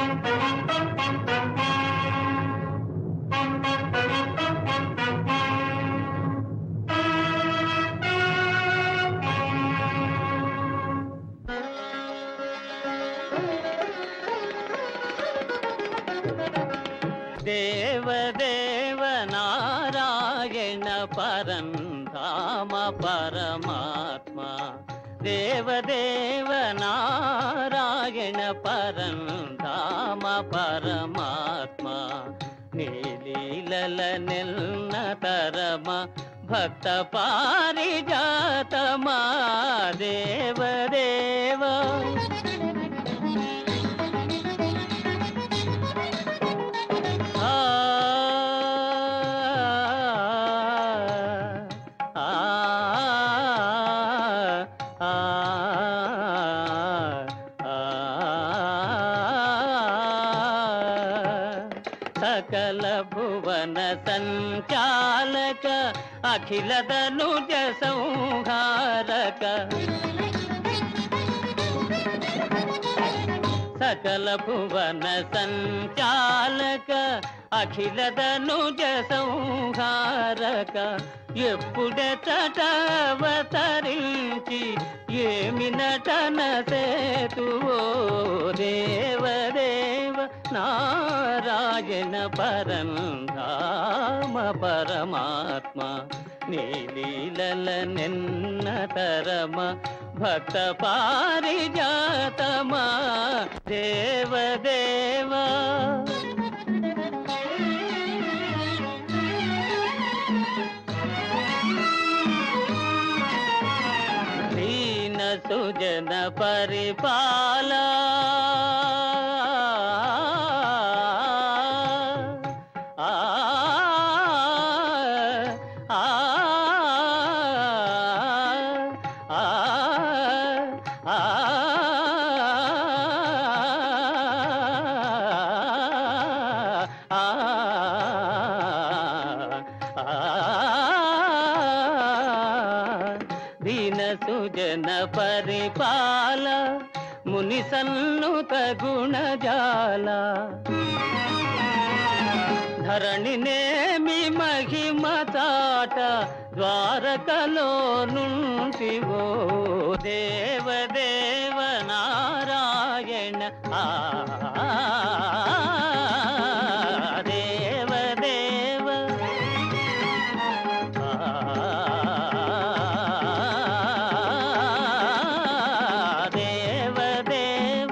దేవదేవ నారాయణ పరంధామ పరమాత్మ దేవదేవ నారాయణ పరంధామ పరమాత్మ నీలీలల నిల్న తరమ భక్త పారిజాతమా దేవదేవా ఆ ఆ ఆ సకల భువన సంచాలక అఖిల ధనుజ సంహారక సకల భువన సంచాలక అఖిల ధనుజ సంహారక ఎప్పుడెతటవతరించి ఏమి నటన సేతువో దేవదేవ నారాయణ పరంధామ పరమాత్మ నీలీలల నిన్న తరమ భక్త పారిజాతమా దేవదేవా దీన సుజన పరిపాల ఆ ఆ ఆ ఆ దీన సుజన పరిపాల ముని సన్నుత గుణజాల ధరణినేమి మహిమ చాట ద్వారకలో నుంటివో దేవదేవ నారాయణ ఆ దేవదేవ ఆ దేవదేవ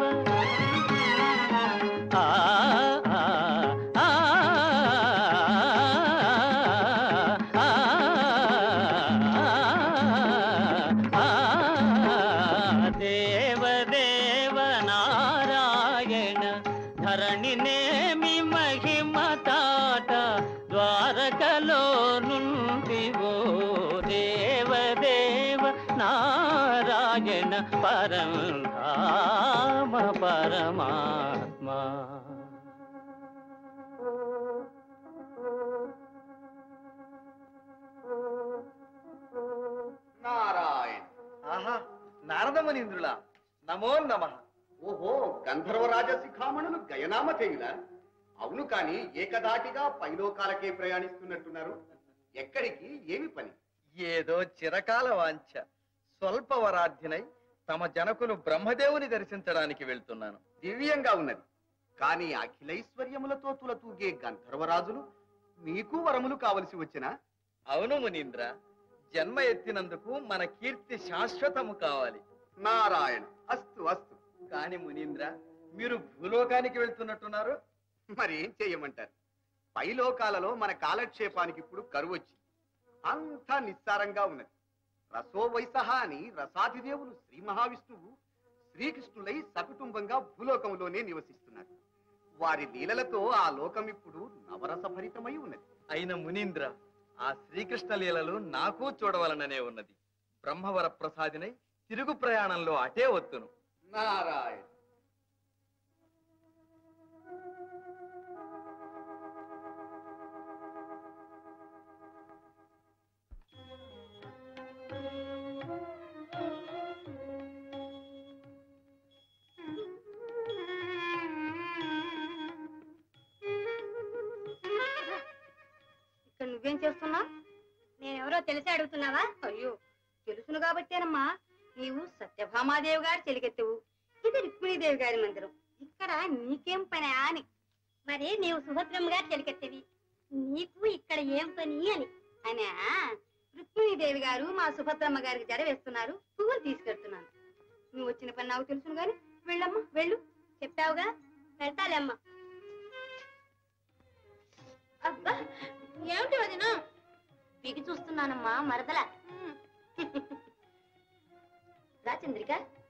ఆ ఆ ఆ దేవదేవ నారాయణ ధరణినేమి మహిమ తాట ద్వారకలో నుండివో దేవదేవ నారాయణ పరంధామ పరమాత్మ నారాయణ ఆహా నారదమునింద్రులా నమో నమ ఓహో గంధర్వరాజ శిఖామణులు గయనామ చేయుల అవును కాని ఏకదాటిగా పైలోకాలకే ప్రయాణిస్తున్నట్టున్నారు ఎక్కడికి ఏమి పని ఏదో చిరకాల వాంఛ స్వల్పవరాధ్యనై తమ జనకులు బ్రహ్మదేవుని దర్శించడానికి వెళ్తున్నాను దివ్యంగా ఉన్నది కానీ అఖిలైశ్వర్యములతో తులతూగే గంధర్వరాజులు మీకు వరములు కావలసి వచ్చినా అవును మునీంద్ర జన్మ ఎత్తినందుకు మన కీర్తి శాశ్వతము కావాలి నారాయణ అస్తు అస్తు కాని మునీంద్ర మీరు భూలోకానికి వెళ్తున్నట్టున్నారు మరి ఏం చేయమంటారు పైలోకాలలో మన కాలక్షేపానికి ఇప్పుడు కరువు వచ్చింది అంతా నిస్సారంగా ఉన్నది రసో వైసహ అని రసాధిదేవులు శ్రీ మహావిష్ణువు శ్రీకృష్ణులై సకుటుంబంగా భూలోకంలోనే నివసిస్తున్నారు వారి లీలలతో ఆ లోకం ఇప్పుడు నవరసభరితమై ఉన్నది అయిన మునీంద్ర ఆ శ్రీకృష్ణ లీలలు నాకు చూడవలననే ఉన్నది బ్రహ్మవర ప్రసాదినై తిరుగు ప్రయాణంలో అటే వత్తును నారాయణ ఏం చేస్తున్నా నేనెవరో తెలిసి అడుగుతున్నావా అయ్యో తెలుసును కాబట్టేనమ్మా నీవు సత్యభామాదేవి గారి చెలికెత్తువు ఇది రుక్మిణీదేవి గారి మందిరం ఇక్కడ నీకేం పని అని మరి నీవు సుభద్రమ్మ గారి చెలికెత్తేవి నీకు ఇక్కడ ఏం పని అని అనా రుక్మిణీదేవి గారు మా సుభద్రమ్మ గారికి జడ వేస్తున్నారు పువ్వులు తీసుకెళ్తున్నాను నువ్వు వచ్చిన పని నాకు తెలుసును గాని వెళ్ళమ్మా వెళ్ళు చెప్పావుగా వెళ్తాలేమ్మా అబ్బా ఏమిటి వదినా బిగి చూస్తున్నానమ్మా మరదల రా చంద్రిక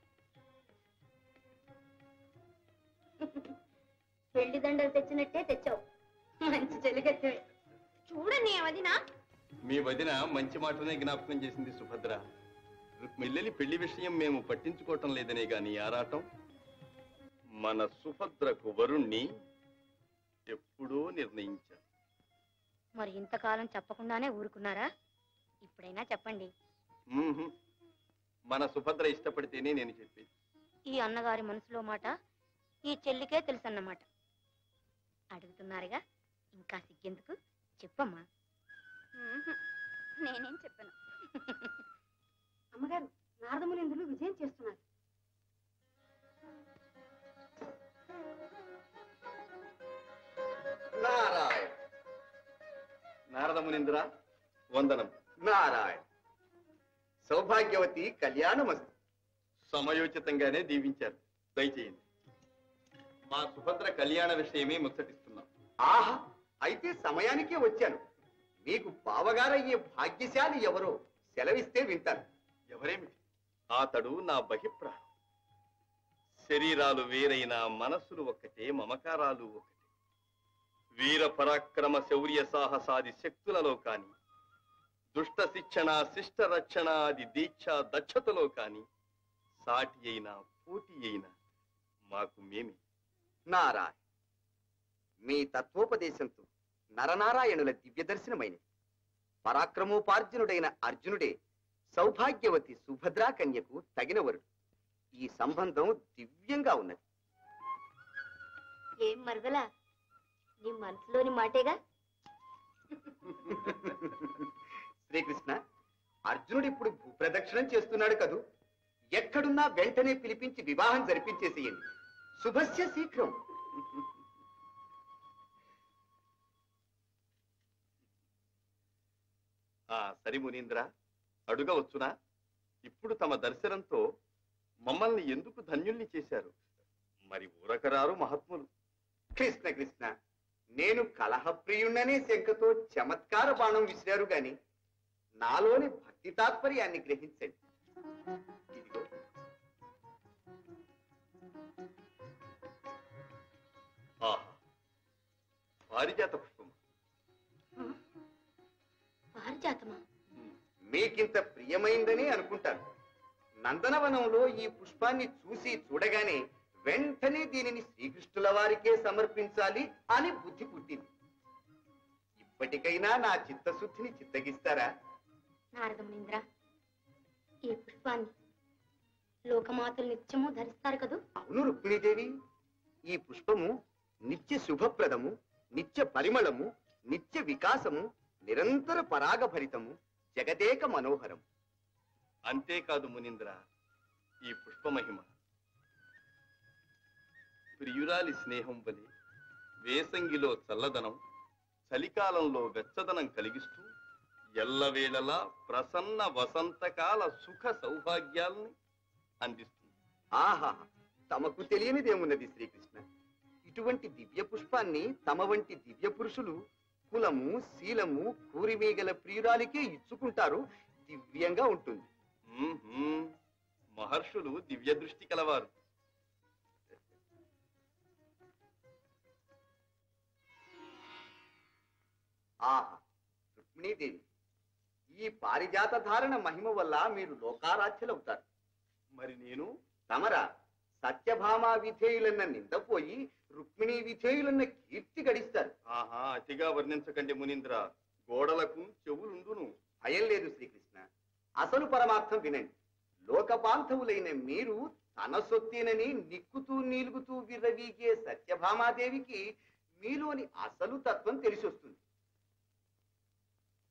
పెళ్లి దండలు తెచ్చినట్టే తెచ్చావు మంచి చెలిగెత్తవే చూడండి వదినా మీ వదిన మంచి మాటనే జ్ఞాపకం చేసింది సుభద్ర రుక్మిల్లెలి పెళ్లి విషయం మేము పట్టించుకోవటం లేదనే గాని ఆరాటం మన సుభద్రకు వరుణ్ణి ఎప్పుడో నిర్ణయించాం మరి ఇంతకాలం చెప్పకుండానే ఊరుకున్నారా ఇప్పుడైనా చెప్పండి మ్మ్హ్మ్. మన సుభద్ర ఇష్టపడితేనే నేను చెప్పేది ఈ అన్నగారి మనసులో మాట ఈ చెల్లికే తెలుసన్నమాట అడుగుతున్నారుగా ఇంకా సిగ్గెందుకు చెప్పమ్మా నేనేం చెప్పను అమ్మగారు నారదమునిందులు విజయం చేస్తున్నారు నారాయణ నారద మునింద్ర వందనం నారాయణ సౌభాగ్యవతి కళ్యాణమస్తు సమయోచితంగానే దీవించారు దయచేయండి మా సుభద్ర కళ్యాణ విషయమే ముచ్చటిస్తున్నాం ఆహా అయితే సమయానికే వచ్చాను మీకు బావగారయ్యే భాగ్యశాలి ఎవరో సెలవిస్తే వింటాను ఎవరేమిటి అతడు నా బహిప్రాణం శరీరాలు వేరైన మనస్సులు ఒక్కటే మమకారాలు ఒకటే వీర పరాక్రమ శౌర్య సాహసాది శక్తులలో కాని దుష్ట శిక్షణ శిష్ట రక్షణ ఆది దీక్ష దక్షతలో కాని సాటి అయినా పోటీ అయినా మాకు మేమే నారాయణ మీ తత్వోపదేశంతో నరనారాయణుల దివ్య దర్శనమైనది పరాక్రమోపార్జునుడైన అర్జునుడే సౌభాగ్యవతి సుభద్రా కన్యకు తగిన వరుడు ఈ సంబంధం దివ్యంగా ఉన్నది ఏం మరదలా నీ మనసులోని మాటేగా శ్రీకృష్ణ అర్జునుడు ఇప్పుడు భూప్రదక్షిణం చేస్తున్నాడు కదూ ఎక్కడున్నా వెంటనే పిలిపించి వివాహం జరిపించేసేయండి శుభస్య శీఘ్రం ఆ సరి మునీంద్ర అడుగవచ్చునా ఇప్పుడు తమ దర్శనంతో మమ్మల్ని ఎందుకు ధన్యుల్ని చేశారు మరి ఊరకరారు మహాత్ములు కృష్ణ కృష్ణ నేను కలహప్రియుణ్ణనే శంకతో చమత్కార బాణం విసిరారు గాని నాలోని భక్తి తాత్పర్యాన్ని గ్రహించండి ఇదిగో ఆహా పారిజాత పుష్పం పారిజాతమా మీకింత ప్రియమైందని అనుకుంటాను నందనవనంలో ఈ పుష్పాన్ని చూసి చూడగానే వెంటనే దీనిని శ్రీకృష్ణుల వారికే సమర్పించాలి అని బుద్ధి పుట్టింది ఇప్పటికైనా నా చిత్తశుద్ధిని చిత్తగిస్తారా నారదమునింద్ర ఈ పుష్పాన్ని లోకమాతలు నిత్యము ధరిస్తారు కదూ అవును రుక్మిణీదేవి ఈ పుష్పము నిత్య శుభప్రదము నిత్య పరిమళము నిత్య వికాసము నిరంతర పరాగభరితము జగదేక మనోహరం అంతేకాదు మునీంద్ర ఈ పుష్పమహిమ ప్రియురాలి స్నేహం వలె వేసంగిలో చల్లదనం చలికాలంలో వెచ్చదనం కలిగిస్తూ ఎల్లవేళలా ప్రసన్న వసంతకాల సుఖ సౌభాగ్యాల్ని అందిస్తుంది ఆహా తమకు తెలియనిదేమున్నది శ్రీకృష్ణ ఇటువంటి దివ్య పుష్పాన్ని తమ వంటి దివ్య పురుషులు కులము శీలము కూరిమీగల ప్రియురాలికే ఇచ్చుకుంటారు దివ్యంగా ఉంటుంది మ్మ్హ్మ్. మహర్షులు దివ్య దృష్టి కలవారు ఆహా రుక్మిణీదేవి ఈ పారిజాత ధారణ మహిమ వల్ల మీరు లోకారాధ్యులవుతారు మరి నేను తమరా సత్యభామా విధేయులన్న నిందపోయి రుక్మిణీ విధేయులన్న కీర్తి గడిస్తారు ఆహా అతిగా వర్ణించకండి మునీంద్ర గోడలకు చెవులుండును భయం లేదు శ్రీకృష్ణ అసలు పరమార్థం వినండి లోకపాంధవులైన మీరు తన సొత్తేనని నిక్కుతూ నీలుగుతూ విర్రవీగే సత్యభామాదేవికి మీలోని అసలు తత్వం తెలిసొస్తుంది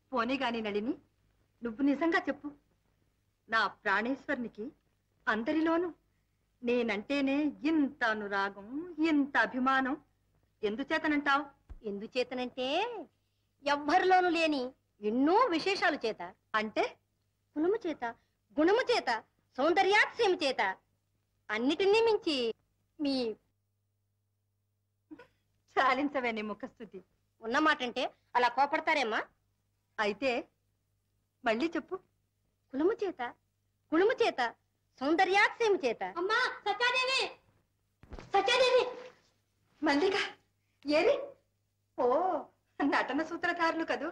పోనీ గాని నళిని నువ్వు నిజంగా చెప్పు నా ప్రాణేశ్వరునికి అందరిలోనూ నేనంటేనే ఇంత అనురాగం ఇంత అభిమానం ఎందుచేతనంటావు ఎందుచేతనంటే ఎవ్వరిలోనూ లేని ఎన్నో విశేషాలు చేత అంటే గుణము చేత గుణము చేత సౌందర్యాతిశయం చేత అన్నిటినీ మించి మీ చాలించవే నీ ముఖస్థుతి ఉన్నమాటంటే అలా కోపడతారేమ్మా అయితే మళ్ళీ చెప్పు కులము చేత గుణము చేత సౌందర్యాతిశయం చేత అమ్మా సత్యాదేవి సత్యాదేవి మల్లిక ఏరి ఓ నటన సూత్రధారులు కదూ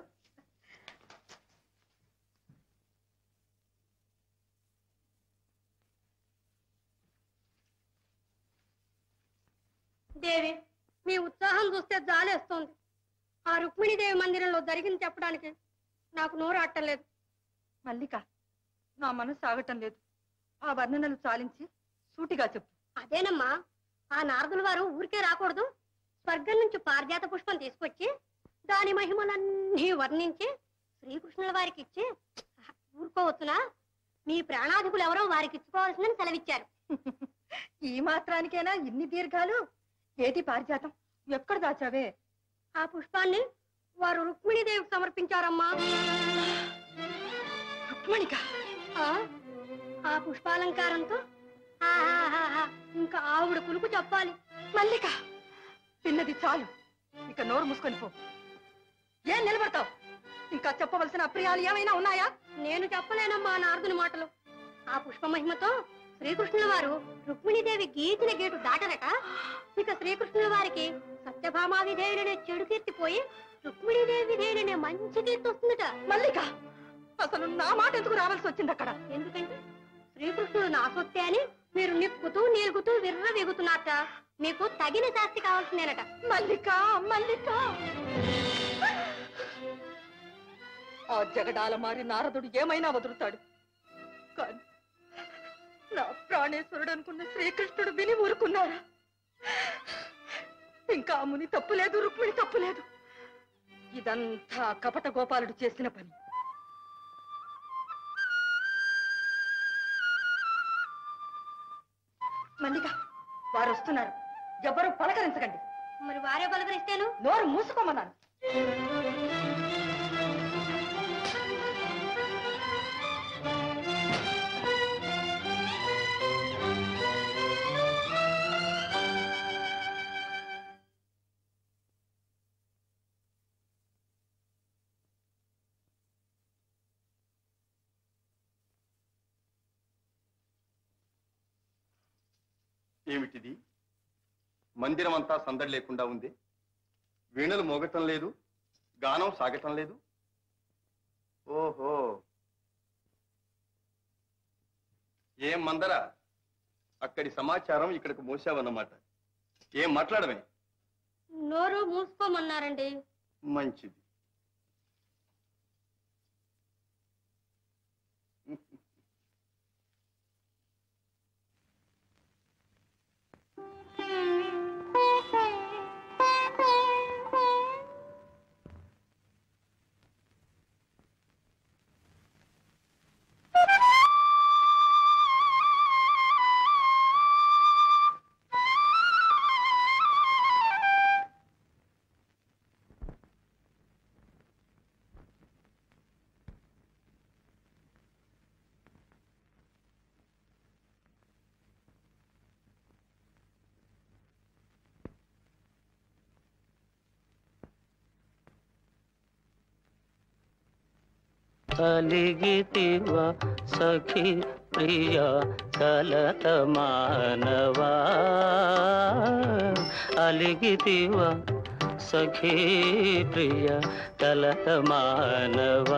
దేవి మీ ఉత్సాహం చూస్తే జాలేస్తోంది ఆ రుక్మిణీదేవి మందిరంలో జరిగింది చెప్పడానికి నాకు నోరు అట్టలేదు మల్లిక నా మనసు ఆగటం లేదు ఆ వర్ణనలు చాలించి సూటిగా చెప్పు అదేనమ్మా ఆ నారదుల వారు ఊరికే రాకూడదు స్వర్గం నుంచి పారిజాత పుష్పం తీసుకొచ్చి దాని మహిమలన్నీ వర్ణించి శ్రీకృష్ణుల వారికి ఇచ్చి ఊరుకోవచ్చునా మీ ప్రాణాధికులు ఎవరో వారికి ఇచ్చుకోవాల్సిందని సెలవిచ్చారు ఈ మాత్రానికేనా ఇన్ని దీర్ఘాలు ఏది పారిజాతం ఎక్కడ దాచావే ఆ పుష్పాన్ని వారు రుక్మిణీదేవికి సమర్పించారమ్మా రుక్మణిక ఆ, ఆ పుష్పాలంకారంతో ఆహాహాహా, ఇంకా ఆవిడ కులుకు చెప్పాలి మల్లిక తిన్నది చాలు ఇక నోరు మూసుకొని పో ఏం నిలబడతావు ఇంకా చెప్పవలసిన అప్రియాలు ఏమైనా ఉన్నాయా నేను చెప్పలేనమ్మా నారదుని మాటలు ఆ పుష్ప మహిమతో శ్రీకృష్ణుల వారు రుక్మిణీదేవి గీచిన గేటు దాటరట ఇక శ్రీకృష్ణుల వారికి సత్యభామా విధేయులనే చెడు కీర్తి పోయి రుక్మిణీదేవి విధేయులనే మంచి కీర్తి వస్తుందట మల్లిక అసలు నా మాట ఎందుకు రావాల్సి వచ్చింది అక్కడ ఎందుకంటే శ్రీకృష్ణుడు నా సొత్తే అని మీరు నిప్పుతూ నీలుగుతూ విర్ర వెగుతున్నారట మీకు తగిన శాస్తి కావాల్సిందేనట మల్లిక మల్లిక ఆ జగడాల మారి నారదుడు ఏమైనా వదులుతాడు కానీ నా ప్రాణేశ్వరుడు అనుకున్న శ్రీకృష్ణుడు విని ఊరుకున్నారా ఇంకా ఆ ముని తప్పులేదు రుక్మిణి తప్పులేదు ఇదంతా కపట గోపాలుడు చేసిన పని మల్లిక వారు వస్తున్నారు ఎవరు పలకరించకండి మరి వారే పలకరిస్తేను నోరు మూసుకోమన్నాను ఏమిటిది మందిరం అంతా సందడి లేకుండా ఉంది వీణలు మోగటం లేదు గానం సాగటం లేదు ఓహో ఏం మందరా అక్కడి సమాచారం ఇక్కడికి మోసావన్నమాట ఏం మాట్లాడమే నోరు మూసుకోమన్నారండి మంచిది కలిగితివ సఖి ప్రియ కలత మానవా అలిగితివ సఖీ ప్రియ కలత మానవా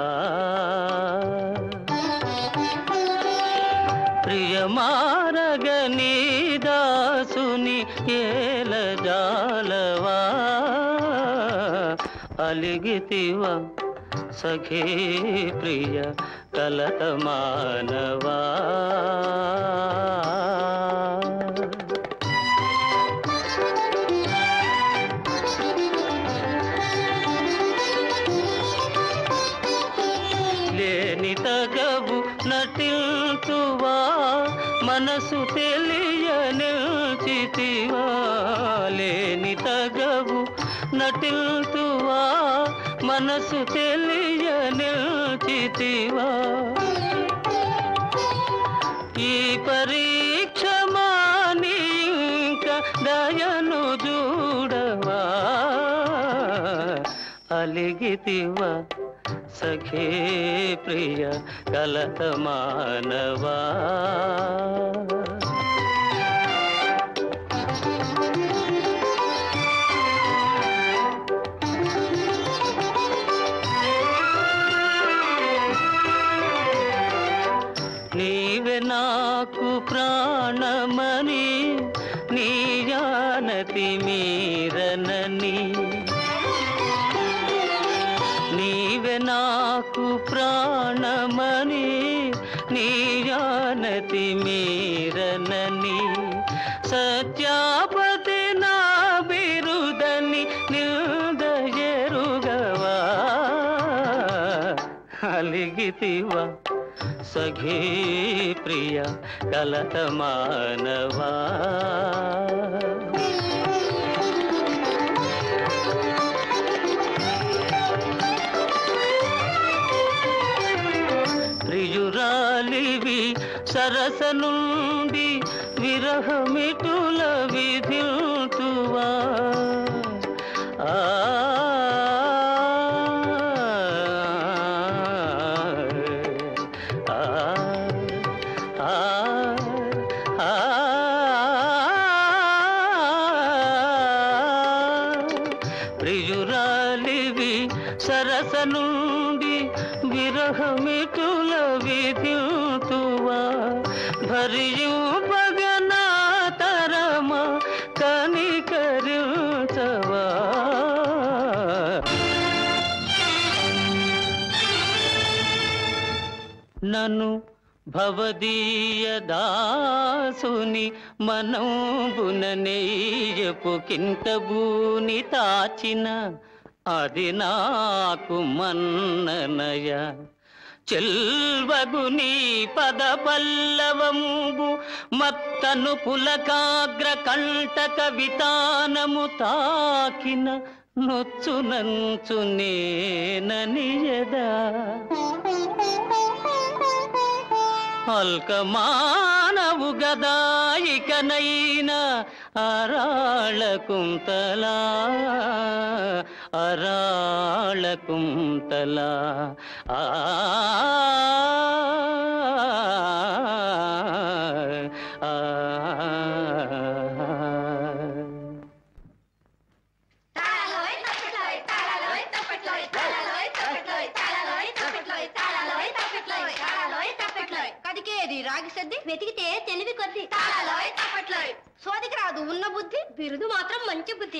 ప్రియమారగని దాసుని ఏల జాలవా అలిగితివ సఖీ ప్రియ కలత మానవా మనసు తెలియ నిల్చితివా లేని తగవు నటిల్తువా మనసు తెలియ నిల్చితివా ఈ పరీక్ష మాని ఇంక దయను చూడవా అలిగితివా సఖే ప్రియ కలత మానవా నీవే నాకు ప్రాణమని నీ జానతి మీరనని నీవే నాకు ప్రాణమని నీ జానతి మీరనని సత్యాపతి నా బిరుదని నిందయరుగవా అలిగితివా సఖీ ప్రియ కలత మానవా ప్రియురాలివి సరస నుండి విరహమిటుల విధిల్తువా ఆ ఆ ఆ ఆ ప్రియురాలివి సరస నుండి విరహమిటుల విధిల్తువా భరియు పగనా తరమ కనికరించవా నన్ను భవదీయ దాసుని మనంబుననేయపు కింటబూని తాచిన అది నాకు మన్ననయ చెల్వగుని పద పల్లవంబు మత్తను పులకాగ్ర కంటక వితానము తాకిన నొచ్చు నంచు నేననియదా అల్కమానవు గదాయికనైన అరాళ కుంతలా అరాళ కుంతలా ఆ ఆ, తాళలోయ్ తప్పెట్లోయ్ తాళలోయ్ తప్పెట్లోయ్ తాళలోయ్ తప్పెట్లోయ్ తాళలోయ్ తప్పెట్లోయ్ తాళలోయ్ తప్పెట్లోయ్ తాళలోయ్ తప్పెట్లోయ్ కదికేది రాగి సద్ది వెతికితే తెలివి కొద్ది తాళలోయ్ తప్పెట్లోయ్ సోదికి రాదు ఉన్న బుద్ధి బిరుదు మాత్రం మంచి బుద్ధి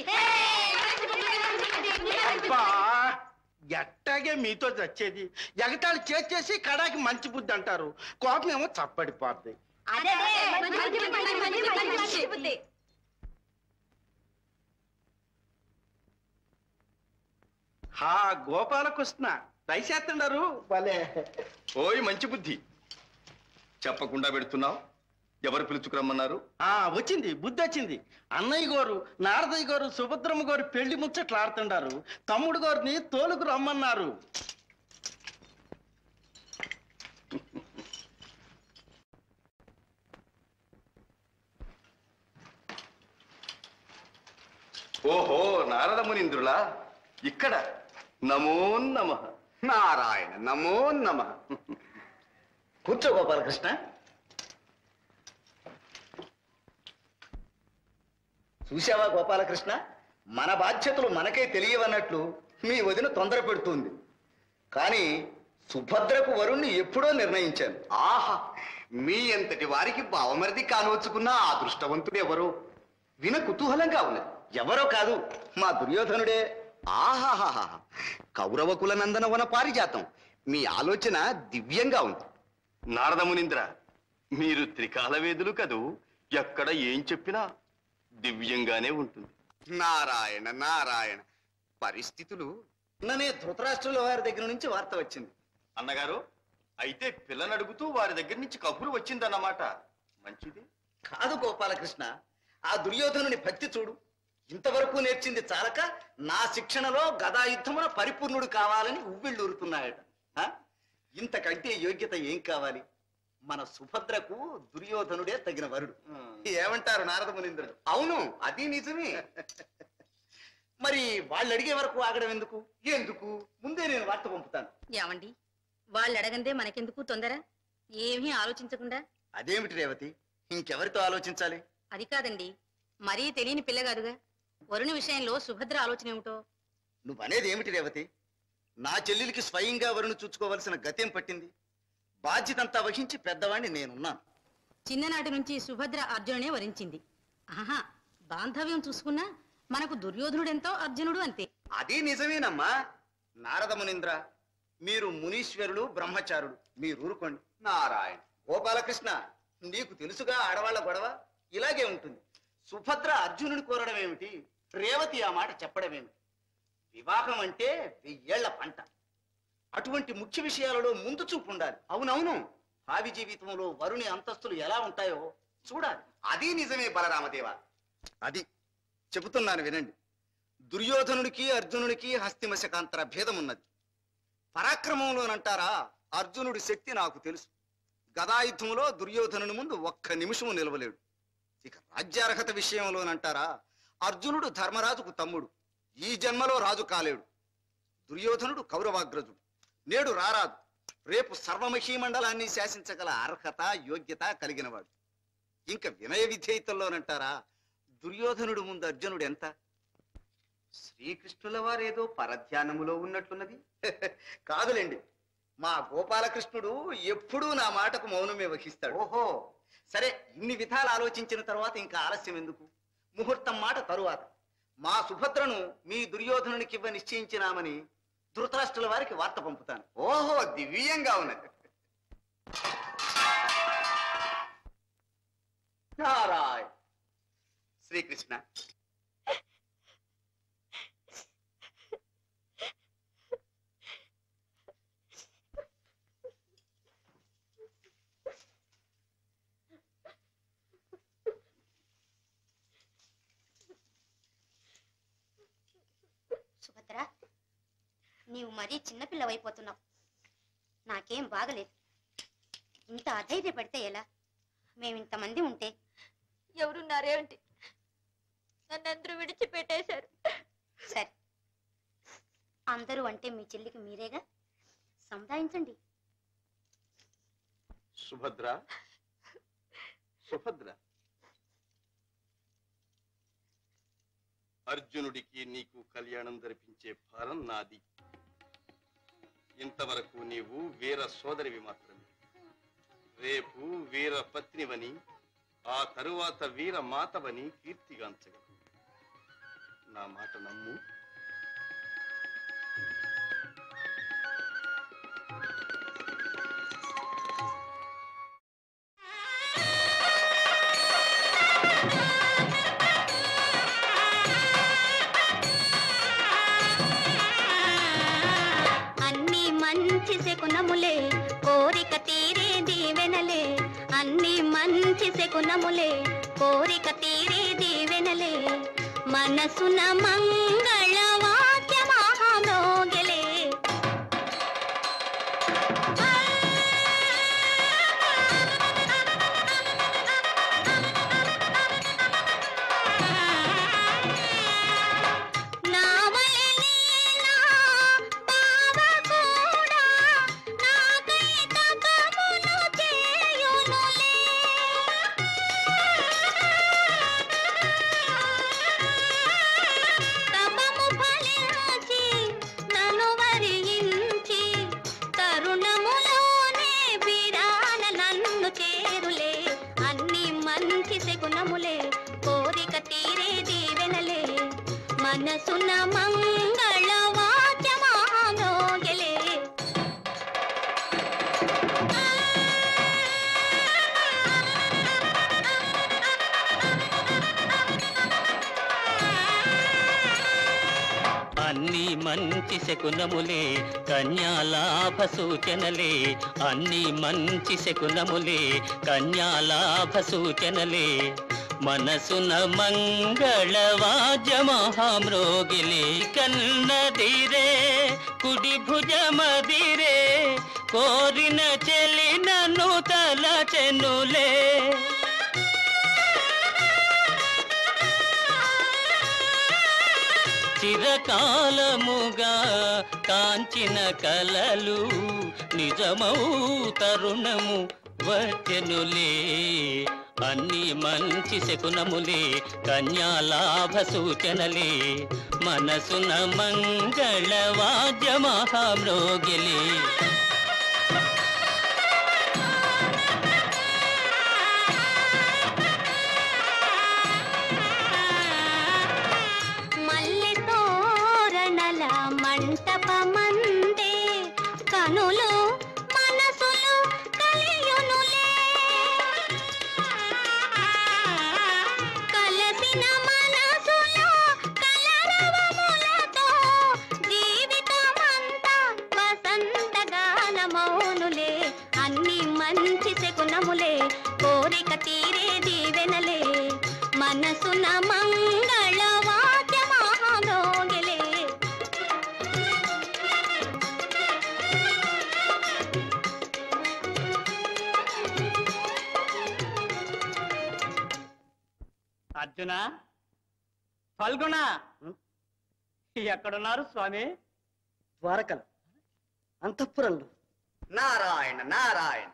అబ్బా ఎట్టాగే మీతో చచ్చేది ఎగతాళి చేసేసి కడాకి మంచి బుద్ధి అంటారు కోపం ఏమో చప్పడిపోద్ది అదే మంచి బుద్ధి, మంచి బుద్ధి, మంచి బుద్ధి. హా గోపాలకృష్ణ దయచేస్తున్నారు భలే ఓయ్ మంచి బుద్ధి చెప్పకుండా పెడుతున్నావు ఎవరు పిలుచుకురమ్మన్నారు ఆ వచ్చింది బుద్ధి వచ్చింది అన్నయ్య గారు నారదయ్య గారు సుభద్రమ్మ గారు పెళ్లి ముచ్చట్లు ఆడుతుండారు తమ్ముడు గారిని తోలుకు రమ్మన్నారు ఓహో నారద మునీంద్రులా ఇక్కడ నమో నమ నారాయణ నమో నమ కూర్చో గోపాలకృష్ణ చూశావా గోపాలకృష్ణ మన బాధ్యతలు మనకే తెలియవన్నట్లు మీ వదిన తొందర పెడుతుంది కానీ సుభద్రకు వరుణ్ణి ఎప్పుడో నిర్ణయించాను ఆహా మీ అంతటి వారికి బావమరిది కానవచ్చుకున్న ఆ అదృష్టవంతుడు ఎవరు విన కుతూహలంగా ఉన్నది ఎవరో కాదు మా దుర్యోధనుడే ఆహాహాహా కౌరవ కుల నందన వన పారిజాతం మీ ఆలోచన దివ్యంగా ఉంది నారద మునీంద్ర మీరు త్రికాల వేదులు కదూ ఎక్కడ ఏం చెప్పినా దివ్యంగానే ఉంటుంది నారాయణ నారాయణ పరిస్థితులు నిన్ననే ధృతరాష్ట్రుల వారి దగ్గర నుంచి వార్త వచ్చింది అన్నగారు అయితే పిల్లని అడుగుతూ వారి దగ్గర నుంచి కబురు వచ్చిందన్నమాట మంచిది కాదు గోపాలకృష్ణ ఆ దుర్యోధనుని భక్తి చూడు ఇంతవరకు నేర్చింది చాలక నా శిక్షణలో గదాయుద్ధమున పరిపూర్ణుడు కావాలని ఉవ్విళ్ళూరుతున్నాయట ఆ? ఇంతకంటే యోగ్యత ఏం కావాలి మన సుభద్రకు దుర్యోధనుడే తగిన వరుడు ఏమంటారు నారద మునీంద్రుడు అవును అది నిజమే మరి వాళ్ళు అడిగే వరకు ఆగడం ఎందుకు ఎందుకు ముందే నేను వార్త పంపుతాను ఏమండి వాళ్ళు అడగందే మనకెందుకు తొందర ఏమీ ఆలోచించకుండా అదేమిటి రేవతి ఇంకెవరితో ఆలోచించాలి అది కాదండి మరీ తెలియని పిల్లగాదుగా వరుణి విషయంలో సుభద్ర ఆలోచన ఏమిటో నువ్వనేది ఏమిటి రేవతి నా చెల్లెలికి స్వయంగా వరుణు చూసుకోవలసిన గతేం పట్టింది బాధ్యతంతా వహించి పెద్దవాణ్ణి నేనున్నాను చిన్ననాటి నుంచి సుభద్ర అర్జునునే వరించింది ఆహా బాంధవ్యం చూసుకున్నా మనకు దుర్యోధనుడెంతో అర్జునుడు అంతే అది నిజమేనమ్మా నారద మునీంద్ర మీరు మునీశ్వరుడు బ్రహ్మచారుడు మీరు ఊరుకోండి నారాయణ గోపాలకృష్ణ నీకు తెలుసుగా ఆడవాళ్ల గొడవ ఇలాగే ఉంటుంది సుభద్ర అర్జునుని కోరడం ఏమిటి రేవతి ఆ మాట చెప్పడం ఏమిటి వివాహం అంటే వెయ్యేళ్ల పంట అటువంటి ముఖ్య విషయాలలో ముందు చూపు ఉండాలి అవునవును భావి జీవితంలో వరుని అంతస్తులు ఎలా ఉంటాయో చూడాలి అది నిజమే బలరామదేవ అది చెబుతున్నాను వినండి దుర్యోధనుడికి అర్జునుడికి హస్తిమశకాంతర భేదం ఉన్నది పరాక్రమంలోనంటారా అర్జునుడి శక్తి నాకు తెలుసు గదాయుద్ధంలో దుర్యోధనుని ముందు ఒక్క నిమిషము నిలవలేడు ఇక రాజ్యార్హత విషయంలోనంటారా అర్జునుడు ధర్మరాజుకు తమ్ముడు ఈ జన్మలో రాజు కాలేడు దుర్యోధనుడు కౌరవాగ్రజుడు నేడు రారాదు రేపు సర్వమహీమండలాన్ని శాసించగల అర్హత యోగ్యత కలిగినవాడు ఇంకా వినయ విధేయతల్లోనంటారా దుర్యోధనుడు ముందు అర్జునుడు ఎంత శ్రీకృష్ణుల వారేదో పరధ్యానములో ఉన్నట్లున్నది కాదులేండి మా గోపాలకృష్ణుడు ఎప్పుడూ నా మాటకు మౌనమే వహిస్తాడు ఓహో సరే ఇన్ని విధాలు ఆలోచించిన తర్వాత ఇంకా ఆలస్యం ఎందుకు ముహూర్తం మాట తరువాత మా సుభద్రను మీ దుర్యోధనునికి ఇవ్వ నిశ్చయించినామని ధృతరాష్ట్రుల వారికి వార్త పంపుతాను ఓహో దివ్యంగా ఉన్నది నారాయణ శ్రీకృష్ణ సుభద్ర నీవు మరీ చిన్నపిల్లవైపోతున్నావు నాకేం బాగలేదు ఇంత అధైర్యపడితే ఎలా మేమింతమంది ఉంటే ఎవరున్నారేంటి నన్నందరూ విడిచిపెట్టేశారు సరే అందరూ అంటే మీ చెల్లికి మీరేగా సముదాయించండి సుభద్ర సుభద్ర అర్జునుడికి నీకు కళ్యాణం జరిపించే భారం నాది ఇంతవరకు నీవు వీర సోదరివి మాత్రమే రేపు వీర పత్నివని ఆ తరువాత వీర మాతవని కీర్తిగాంచగలవు నా మాట నమ్ము అన్ని మంచి శకునములే కోరిక తీరే దీవెనలే అన్ని మంచి శకునములే కోరిక తీరే దీవెనలే మనసున మంగళ వాక్యమామోగలే నావలనేనా బావ కూడా నాకై తపమును చేయునులే తపము ఫలించి నన్ను వరించి తరుణములోనే బిరాన నన్ను చేరులే అన్ని మంచి శకునములే కోరిక తీరే దీవెనలే మనసున మంగళ వాచమాగలే అన్ని మంచి శకునములే కన్యాలాభ సూచనలే అన్ని మంచి శకునములే కన్యాలాభ సూచనలే మనసున మంగళవాద్య మహామ్రోగిలే కన్నదిరే కుడి భుజమదిరే కోరిన చెలి నన్ను తలచెనులే చిరకాలముగా కాంచిన కలలు నిజమౌ తరుణము వచ్చెనులే అన్ని మంచి శకునములే కన్యాలాభ సూచనలే మనసున మంగళ వాద్య మహామ్రోగిలే మల్లె తోరణల మంటపమందే కనులు మనసులు కలియునులే కలసిన మనసులో కలరవములతో జీవితమంతా వసంతగానమౌనులే అన్ని మంచి శకునములే కోరిక తీరే దీవెనలే మనసున మంగళ వాద్య మహామోగిలే అర్జున ఫల్గుణ ఎక్కడున్నారు స్వామి ద్వారకలు అంతఃపురంలో నారాయణ నారాయణ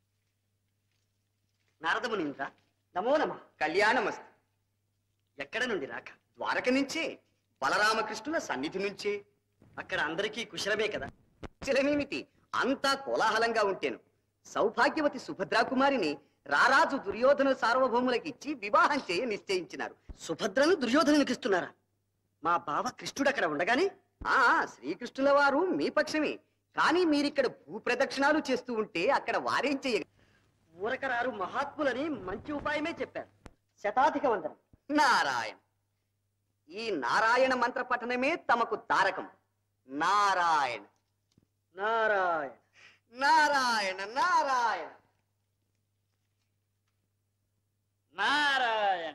నారదమునింద్ర నమో నమ కళ్యాణమస్తు ఎక్కడ నుండి రాక ద్వారక నుంచే బలరామకృష్ణుల సన్నిధి నుంచే అక్కడ అందరికీ కుశలమే కదా కుశలమేమిటి అంతా కోలాహలంగా ఉంటేను సౌభాగ్యవతి సుభద్రా కుమారిని రారాజు దుర్యోధన సార్వభౌములకిచ్చి వివాహం చేయ నిశ్చయించినారు సుభద్రను దుర్యోధనునికి ఇస్తున్నారా మా బావ కృష్ణుడు అక్కడ ఉండగానే ఆ శ్రీకృష్ణుల వారు మీ పక్షమే కానీ మీరిక్కడ భూప్రదక్షిణాలు చేస్తూ ఉంటే అక్కడ వారేం చెయ్య ఊరకరారు మహాత్ములని మంచి ఉపాయమే చెప్పారు శతాధిక వందనం నారాయణ ఈ నారాయణ మంత్ర పఠనమే తమకు తారకం నారాయణ నారాయణ నారాయణ నారాయణ నారాయణ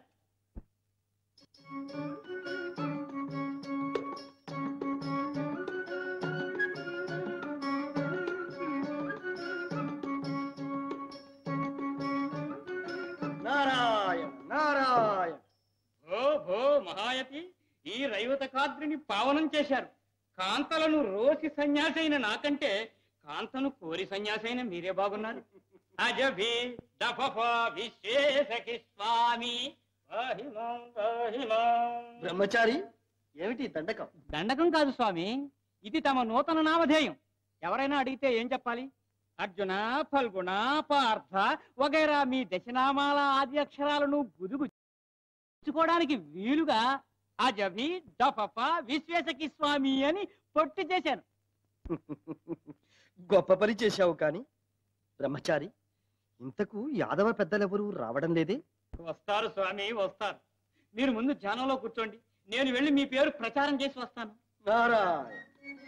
నారాయణ నారాయణ ఓ భో మహాయతి ఈ రైవతకాద్రిని పావనం చేశారు కాంతలను రోసి సన్యాసైన నాకంటే కాంతను కోరి సన్యాసైన మీరే బాగున్నారు అజభి దఫఫ విశ్వేశకి స్వామి వాహిమం వాహిమం బ్రహ్మచారి ఏమిటి దండకం దండకం కాదు స్వామి ఇది తమ నూతన నామధేయం ఎవరైనా అడిగితే ఏం చెప్పాలి అర్జున ఫల్గుణ పార్థ వగైరా మీ దశనామాల ఆది అక్షరాలను గుదుగుచ్చుకోవడానికి వీలుగా అజభి దఫఫ విశ్వేశకి స్వామి అని పొట్టి చేశాను గొప్ప పని చేశావు కాని బ్రహ్మచారి ఇంతకు యాదవ పెద్దలెవరూ రావడం లేదే వస్తారు స్వామి వస్తారు మీరు ముందు ధ్యానంలో కూర్చోండి నేను వెళ్ళి మీ పేరు ప్రచారం చేసి వస్తాను నారాయణ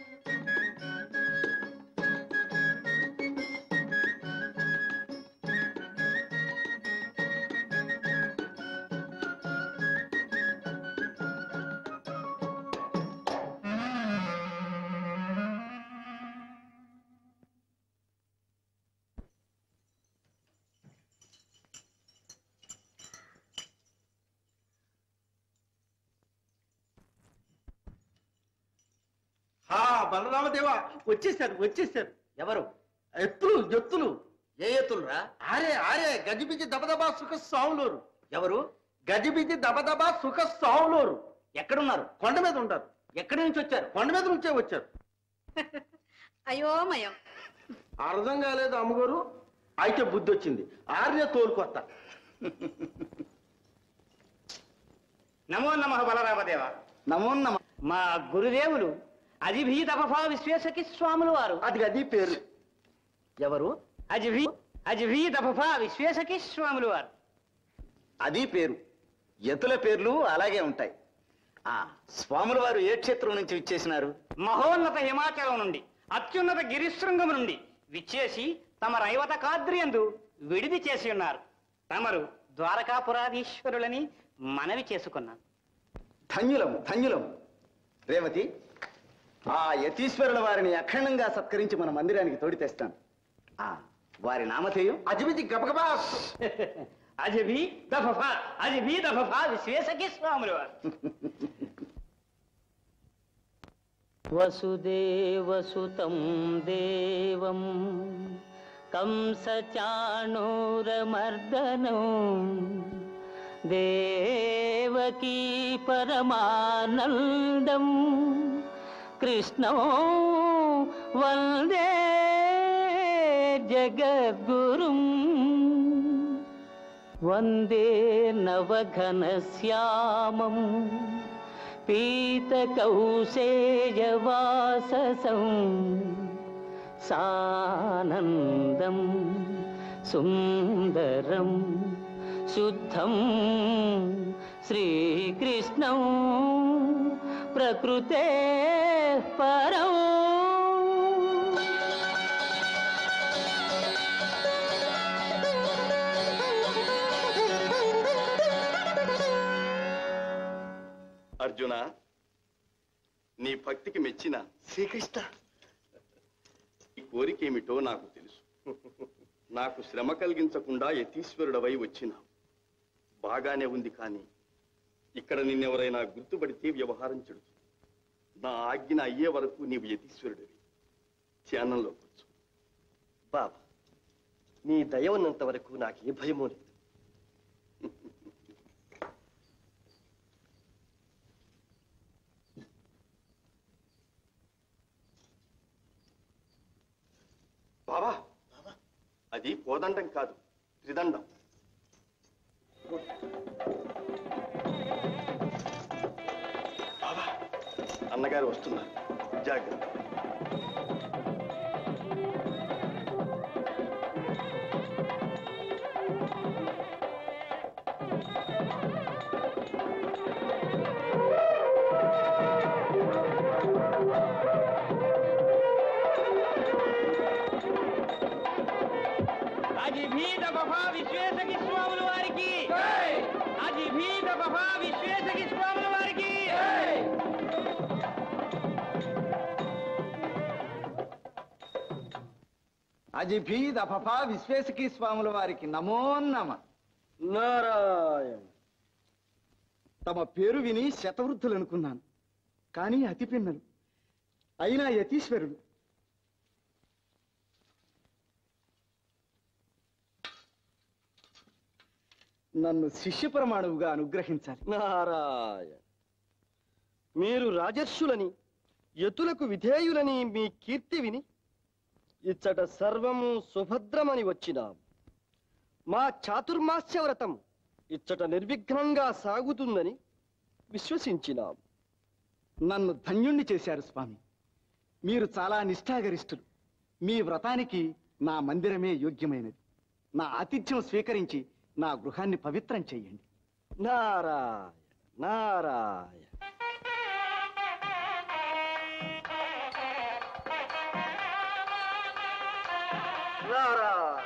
హా బలరామదేవా వచ్చేసారు వచ్చేసారు ఎవరు ఎత్తులు ఎత్తులు ఏ ఎత్తులు రా ఆరే ఆరే గజిబిజి దబదబా సుఖ సావులోరు ఎవరు గజిబిజి దబదబా సుఖ సావులోరు ఎక్కడున్నారు కొండ మీద ఉంటారు ఎక్కడి నుంచి వచ్చారు కొండ మీద నుంచే వచ్చారు అయోమయం అర్థం కాలేదు అమ్మగారు అయితే బుద్ధి వచ్చింది ఆర్య తోలుకొత్త నమో నమ బలరామదేవ నమో నమ మా గురుదేవులు అజిభీ తపఫా విశ్వేశకి స్వాములు వారు అది అది పేరు ఎవరు అజిభీ అజిభీ తపఫా విశ్వేశకి స్వాములు వారు అది పేరు ఎతుల పేర్లు అలాగే ఉంటాయి ఆ, స్వాముల వారు ఏ క్షేత్రం నుంచి ఇచ్చేసినారు మహోన్నత హిమాచలం నుండి అత్యున్నత గిరిశృంగం నుండి విచ్చేసి తమ రైవత కాద్రియందు విడిది చేసి ఉన్నారు తమరు ద్వారకాపురాధీశ్వరులని మనవి చేసుకున్నాను ధన్యులము ధన్యులము రేవతి ఆ యతీశ్వరుల వారిని అఖండంగా సత్కరించి మన మందిరానికి తోడి తెస్తాను ఆ, వారి నామధేయం అజిమితి గబగబా అజభి దఫఫా అజభి దఫఫా విశ్వేశకి స్వాములు వారు వసుదేవసుతం దేవం కంసచాణూరమర్దనం దేవకీ పరమానందం కృష్ణో వందే జగద్గురుం వందే నవఘనశ్యామం పీతకౌశేయవాససం సానందం సుందరం శుద్ధం శ్రీకృష్ణం ప్రకృతే పరం అర్జున నీ భక్తికి మెచ్చిన శ్రీకృష్ణ ఈ కోరిక ఏమిటో నాకు తెలుసు నాకు శ్రమ కలిగించకుండా యతీశ్వరుడవై వచ్చినావు బాగానే ఉంది కానీ ఇక్కడ నిన్నెవరైనా గుర్తుపడితే వ్యవహారం చెడుతుంది నా ఆజ్ఞ అయ్యే వరకు నీవు యతీశ్వరుడివి ధ్యానంలో కూర్చో బాబా నీ దయ ఉన్నంత వరకు నాకు ఏ భయమూ లేదు బాబా అది కోదండం కాదు త్రిదండం బాబా అన్నగారు వస్తున్నారు జాగ్రత్త అజిభి దఫఫా విశ్వేశకి స్వాములు వారికి అజిభి దఫఫా విశ్వేశకి స్వాములు వారికి అజిభీ దఫఫా విశ్వేశకీ స్వాముల వారికి నమో నమ నారాయణ తమ పేరు విని శతవృద్ధులు అనుకున్నాను కానీ అతి పిన్నలు అయినా యతీశ్వరుడు నన్ను శిష్య ప్రమాణువుగా అనుగ్రహించాలి నారాయణ మీరు రాజర్షులని యతులకు విధేయులని మీ కీర్తి విని ఇచ్చట సర్వము సుభద్రమని వచ్చినాం మా చాతుర్మాస్య వ్రతం ఇచ్చట నిర్విఘ్నంగా సాగుతుందని విశ్వసించినాం నన్ను ధన్యుణ్ణి చేశారు స్వామి మీరు చాలా నిష్ఠాగరిష్ఠులు మీ వ్రతానికి నా మందిరమే యోగ్యమైనది నా ఆతిథ్యం స్వీకరించి నా గృహాన్ని పవిత్రం చెయ్యండి నారాయణ నారాయణ నారాయణ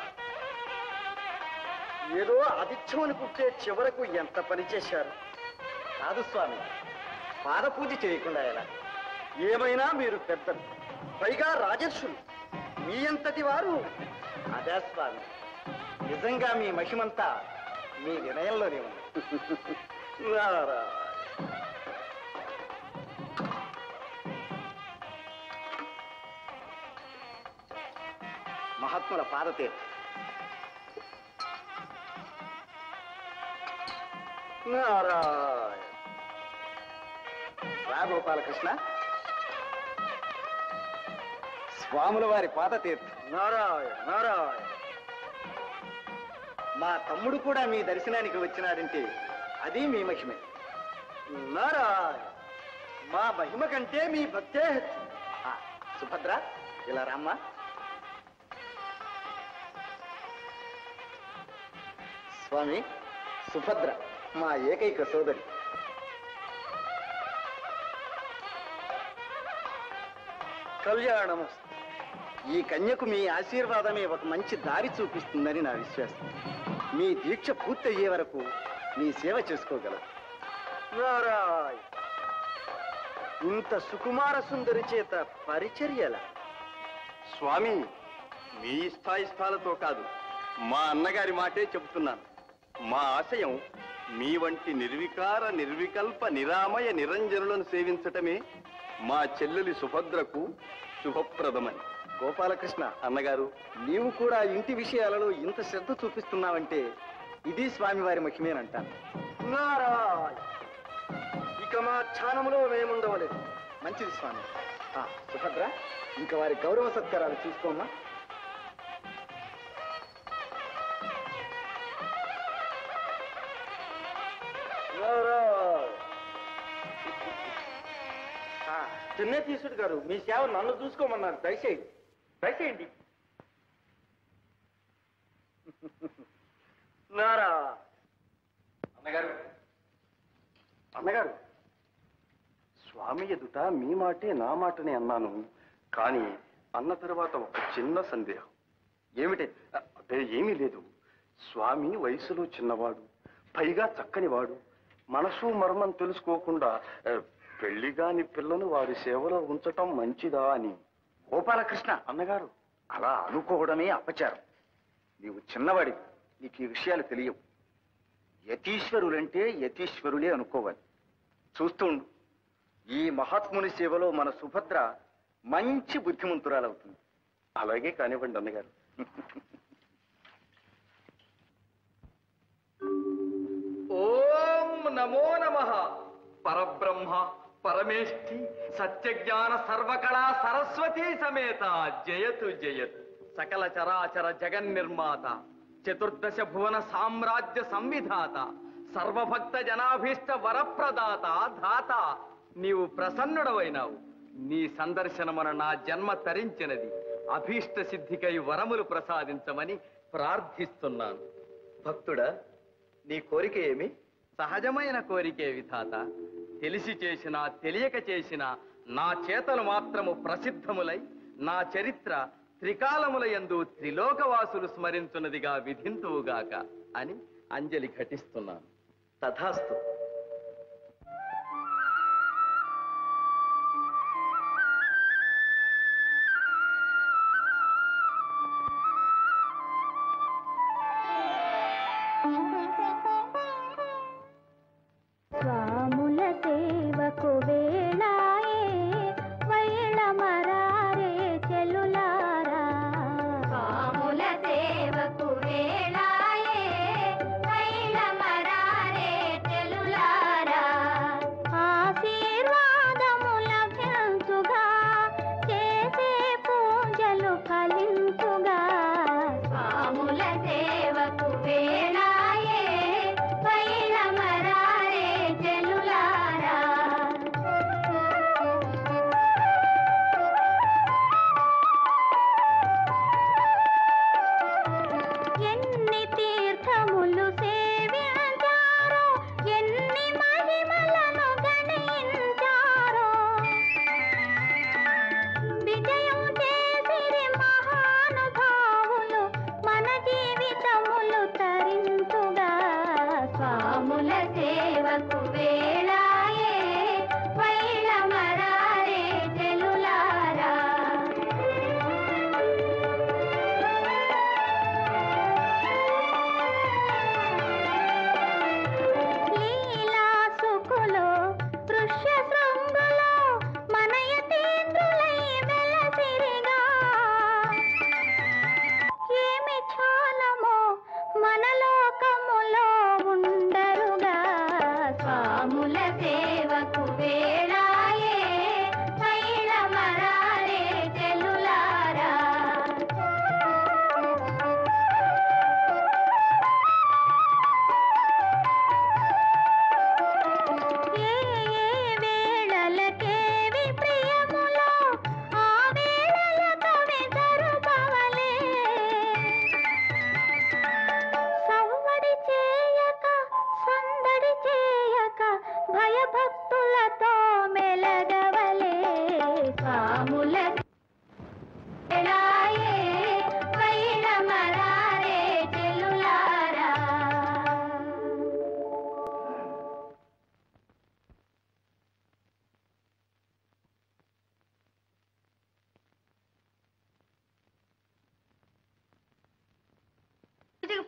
ఏదో ఆతిథ్యం అనుకుంటే చివరకు ఎంత పని చేశారు కాదు స్వామి పాద పూజ చేయకుండా ఎలా ఏమైనా మీరు పెద్దలు పైగా రాజర్షులు మీ అంతటి వారు అదే స్వామి నిజంగా మీ మహిమంతా మీ వినయంలోనే ఉంది నారాయణ మహాత్ముల పాదతీర్థ నారాయణ రా గోపాలకృష్ణ స్వాముల వారి పాదతీర్థ నారాయణ నారాయణ మా తమ్ముడు కూడా మీ దర్శనానికి వచ్చినాడంటే అది మీ మహిమే నారాయణ మా మహిమ కంటే మీ భక్తే హెచ్చు. ఆ, సుభద్ర ఇలా రామ్మా స్వామి సుభద్ర మా ఏకైక సోదరి కళ్యాణము ఈ కన్యకు మీ ఆశీర్వాదమే ఒక మంచి దారి చూపిస్తుందని నా విశ్వాసం మీ దీక్ష పూర్తయ్యే వరకు మీ సేవ చేసుకోగలరు నారాయ్ ఇంత సుకుమార సుందరి చేత పరిచర్యల స్వామి మీ స్థాయిస్థాలతో కాదు మా అన్నగారి మాటే చెబుతున్నాను మా ఆశయం మీ వంటి నిర్వికార నిర్వికల్ప నిరామయ నిరంజనులను సేవించటమే మా చెల్లెలి సుభద్రకు శుభప్రదమని గోపాలకృష్ణ అన్నగారు నీవు కూడా ఇంటి విషయాలలో ఇంత శ్రద్ధ చూపిస్తున్నావంటే ఇది స్వామివారి మహిమేనంటాను నారాయ్ ఇక మా ఛానములో మేముండవలేదు మంచిది స్వామి ఆ, సుభద్ర ఇంకా వారి గౌరవ సత్కారాలు చూసుకోమ్మా నారాయ్. ఆ, చిన్న తీసుడు గారు మీ సేవ నన్ను చూసుకోమన్నారు దయచేయండి దయచేయండి నారా అన్నగారు అన్నగారు స్వామి ఎదుట మీ మాటే నా మాటనే అన్నాను కానీ అన్న తర్వాత ఒక చిన్న సందేహం ఏమిటి అదే ఏమీ లేదు స్వామి వయసులో చిన్నవాడు పైగా చక్కనివాడు మనసు మర్మం తెలుసుకోకుండా ఆ, పెళ్లిగాని పిల్లను వారి సేవలో ఉంచటం మంచిదా అని గోపాలకృష్ణ అన్నగారు అలా అనుకోవడమే అపచారం నీవు చిన్నవాడి నీకు ఈ విషయాలు తెలియవు యతీశ్వరులంటే యతీశ్వరులే అనుకోవాలి చూస్తూ ఉండు ఈ మహాత్ముని సేవలో మన సుభద్ర మంచి బుద్ధిమంతురాలవుతుంది అలాగే కానివ్వండి అన్నగారు ఓం నమో నమ పరబ్రహ్మ పరమేష్ఠి సత్యజ్ఞాన సర్వకళా సరస్వతీ సమేత జయతు జయతు సకల చరాచర జగన్నిర్మాత చతుర్దశ భువన సామ్రాజ్య సంవిధాత సర్వభక్త జనాభీష్ట వరప్రదాత ధాత నీవు ప్రసన్నుడవైనావు నీ సందర్శనమున నా జన్మ తరించినది అభీష్ట సిద్ధికై వరములు ప్రసాదించమని ప్రార్థిస్తున్నాను భక్తుడా నీ కోరిక ఏమి సహజమైన కోరికే విధాత తెలిసి చేసిన తెలియక చేసిన నా చేతలు మాత్రము ప్రసిద్ధములై నా చరిత్ర త్రికాలముల యందు త్రిలోకవాసులు స్మరించున్నదిగా విధింతువుగాక అని అంజలి ఘటిస్తున్నాను తథాస్తు స్వాముల సేవకు వేళాయే వైళ మరారే చెల్లులారా స్వాముల సేవకు వేళాయే వైళ మరారే చెల్లులారా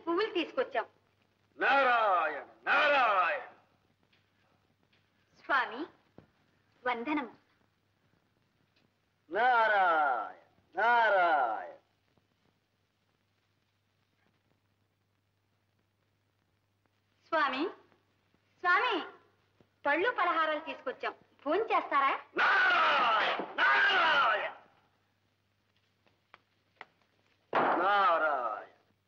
పువ్వులు తీసుకొచ్చాం నారాయణ నారాయణ స్వామి వందనం నారాయణ నారాయణ స్వామి స్వామి పళ్ళు పలహారాలు తీసుకొచ్చాం ఫోన్ చేస్తారా నారాయణ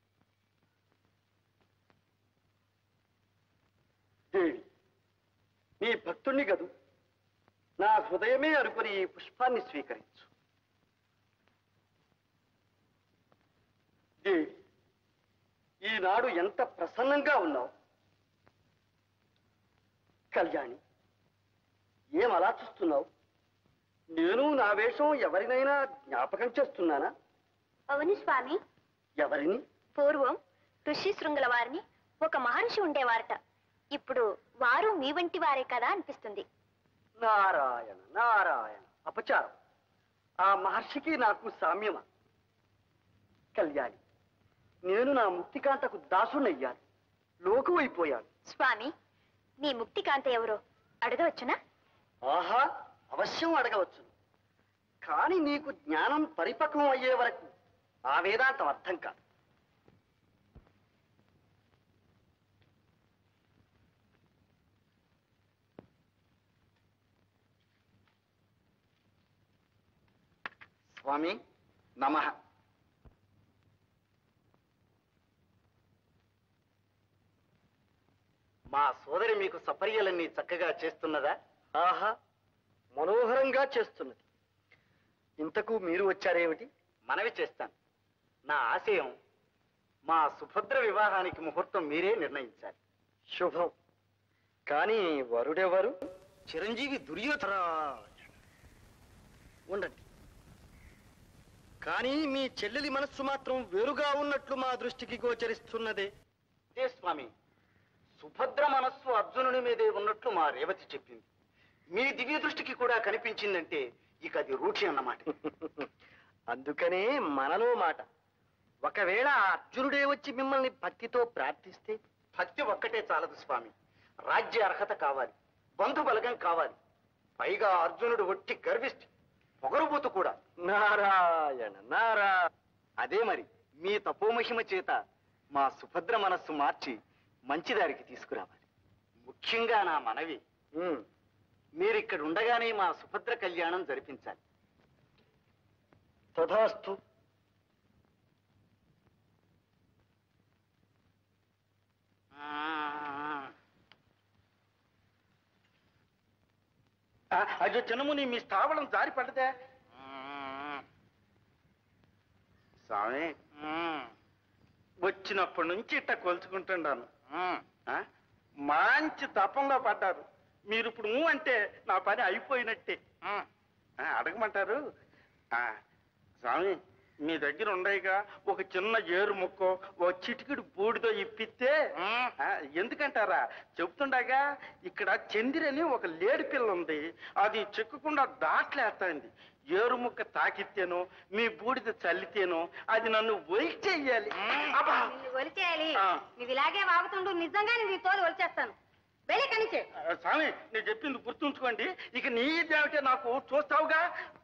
దేవి నీ భక్తుణ్ణి గదు నా హృదయమే అనుకుని ఈ పుష్పాన్ని స్వీకరించు దేవి ఈనాడు ఎంత ప్రసన్నంగా ఉన్నావు కళ్యాణి ఏం అలా చూస్తున్నావు నేను నా వేషం ఎవరినైనా జ్ఞాపకం చేస్తున్నానా అవును స్వామి ఎవరిని పూర్వం ఋషి శృంగుల వారిని ఒక మహర్షి ఉండేవారట ఇప్పుడు వారు మీ వంటి వారే కదా అనిపిస్తుంది నారాయణ నారాయణ అపచారం ఆ మహర్షికి నాకు సామ్యమా కళ్యాణి నేను నా ముక్తికాంతకు దాసునయ్యాను లోకువైపోయాను స్వామి నీ ముక్తికాంత ఎవరో అడగవచ్చునా ఆహా అవశ్యం అడగవచ్చు కానీ నీకు జ్ఞానం పరిపక్వం అయ్యే వరకు ఆ వేదాంతం అర్థం కాదు స్వామి నమ మా సోదరి మీకు సపర్యలన్నీ చక్కగా చేస్తున్నదా ఆహా మనోహరంగా చేస్తున్నది ఇంతకు మీరు వచ్చారేమిటి మనవి చేస్తాను నా ఆశయం మా సుభద్ర వివాహానికి ముహూర్తం మీరే నిర్ణయించాలి శుభం కానీ వరుడెవరు చిరంజీవి దుర్యోధన ఉండండి కానీ మీ చెల్లెలి మనస్సు మాత్రం వేరుగా ఉన్నట్లు మా దృష్టికి గోచరిస్తున్నదే అదే స్వామి సుభద్ర మనస్సు అర్జునుని మీదే ఉన్నట్లు మా రేవతి చెప్పింది మీ దివ్య దృష్టికి కూడా కనిపించిందంటే ఇక అది రూఢి అన్నమాట అందుకనే మనలో మాట ఒకవేళ ఆ అర్జునుడే వచ్చి మిమ్మల్ని భక్తితో ప్రార్థిస్తే భక్తి ఒక్కటే చాలదు స్వామి రాజ్య అర్హత కావాలి బంధు బలగం కావాలి పైగా అర్జునుడు ఒట్టి గర్విష్టి పొగరుబోతు కూడా నారాయణ నారా అదే మరి మీ తపోమహిమ చేత మా సుభద్ర మనస్సు మార్చి మంచి దారికి తీసుకురావాలి ముఖ్యంగా నా మనవి మీరిక్కడ ఉండగానే మా సుభద్ర కళ్యాణం జరిపించాలి తథాస్తు అయ్యో చిన్నముని మీ స్థావరం జారి పడ్డదే స్వామి వచ్చినప్పటి నుంచి ఇట్ట కొలుచుకుంటున్నాను ఆ? మంచి తపంలో పడ్డారు మీరు ఇప్పుడు ఊ అంటే నా పని అయిపోయినట్టే ఆ, అడగమంటారు ఆ, స్వామి మీ దగ్గర ఉండయిగా ఒక చిన్న ఏరు ముక్కో ఓ చిటికిడి బూడితో ఇప్పిస్తే ఆ, ఎందుకంటారా చెప్తుండగా ఇక్కడ చందిరని ఒక లేడి పిల్ల ఉంది అది చెక్కకుండా దాట్లేస్తాంది ఏరు ముక్క తాకితేనో మీ బూడిద చల్లితేనో అది నన్ను ఒలిచి చెయ్యాలి అబ్బా! నిన్ను ఒలిచేయాలి ఆ. నువ్వు ఇలాగే వాగుతుండు నిజంగానే నీ తోలు ఒలిచేస్తాను వెళ్ళి కనిచే ఆ, స్వామి నేను చెప్పింది గుర్తుంచుకోండి ఇక నీ దేవటే నాకు చూస్తావుగా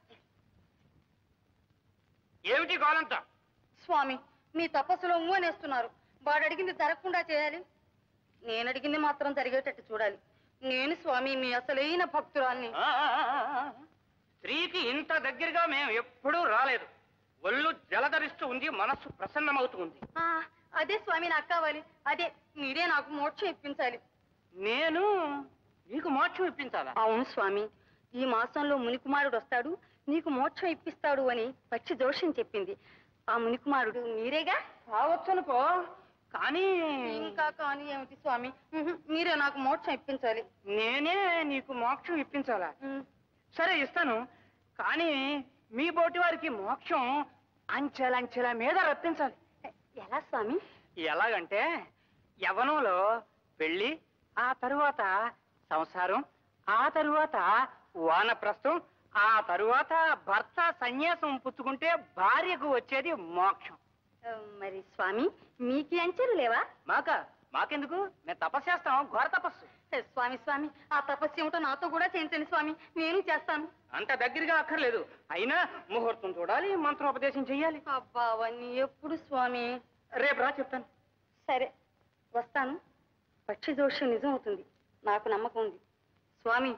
ఏమిటి గోలంతా స్వామి మీ తపస్సులో మూనేస్తున్నారు వాడు అడిగింది జరగకుండా చేయాలి నేను అడిగింది మాత్రం జరిగేటట్టు చూడాలి నేను స్వామి మీ అసలైన భక్తురాల్ని స్త్రీకి ఇంత దగ్గరగా మేము ఎప్పుడూ రాలేదు ఒళ్ళు జలధరిస్తూ ఉంది మనస్సు ప్రసన్నమవుతుంది ఆ, అదే స్వామి నాకు కావాలి అదే మీరే నాకు మోక్షం ఇప్పించాలి నేను నీకు మోక్షం ఇప్పించాలా అవును స్వామి ఈ మాసంలో మునికుమారుడు వస్తాడు నీకు మోక్షం ఇప్పిస్తాడు అని పచ్చి దోషం చెప్పింది ఆ మునికుమారుడు మీరేగా కావచ్చనుకో కానీ ఇంకా కానీ ఏమిటి స్వామి ఉహు, మీరే నాకు మోక్షం ఇప్పించాలి నేనే నీకు మోక్షం ఇప్పించాలా సరే ఇస్తాను కానీ మీ బోటి వారికి మోక్షం అంచెలంచెల మీద రప్పించాలి ఎలా స్వామి ఎలాగంటే యవనంలో పెళ్లి ఆ తరువాత సంసారం ఆ తరువాత వానప్రస్థం ఆ తరువాత భర్త సన్యాసం పుచ్చుకుంటే భార్యకు వచ్చేది మోక్షం ఆ, మరి స్వామి మీకే అంచెలు లేవా మాక మాకెందుకు మేము తపస్సు చేస్తాం ఘోర తపస్సు స్వామి స్వామి ఆ తపస్సు ఏమిటో నాతో కూడా చేయించండి స్వామి నేను చేస్తాను అంత దగ్గరగా అక్కర్లేదు అయినా ముహూర్తం చూడాలి మంత్రోపదేశం చెయ్యాలి అబ్బా అవన్నీ ఎప్పుడు స్వామి రేపు రా చెప్తాను సరే వస్తాను పక్షి దోషం నిజం అవుతుంది నాకు నమ్మకం ఉంది స్వామి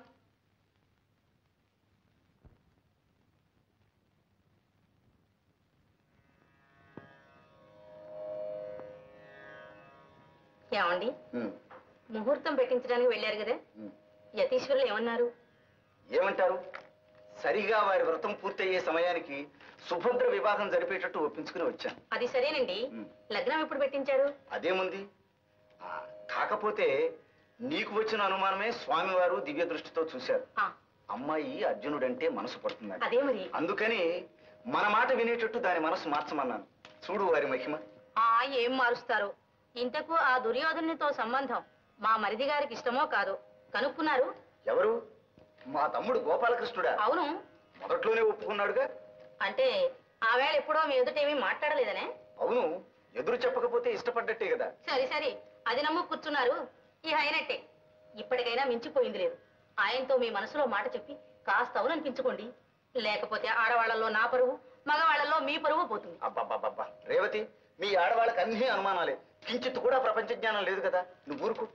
ఏమండి ముహూర్తం పెట్టించడానికి వెళ్ళారు కదా యతీశ్వరులు ఏమన్నారు ఏమంటారు సరిగా వారి వ్రతం పూర్తయ్యే సమయానికి సుభద్ర వివాహం జరిపేటట్టు ఒప్పించుకుని వచ్చాను అది సరేనండి లగ్నం ఎప్పుడు పెట్టించారు అదేముంది ఆ, కాకపోతే నీకు వచ్చిన అనుమానమే స్వామివారు దివ్య దృష్టితో చూశారు ఆ. అమ్మాయి అర్జునుడంటే మనసు పడుతుంది అదే మరి అందుకని మన మాట వినేటట్టు దాని మనసు మార్చమన్నాను చూడు వారి మహిమ ఆ ఏం మారుస్తారు ఇంతకు ఆ దుర్యోధనునితో సంబంధం మా మరిది గారికి ఇష్టమో కాదో కనుక్కున్నారు ఎవరు మా తమ్ముడు గోపాలకృష్ణుడా అవును మొదట్లోనే ఒప్పుకున్నాడుగా అంటే ఆ వేళ ఎప్పుడో మీ ఎదుటేమీ మాట్లాడలేదనే అవును ఎదురు చెప్పకపోతే ఇష్టపడ్డట్టే కదా సరే సరే అది నమ్ము కూర్చున్నారు ఈ అయినట్టే ఇప్పటికైనా మించిపోయింది లేదు ఆయనతో మీ మనసులో మాట చెప్పి కాస్త అవుననిపించుకోండి లేకపోతే ఆడవాళ్లలో నా పరువు మగవాళ్లలో మీ పరువు పోతుంది అబ్బబ్బబ్బబ్బా రేవతి మీ ఆడవాళ్ళకి అన్ని అనుమానాలే కించిత్ కూడా ప్రపంచ జ్ఞానం లేదు కదా నువ్వు ఊరుకు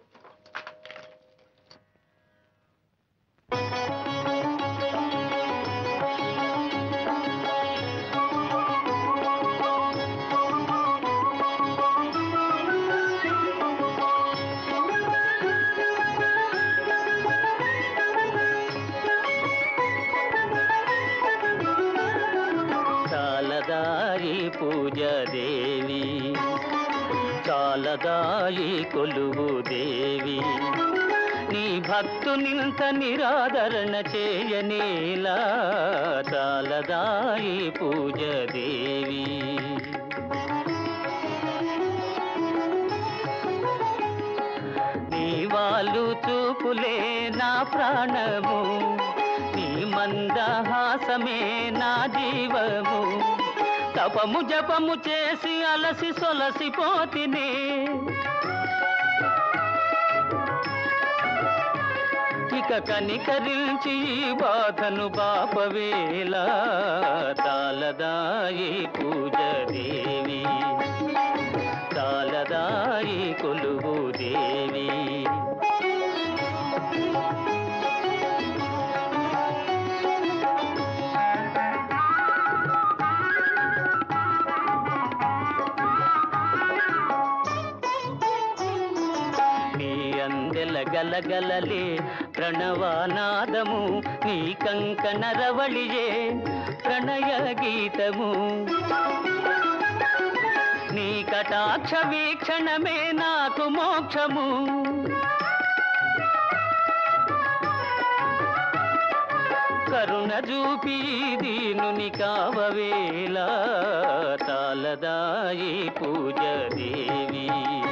చాలదాయి పూజ దేవి చాలదాయి కొలువు దేవి నీ భక్తునింత నిరాదరణ చేయనేలా చాలదాయి పూజ దేవి నీ వాళ్ళు చూపులే నా ప్రాణము నీ మందహాసమే నా జీవము తపము జపము చేసి అలసి సొలసిపోతిని ఇక కనికరించి ఈ బాధను బాపవేలా తాలదాయి పూజ దేవి తాలదాయి కొలువు దేవి నీ అందెల గలగలలే ప్రణవానాదము నీ కంకణ రవళియే ప్రణయ గీతము నీ కటాక్ష వీక్షణమే నాకు మోక్షము కరుణ చూపి దీనుని కావవేలా తాలదాయి పూజ దేవి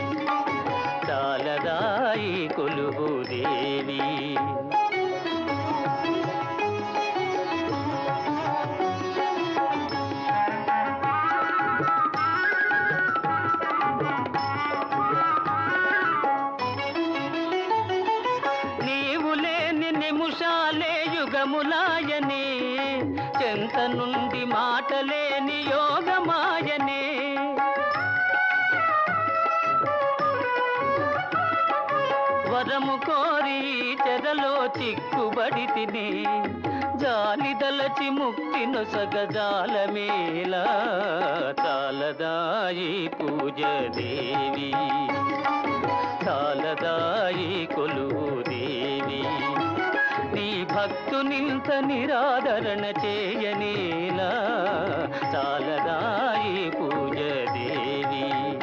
తాలదాయి కొలువు దేవి నీవు లేని నిముషాలే యుగములాయనే చెంత నుండి మాటలేని యోగమాయనే వరము కోరి చెరలో చిక్కుబడి తిని జాలి దలచి ముక్తి నొసగజాలమేలా చాలదాయి పూజ దేవి చాలదాయి కొలువు దేవి నీ భక్తునింత నిరాదరణ చేయనేలా చాలదాయి పూజ దేవి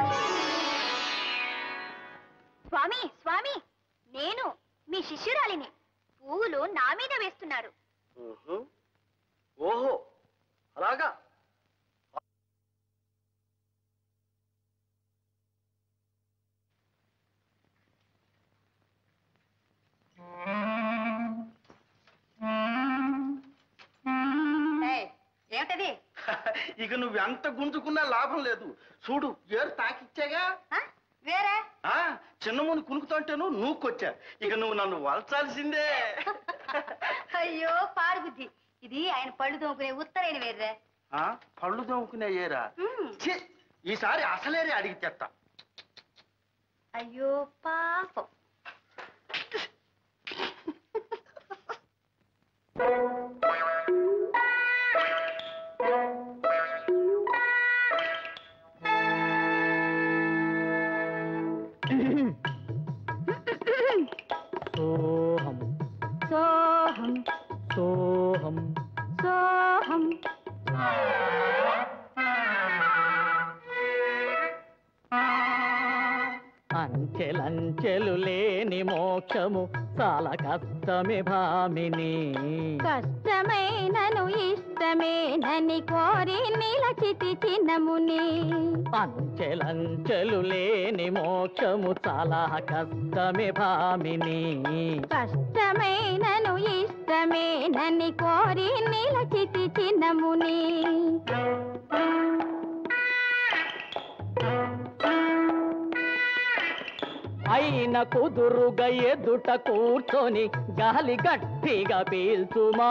స్వామి స్వామి నేను మీ శిష్యురాలిని పువ్వులు నా మీద వేస్తున్నారు ఓహో అలాగా ఏయ్, ఏమిటది ఇక నువ్వు ఎంత గుంజుకున్నా లాభం లేదు చూడు ఏరు తాకిచ్చాగా వేరే ఆ చిన్నముని కునుకుతుంటేను నూక్కొచ్చా ఇక నువ్వు నన్ను వలచాల్సిందే అయ్యో పాడు బుద్ధి ఇది ఆయన పళ్ళు తోముకునే ఉత్తరైన వేర్రే ఆ పళ్ళు తోముకునే ఏరా ఛీ, ఈసారి అసలేరే అడిగి తెస్తా అయ్యో పాపం సోహం సోహం సోహం సోహం అంచెలంచెలు లేని మోక్షము చాలా కష్టమే భామిని కష్టమైనను ఇష్టమేనని కోరి నిలచితి చిన్నముని అంచెలంచెలు లేని మోక్షము చాలా కష్టమే భామిని కష్టమైనను ఇష్టమేనని కోరి నిలచితి చిన్నముని అయిన కుదురుగా ఎదుట కూర్చొని గాలి గట్టిగా పీల్చుమా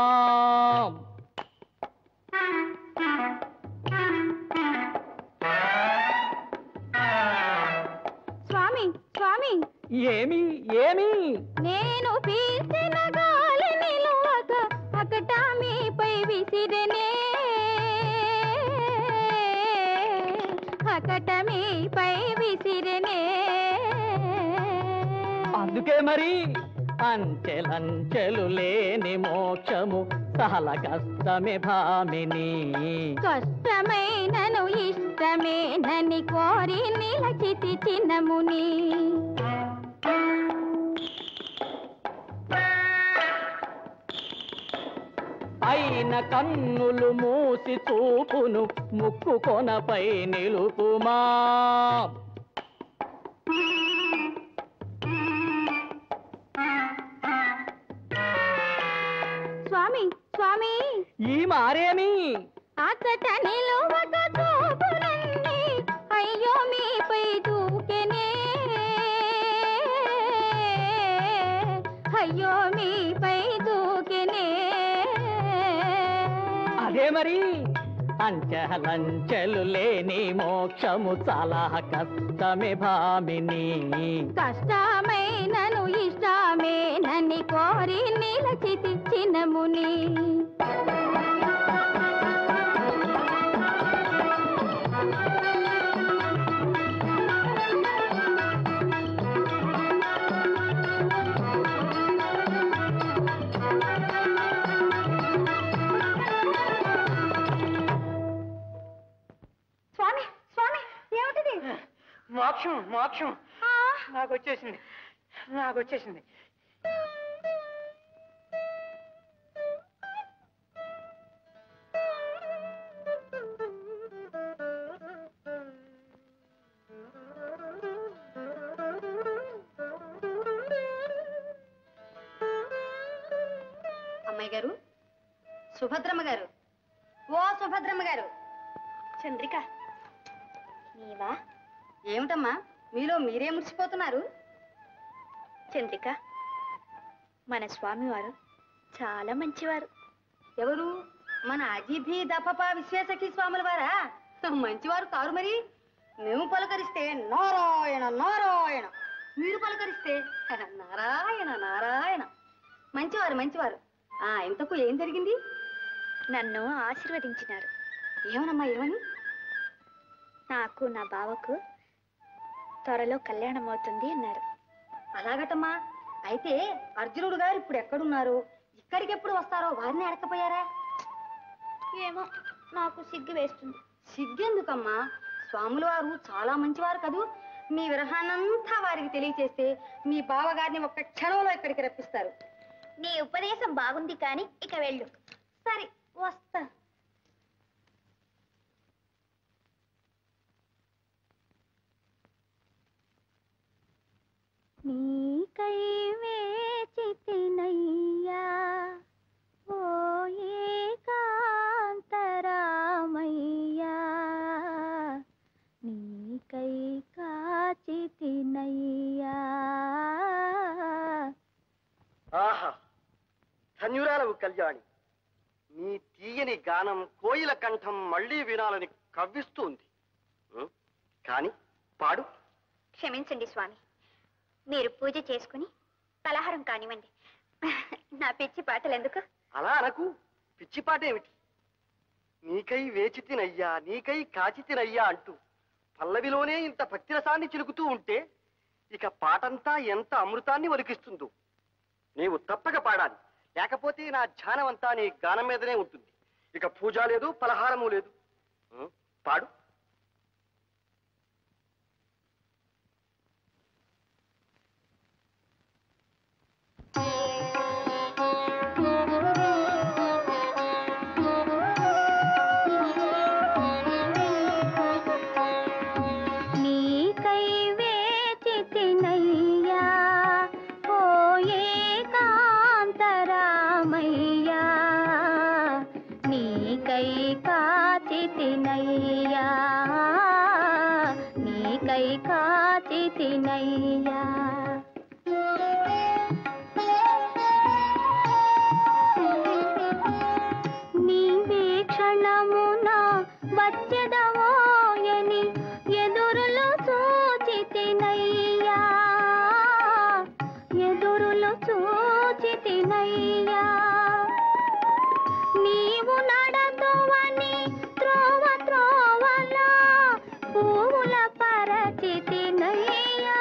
స్వామి స్వామి ఏమి ఏమి నేను పీల్చిన గాలి నిలువక అకట మీపై విసిరనే అకట మీపై విసిరనే అందుకే మరి అంచెలంచెలు లేని మోక్షము చాలా కష్టమే భామిని కష్టమైనను ఇష్టమేనని కోరి నిలచితి చిన్నముని అయిన కన్నులు మూసి చూపును ముక్కు కొనపై నిలుపుమా స్వామి స్వామి ఈ మారేమి అచ్చట నిలువక చూపునండి అయ్యో మీపై దూకెనే అయ్యో మీపై దూకెనే అదే మరి అంచెలంచెలు లేని మోక్షము చాలా కష్టమే భామిని కష్టమైనను ఇష్టమేనని కోరి నిలచితి చిన్నముని స్వామి స్వామి ఏమిటిది మోక్షం మోక్షం నాకు వచ్చేసింది నాకు వచ్చేసింది అమ్మాయి గారు సుభద్రమ్మ గారు ఓ సుభద్రమ్మ గారు చంద్రిక నీవా ఏమిటమ్మా మీలో మీరే మురిసిపోతున్నారు చంద్రిక మన స్వామివారు చాలా మంచివారు ఎవరు మన అజిభి దపప విశ్వేశకి స్వాముల వారా మంచివారు కారు మరి మేము పలకరిస్తే నారాయణ నారాయణ మీరు పలకరిస్తే నారాయణ నారాయణ మంచివారు మంచివారు ఆ ఇంతకు ఏం జరిగింది నన్ను ఆశీర్వదించినారు ఏమనమ్మా ఏమని నాకు నా బావకు త్వరలో కళ్యాణం అవుతుంది అన్నారు అలాగటమ్మా అయితే అర్జునుడు గారు ఇప్పుడు ఎక్కడున్నారు ఇక్కడికి ఎప్పుడు వస్తారో వారిని అడకపోయారా ఏమో నాకు సిగ్గు వేస్తుంది సిగ్గెందుకమ్మా స్వాముల వారు చాలా మంచివారు కదూ మీ విరహాన్నంతా వారికి తెలియచేస్తే మీ బావగారిని ఒక్క క్షణంలో ఇక్కడికి రప్పిస్తారు నీ ఉపదేశం బాగుంది కానీ ఇక వెళ్ళు సరే వస్తా నీకై వేచితినయ్యా ఓ ఏకాంతరామయ్య కళ్యాణి నీ తీయని గానం కోయిల కంఠం మళ్ళీ వినాలని కవ్విస్తుంది ఉం? కాని పాడు క్షమించండి స్వామి మీరు పూజ చేసుకుని పలహారం కానివ్వండి నా పిచ్చి పాటలు ఎందుకు అలా అనకు పిచ్చిపాట ఏమిటి నీకై వేచి తినయ్యా నీకై కాచి తినయ్యా అంటూ పల్లవిలోనే ఇంత భక్తిరసాన్ని చిలుకుతూ ఉంటే ఇక పాటంతా ఎంత అమృతాన్ని ఒలికిస్తుందో నీవు తప్పక పాడాలి లేకపోతే నా ధ్యానం అంతా నీ గానం మీదనే ఉంటుంది ఇక పూజ లేదు పలహారము లేదు ఉం? పాడు నీకై వేచి తినయ్యా ఓ ఏకాంతరామయ్యా నీకై కాచి తినయ్యా నీకై కాచి తినయ్యా నీవే క్షణమున వచ్చెదవోయని ఎదురులు చూచితినయ్యా ఎదురులు చూచితినయ్యా నీవు నడదువని త్రోవ త్రోవలా పూల పరచితినయ్యా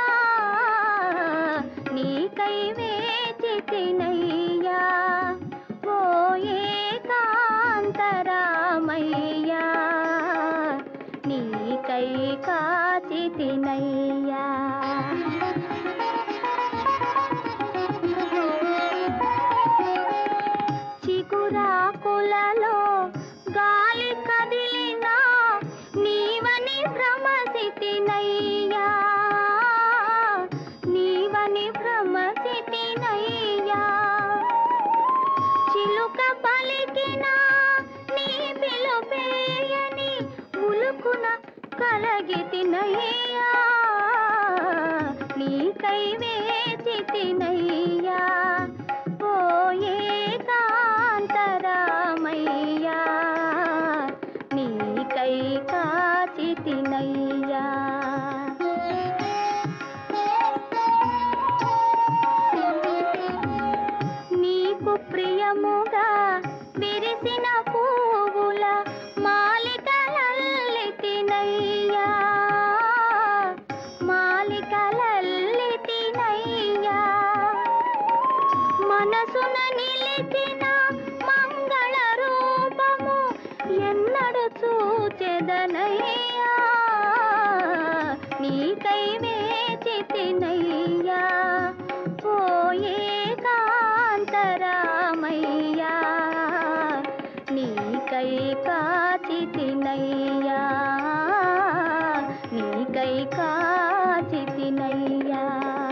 నీకై వేచితినయ్యా ఓ ఏకాంతరామయ్యా నీకై కాచి తినయ్యా చిగురాకులలో గాలి కదిలినా నీవని భ్రమసితినయ్యా నీవని భ్రమసితినయ్యా చిలుక పలికిన నీ పిలుపేయని ఉలుకున కలగితినయ్యా నీకై వేచి తినయ్యా ఓ ఏకాంతరామయ్యా నీకై కాచి తినయ్యా నీకు ప్రియముగా విరిసిన పువ్వుల మాలికలల్లితినయ్యా మాలికలల్లితినయ్యా మనసున నిలిచిన మంగళ రూపము ఎన్నడు చూచెదనయ్యా నీకై వేచి తినయ్యా ఓ ఏకాంతరామయ్యా నీకై కాచి తినయ్యా నీకై కాచి తినయ్యా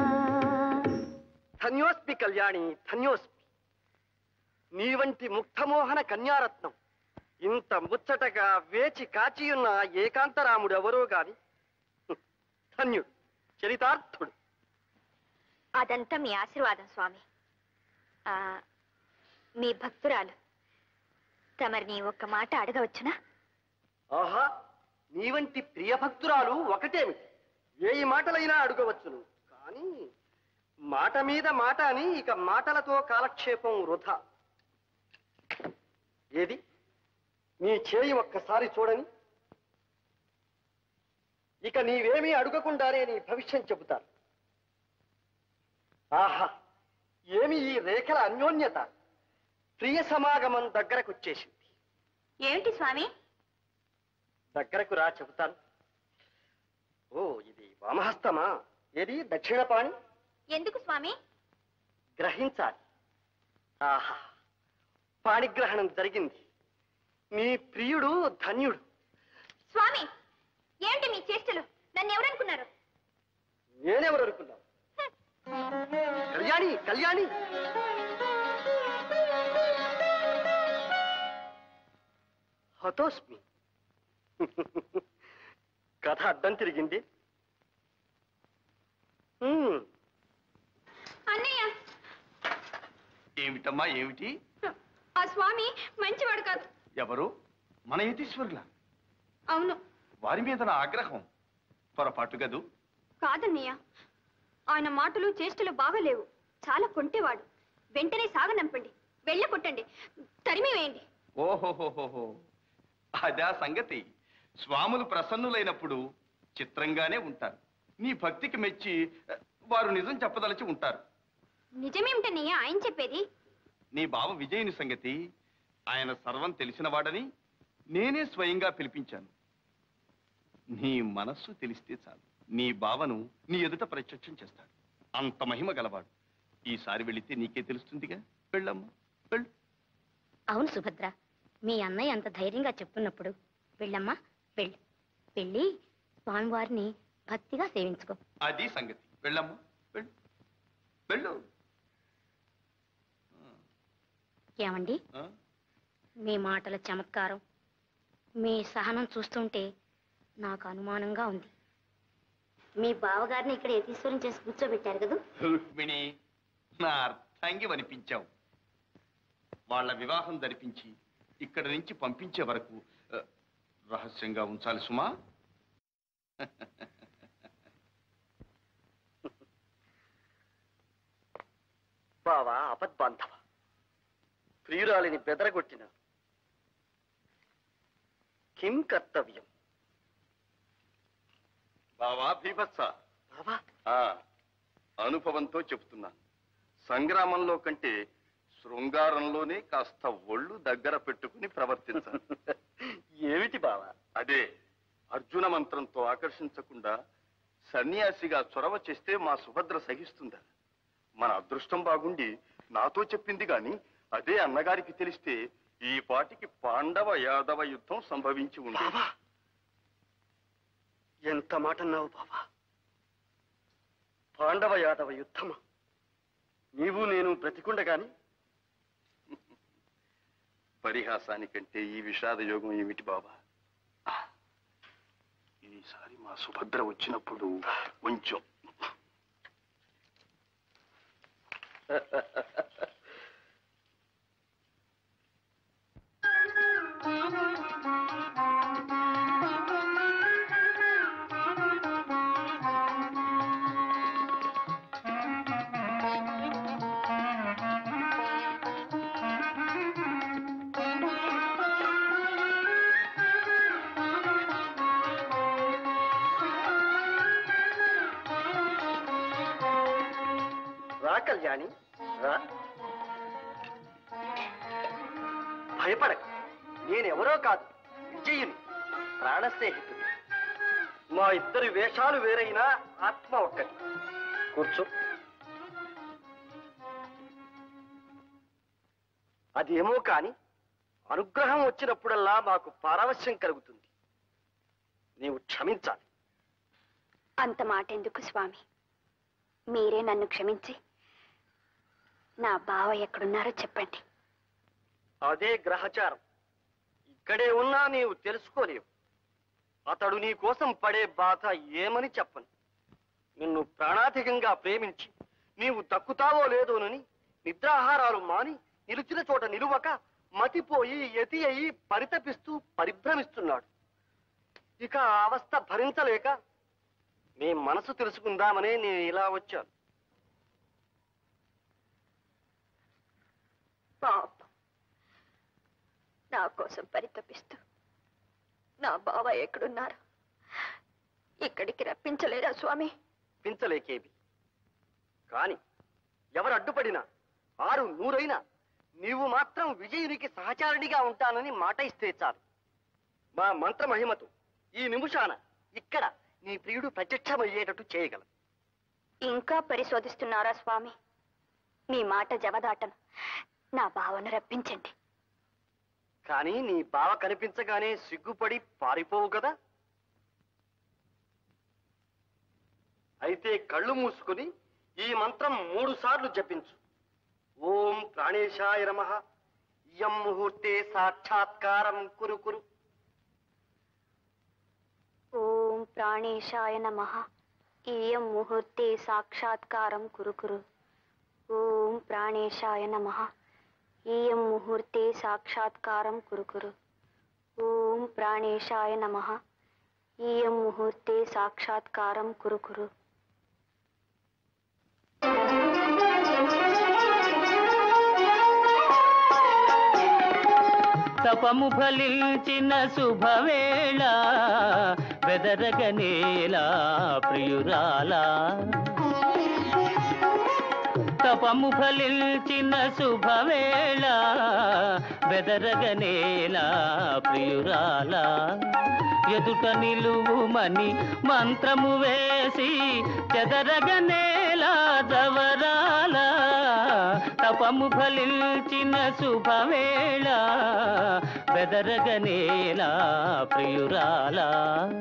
ధన్యోస్మి కళ్యాణి ధన్యోస్మి నీ వంటి ముక్తమోహన కన్యారత్నం ఇంత ముచ్చటగా వేచి కాచియున్న ఏకాంతరాముడు ఎవరో గాని హ్మ్, ధన్యుడు చరితార్థుడు అదంతా మీ ఆశీర్వాదం స్వామి ఆ, మీ భక్తురాలు తమరిని ఒక్క మాట అడగవచ్చునా ఆహా నీ వంటి ప్రియ భక్తురాలు ఒకటేమిటి ఏ మాటలైనా అడగవచ్చును కానీ మాట మీద మాట అని ఇక మాటలతో కాలక్షేపం వృధా ఏది నీ చేయి ఒక్కసారి చూడని ఇక నీవేమీ అడగకుండానే నీ భవిష్యం చెబుతాను ఆహా ఏమి ఈ రేఖల అన్యోన్యత ప్రియ సమాగమం దగ్గరకొచ్చేసింది ఏమిటి స్వామి దగ్గరకు రా చెబుతాను ఓ ఇది వామహస్తమా ఏది దక్షిణపాణి ఎందుకు స్వామి గ్రహించాలి ఆహా పాణిగ్రహణం జరిగింది నీ ప్రియుడు ధన్యుడు స్వామి ఏమిటి మీ చేష్టలు నన్ను ఎవరనుకున్నారు నేనెవరు అనుకున్నావు కళ్యాణి కళ్యాణి హతోస్మి కథ అడ్డం తిరిగింది హ్మ్, అన్నయ్య ఏమిటమ్మా ఏమిటి ఆ స్వామి మంచివాడు కాదు ఎవరు మన యతీశ్వరుల అవును వారి మీద నా ఆగ్రహం పొరపాటు గదు కాదన్నయ్య ఆయన మాటలు చేష్టలు బాగలేవు చాలా కొంటేవాడు వెంటనే సాగనంపండి వెళ్ళ కొట్టండి తరిమి వేయండి ఓహోహోహోహో అదా సంగతి స్వాములు ప్రసన్నులైనప్పుడు చిత్రంగానే ఉంటారు నీ భక్తికి మెచ్చి ఆ, వారు నిజం చెప్పదలచి ఉంటారు నిజమేమిటన్నయ్య ఆయన చెప్పేది నీ బావ విజయుని సంగతి ఆయన సర్వం తెలిసినవాడని నేనే స్వయంగా పిలిపించాను నీ మనస్సు తెలిస్తే చాలు నీ బావను నీ ఎదుట ప్రత్యక్షం చేస్తాడు అంత మహిమ గలవాడు ఈసారి వెళితే నీకే తెలుస్తుందిగా వెళ్ళమ్మా వెళ్ళు అవును సుభద్ర మీ అన్నయ్య అంత ధైర్యంగా చెప్తున్నప్పుడు వెళ్ళమ్మా వెళ్ళు వెళ్ళి స్వామివారిని భక్తిగా సేవించుకో అది సంగతి వెళ్ళమ్మా వెళ్ళు వెళ్ళు ఏమండి ఆ? మీ మాటల చమత్కారం మీ సహనం చూస్తుంటే నాకు అనుమానంగా ఉంది మీ బావగారిని ఇక్కడ యతీశ్వరం చేసి కూర్చోబెట్టారు కదా రుక్మిణి నా అర్థాంగి వనిపించావు వాళ్ళ వివాహం జరిపించి ఇక్కడి నుంచి పంపించే వరకు ఆ, రహస్యంగా ఉంచాలి సుమా బావా అపద్బాంధవ ప్రియురాలిని బెదరగొట్టిన కిం కర్తవ్యం బావా భీభత్స బావా ఆ, అనుభవంతో చెప్తున్నాను సంగ్రామంలో కంటే శృంగారంలోనే కాస్త ఒళ్ళు దగ్గర పెట్టుకుని ప్రవర్తించాలి ఏమిటి బావా అదే అర్జున మంత్రంతో ఆకర్షించకుండా సన్యాసిగా చొరవ చేస్తే మా సుభద్ర సహిస్తుందా మన అదృష్టం బాగుండి నాతో చెప్పింది గాని అదే అన్నగారికి తెలిస్తే ఈ పాటికి పాండవ యాదవ యుద్ధం సంభవించి ఉంది ఎంత మాట అన్నావు బావా పాండవ యాదవ యుద్ధమా నీవు నేను బ్రతికుండగాని పరిహాసానికంటే ఈ విషాద యోగం ఏమిటి బాబా ఆ, ఈసారి మా సుభద్ర వచ్చినప్పుడు కొంచెం రా కళ్యాణి రా భయపడక నేనెవరో కాదు విజయుని ప్రాణ స్నేహితుడు మా ఇద్దరి వేషాలు వేరైనా ఆత్మ ఒక్కటి కూర్చో అదేమో కాని అనుగ్రహం వచ్చినప్పుడల్లా మాకు పారవశ్యం కలుగుతుంది నీవు క్షమించాలి అంత మాట ఎందుకు స్వామి మీరే నన్ను క్షమించి నా బావ ఎక్కడున్నారో చెప్పండి అదే గ్రహచారం ఇక్కడే ఉన్నా నీవు తెలుసుకోలేవు అతడు నీ కోసం పడే బాధ ఏమని చెప్పను నిన్ను ప్రాణాధికంగా ప్రేమించి నీవు దక్కుతావో లేదోనని నిద్రాహారాలు మాని నిలిచిన చోట నిలువక మతిపోయి యతి అయి పరితపిస్తూ పరిభ్రమిస్తున్నాడు ఇక ఆ అవస్థ భరించలేక నీ మనసు తెలుసుకుందామనే నేను ఇలా వచ్చాను పాప నా కోసం పరితపిస్తూ నా బావ ఎక్కడున్నారు ఇక్కడికి రప్పించలేరా స్వామి పించలేకేవి కాని ఎవరు అడ్డుపడినా ఆరు నూరైనా నీవు మాత్రం విజయునికి సహచారిణిగా ఉంటానని మాట ఇస్తే చాలు మా మంత్ర మహిమతో ఈ నిమిషాన ఇక్కడ నీ ప్రియుడు ప్రత్యక్షమయ్యేటట్టు చేయగలం ఇంకా పరిశోధిస్తున్నారా స్వామి మీ మాట జవదాటను నా బావను రప్పించండి కానీ నీ బావ కనిపించగానే సిగ్గుపడి పారిపోవు కదా అయితే కళ్ళు మూసుకుని ఈ మంత్రం మూడు సార్లు జపించు ఓం ప్రాణేశాయ నమ ఇయం ముహూర్తే సాక్షాత్కారం కురు కురు ఓం ప్రాణేశాయ నమ ఇయం ముహూర్తే సాక్షాత్కారం కురు కురు ఓం ప్రాణేశాయ నమ ఈయం ముహూర్తే సాక్షాత్కారం కురుకురు ఓం ప్రాణేశాయ నమ ఈయం ముహూర్తే సాక్షాత్కారం కురుకురు తపము ఫలించిన శుభవేళ బెదరగనేలా ప్రియురాలా తపము ఫలించిన శుభవేళ బెదరగనేలా ప్రియురాలా ఎదుట నిలువుమని మంత్రము వేసి చెదరగనేలా జవరాల తపము ఫలించిన శుభవేళ బెదరగనేలా ప్రియురాలా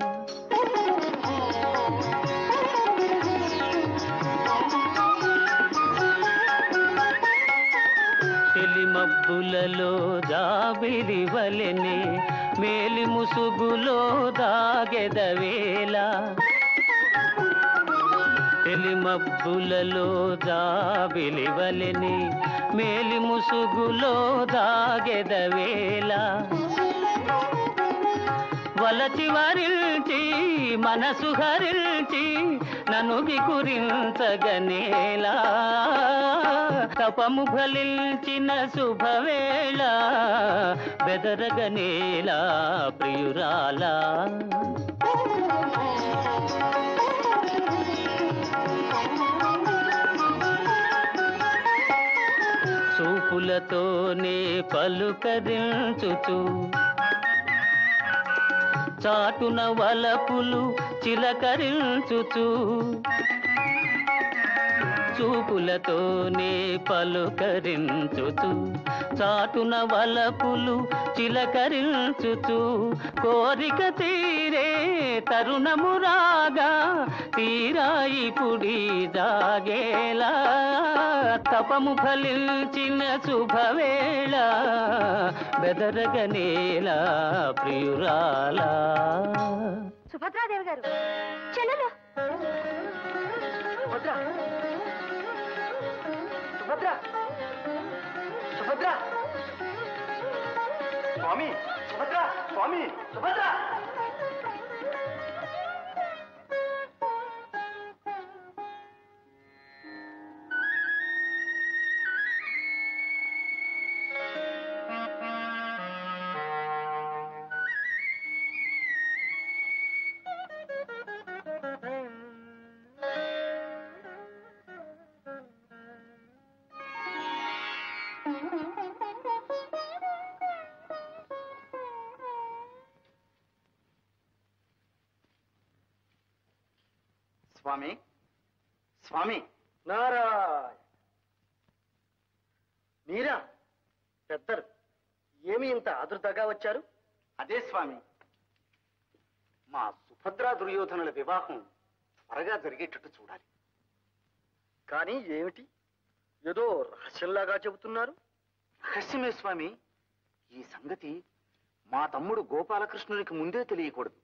తెలిమబ్బులలో జాబిలి వలెనే మేలి ముసుగులో దాగెదవేళ తెలిమబ్బులలో జాబిలి వలెనే మేలి ముసుగులో దాగెదవేళ వలచి వరిల్చి మనసు హరిల్చి నన్ను గురించగనేలా తపము ఫలించిన శుభవేళ బెదరగనేలా ప్రియురాలా చూపులతోనే పలుకరించుచు చాటున వలపులు చిలకరించుచు చూపులతోనే పలుకరించుచు చాటున వలపులు చిలకరించుచు కోరిక తీరే తరుణము రాగా తీరాయి పుడి జాగేలా తపము ఫలించిన శుభవేళ బెదరగనేలా ప్రియురాలా సుభద్రాదేవి గారు చెల్లెలు సుభద్ర సుభద్ర సుభద్ర స్వామి సుభద్ర స్వామి సుభద్ర స్వామి స్వామి నారాయణ మీరా పెద్దలు ఏమి ఇంత ఆదుర్దగా వచ్చారు అదే స్వామి మా సుభద్రా దుర్యోధనుల వివాహం త్వరగా జరిగేటట్టు చూడాలి కానీ ఏమిటి ఏదో రహస్యంలాగా చెబుతున్నారు రహస్యమే స్వామి ఈ సంగతి మా తమ్ముడు గోపాలకృష్ణునికి ముందే తెలియకూడదు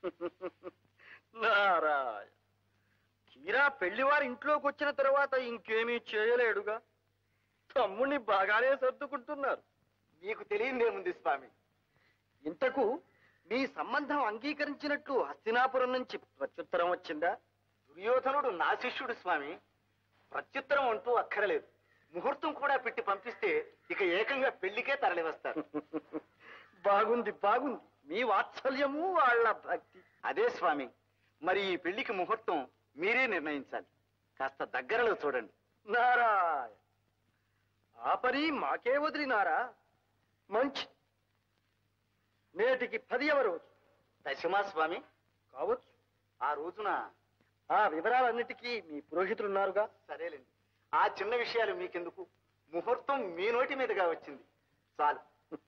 నారాయణ తీరా పెళ్లివారి ఇంట్లోకి వచ్చిన తర్వాత ఇంకేమీ చేయలేడుగా తమ్ముణ్ణి బాగానే సర్దుకుంటున్నారు మీకు తెలియదేముంది స్వామి ఇంతకు మీ సంబంధం అంగీకరించినట్లు హస్తినాపురం నుంచి ప్రత్యుత్తరం వచ్చిందా దుర్యోధనుడు నా శిష్యుడు స్వామి ప్రత్యుత్తరం అంటూ అక్కరలేదు ముహూర్తం కూడా పెట్టి పంపిస్తే ఇక ఏకంగా పెళ్లికే తరలి వస్తారు బాగుంది బాగుంది మీ వాత్సల్యము వాళ్ళ భక్తి అదే స్వామి మరి ఈ పెళ్లికి ముహూర్తం మీరే నిర్ణయించాలి కాస్త దగ్గరలో చూడండి నారాయణ ఆ పని మాకే వదిలినారా మంచి నేటికి పదియవ రోజు దశమా స్వామి కావచ్చు ఆ రోజున ఆ వివరాలన్నిటికీ మీ పురోహితులున్నారుగా సరేలేండి ఆ చిన్న విషయాలు మీకెందుకు ముహూర్తం మీ నోటి మీదుగా వచ్చింది చాలు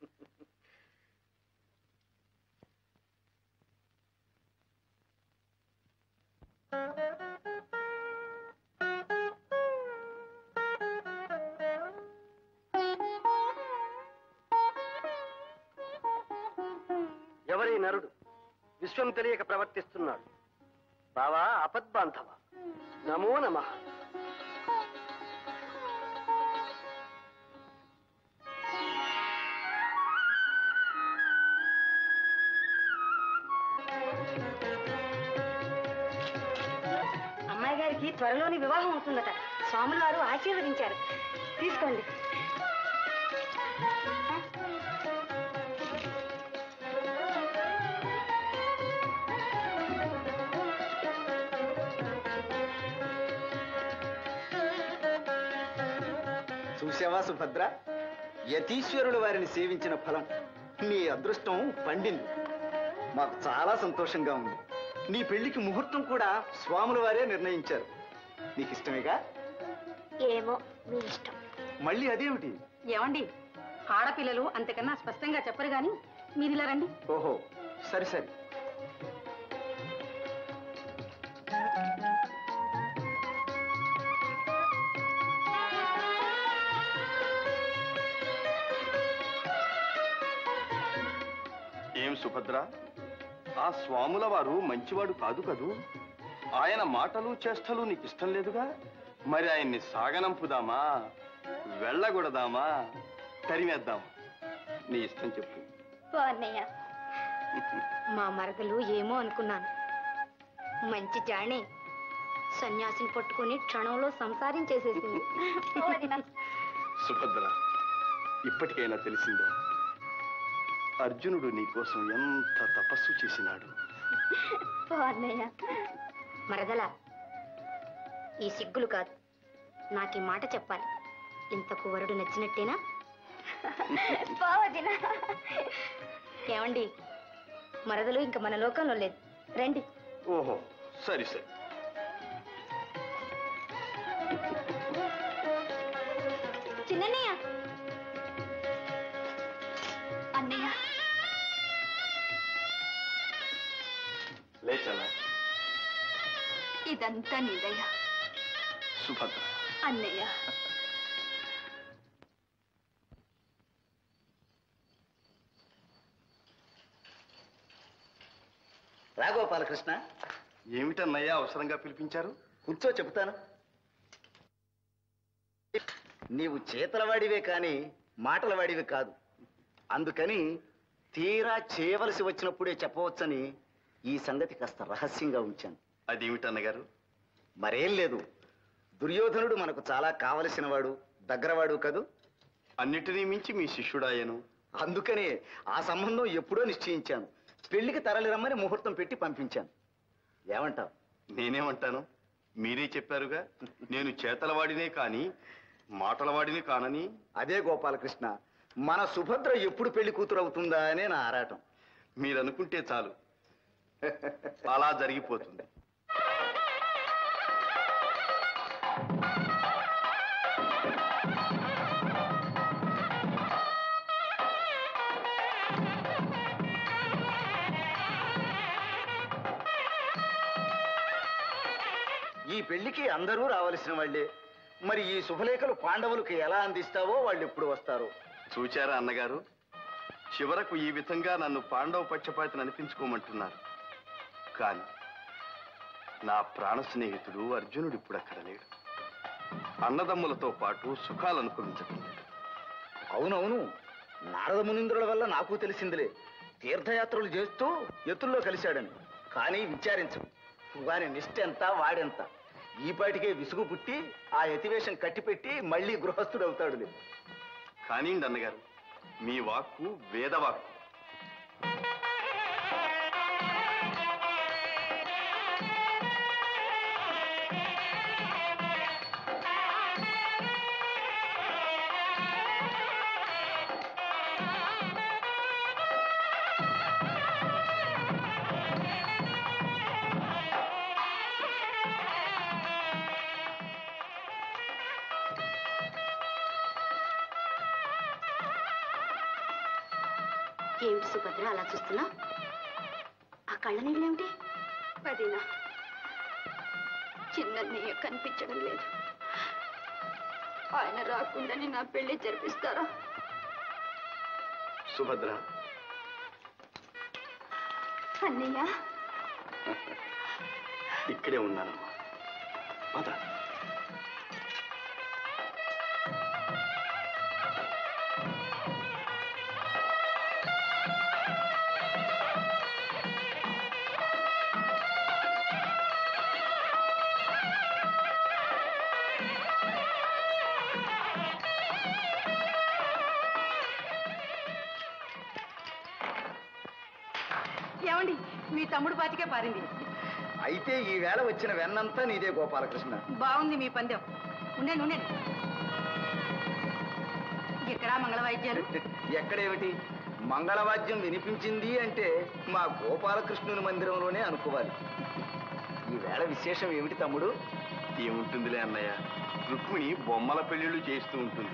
ఎవరి నరుడు విశ్వం తెలియక ప్రవర్తిస్తున్నాడు బావా అపద్బాంధవ నమో నమ ఇద్దరికి త్వరలోని వివాహం అవుతుందట స్వాములు వారు ఆశీర్వదించారు తీసుకోండి చూసావా సుభద్ర యతీశ్వరుడు వారిని సేవించిన ఫలం నీ అదృష్టం పండింది మాకు చాలా సంతోషంగా ఉంది నీ పెళ్లికి ముహూర్తం కూడా స్వాముల వారే నిర్ణయించారు నీకు ఇష్టమేగా ఏమో మీ ఇష్టం మళ్ళీ అదేమిటి ఏమండి ఆడపిల్లలు అంతకన్నా స్పష్టంగా చెప్పరు గాని మీరు ఇలా రండి ఓహో సరి సరి ఏం సుభద్ర ఆ స్వాముల వారు మంచివాడు కాదు కదూ ఆయన మాటలు చేష్టలు నీకు ఇష్టం లేదుగా మరి ఆయన్ని సాగనంపుదామా వెళ్ళగొడదామా తరిమేద్దామా నీ ఇష్టం చెప్పు పో అన్నయ్య మా మరదలు ఏమో అనుకున్నాను మంచి జాణే సన్యాసిని పట్టుకుని క్షణంలో సంసారం చేసేసింది పో వదినా. సుభద్ర ఇప్పటికైనా తెలిసిందా అర్జునుడు నీకోసం ఎంత తపస్సు చేసినాడు పో అన్నయ్య మరదల ఈ సిగ్గులు కాదు నాకు ఈ మాట చెప్పాలి ఇంతకు వరుడు నచ్చినట్టేనా పో వదినా. ఏమండి మరదలు ఇంక మన లోకంలో లేదు రండి ఓహో సరి సరి చిన్నయ్య అన్నయ్య లేచలా ఇదంతా నీదయ్యా సుభద్ర అన్నయ్య రాగోపాలకృష్ణ ఏమిటన్నయ్యా అవసరంగా పిలిపించారు కూర్చో చెబుతాను నీవు చేతలవాడివే కాని మాటలవాడివి కాదు అందుకని తీరా చేయవలసి వచ్చినప్పుడే చెప్పవచ్చని ఈ సంగతి కాస్త రహస్యంగా ఉంచాను అదేమిటన్నగారు మరేం లేదు దుర్యోధనుడు మనకు చాలా కావలసిన వాడు దగ్గరవాడు కదూ అన్నిటినీ మించి మీ శిష్యుడాయను అందుకనే ఆ సంబంధం ఎప్పుడో నిశ్చయించాను పెళ్లికి తరలి రమ్మని ముహూర్తం పెట్టి పంపించాను ఏమంటావు నేనేమంటాను మీరే చెప్పారుగా నేను చేతలవాడినే కాని మాటలవాడిని కానని అదే గోపాలకృష్ణ మన సుభద్ర ఎప్పుడు పెళ్లి కూతురు అవుతుందా అనే నా ఆరాటం మీరు అనుకుంటే చాలు అలా జరిగిపోతుంది ఈ పెళ్లికి అందరూ రావలసిన వాళ్ళే మరి ఈ శుభలేఖలు పాండవులకు ఎలా అందిస్తావో వాళ్ళు ఎప్పుడు వస్తారో చూచారా అన్నగారు చివరకు ఈ విధంగా నన్ను పాండవ పక్షపాతిని అనిపించుకోమంటున్నారు కానీ నా ప్రాణ స్నేహితుడు అర్జునుడు ఇప్పుడు అక్కడ లేడు అన్నదమ్ములతో పాటు సుఖాలు అనుభవించటం లేదు అవునవును నారద మునింద్రుల వల్ల నాకు తెలిసిందిలే తీర్థయాత్రలు చేస్తూ ఎత్తుల్లో కలిశాడని కానీ విచారించు వాని నిష్ట ఎంత వాడెంత ఈ పాటికే విసుగు పుట్టి ఆ యతివేషం కట్టిపెట్టి మళ్ళీ గృహస్థుడు అవుతాడులే కానివ్వండి అన్నగారు మీ వాక్కు వేదవాక్కు ఏమిటి సుభద్ర అలా చూస్తున్నా ఆ కళ్ళ నీళ్ళేమిటి వదినా చిన్నయ్య కనిపించడం లేదు ఆయన రాకుండానే నా పెళ్లి జరిపిస్తారా సుభద్ర అన్నయ్య ఇక్కడే ఉన్నానమ్మా పద ఏమండి మీ తమ్ముడు బాతికే పారింది అయితే ఈ వేళ వచ్చిన వెన్నంతా నీదే గోపాలకృష్ణ బాగుంది మీ పందెం ఉండండి ఉండండి ఎక్కడా మంగళ వాయిద్యాలు ఎక్కడేమిటి మంగళవాద్యం వినిపించింది అంటే మా గోపాలకృష్ణుని మందిరంలోనే అనుకోవాలి ఈ వేళ విశేషం ఏమిటి తమ్ముడు ఏముంటుందిలే అన్నయ్య రుక్మిణి బొమ్మల పెళ్లిళ్ళు చేస్తూ ఉంటుంది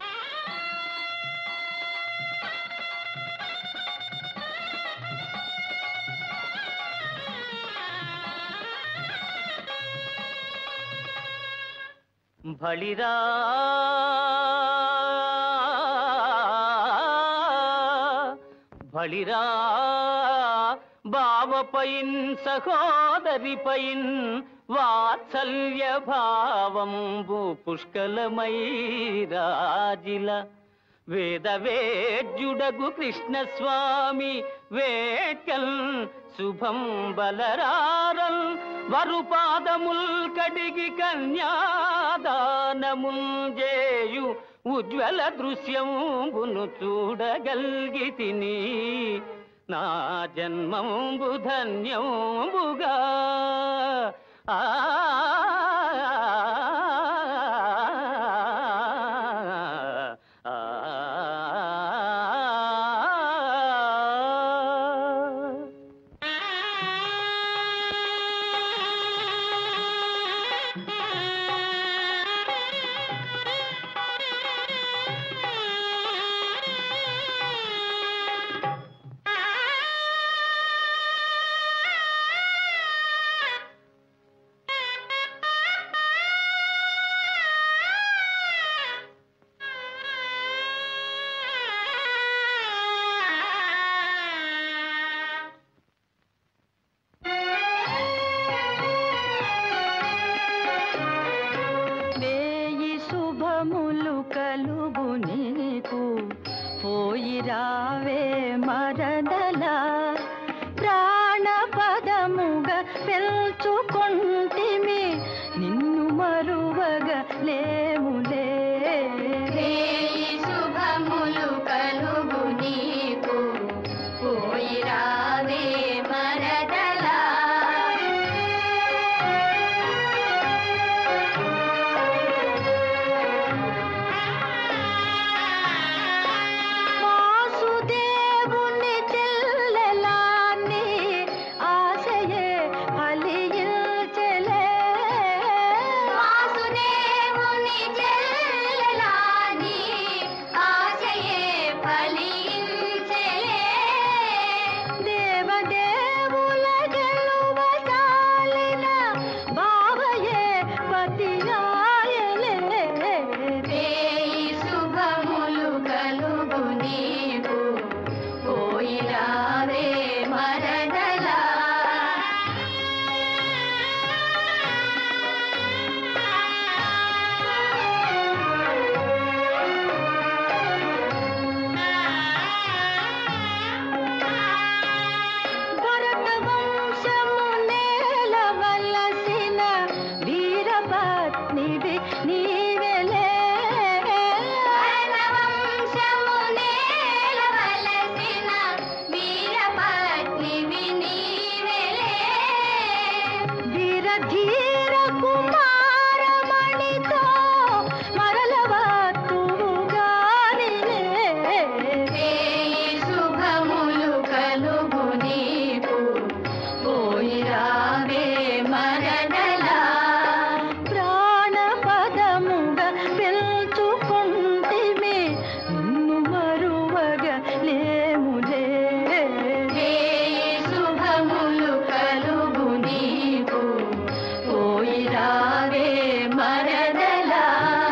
బళిరా బళిరా బావపైన్ సహోదరిపైన్ వాత్సల్య భావంబు పుష్కలమై రాజిల వేద వేద్యుడగు కృష్ణస్వామి వేట్కల్ శుభం బలరారల్ వరుపాదముల్ కడిగి కన్యాదానముల్ జేయు ఉజ్వల దృశ్యంబును చూడగల్గి తిని నా జన్మంబు ధన్యంబుగా ఆ వేయి శుభములు కలుగు నీకు పోయి రావే మరదలా ప్రాణ పదముగా పెంచుకొంటిమి నిన్ను మరువగా లేములే శుభములు కలుగు నీకు పోయి రావే మరదలా వాసుదేవుని చెల్లెలాని ఆశయే ఫలించెలే వాసుదేవుని చెల్లెలాని ఆశయే ఫలించెలే. దేవదేవుల గెలువజాలిన బావయే పతియాయలే వేయి శుభములు కలుగు నీకు పోయి రావే మరదలా భరత వంశము నేలవలసిన వీరపత్నివి నీవెలే వంశము నేలవలసిన వీరపత్నివి నీవెలే. వీరధీర కుమారమణితో మరలవత్తుగానిలే వేయి శుభములు కలుగు నీకు పోయి రావే మరదలా ప్రాణ పదముగా పిలుచుకుంటిమి నిన్ను మరువగా లేములే వేయి శుభములు కలుగు నీకు పోయి రావే మరదలా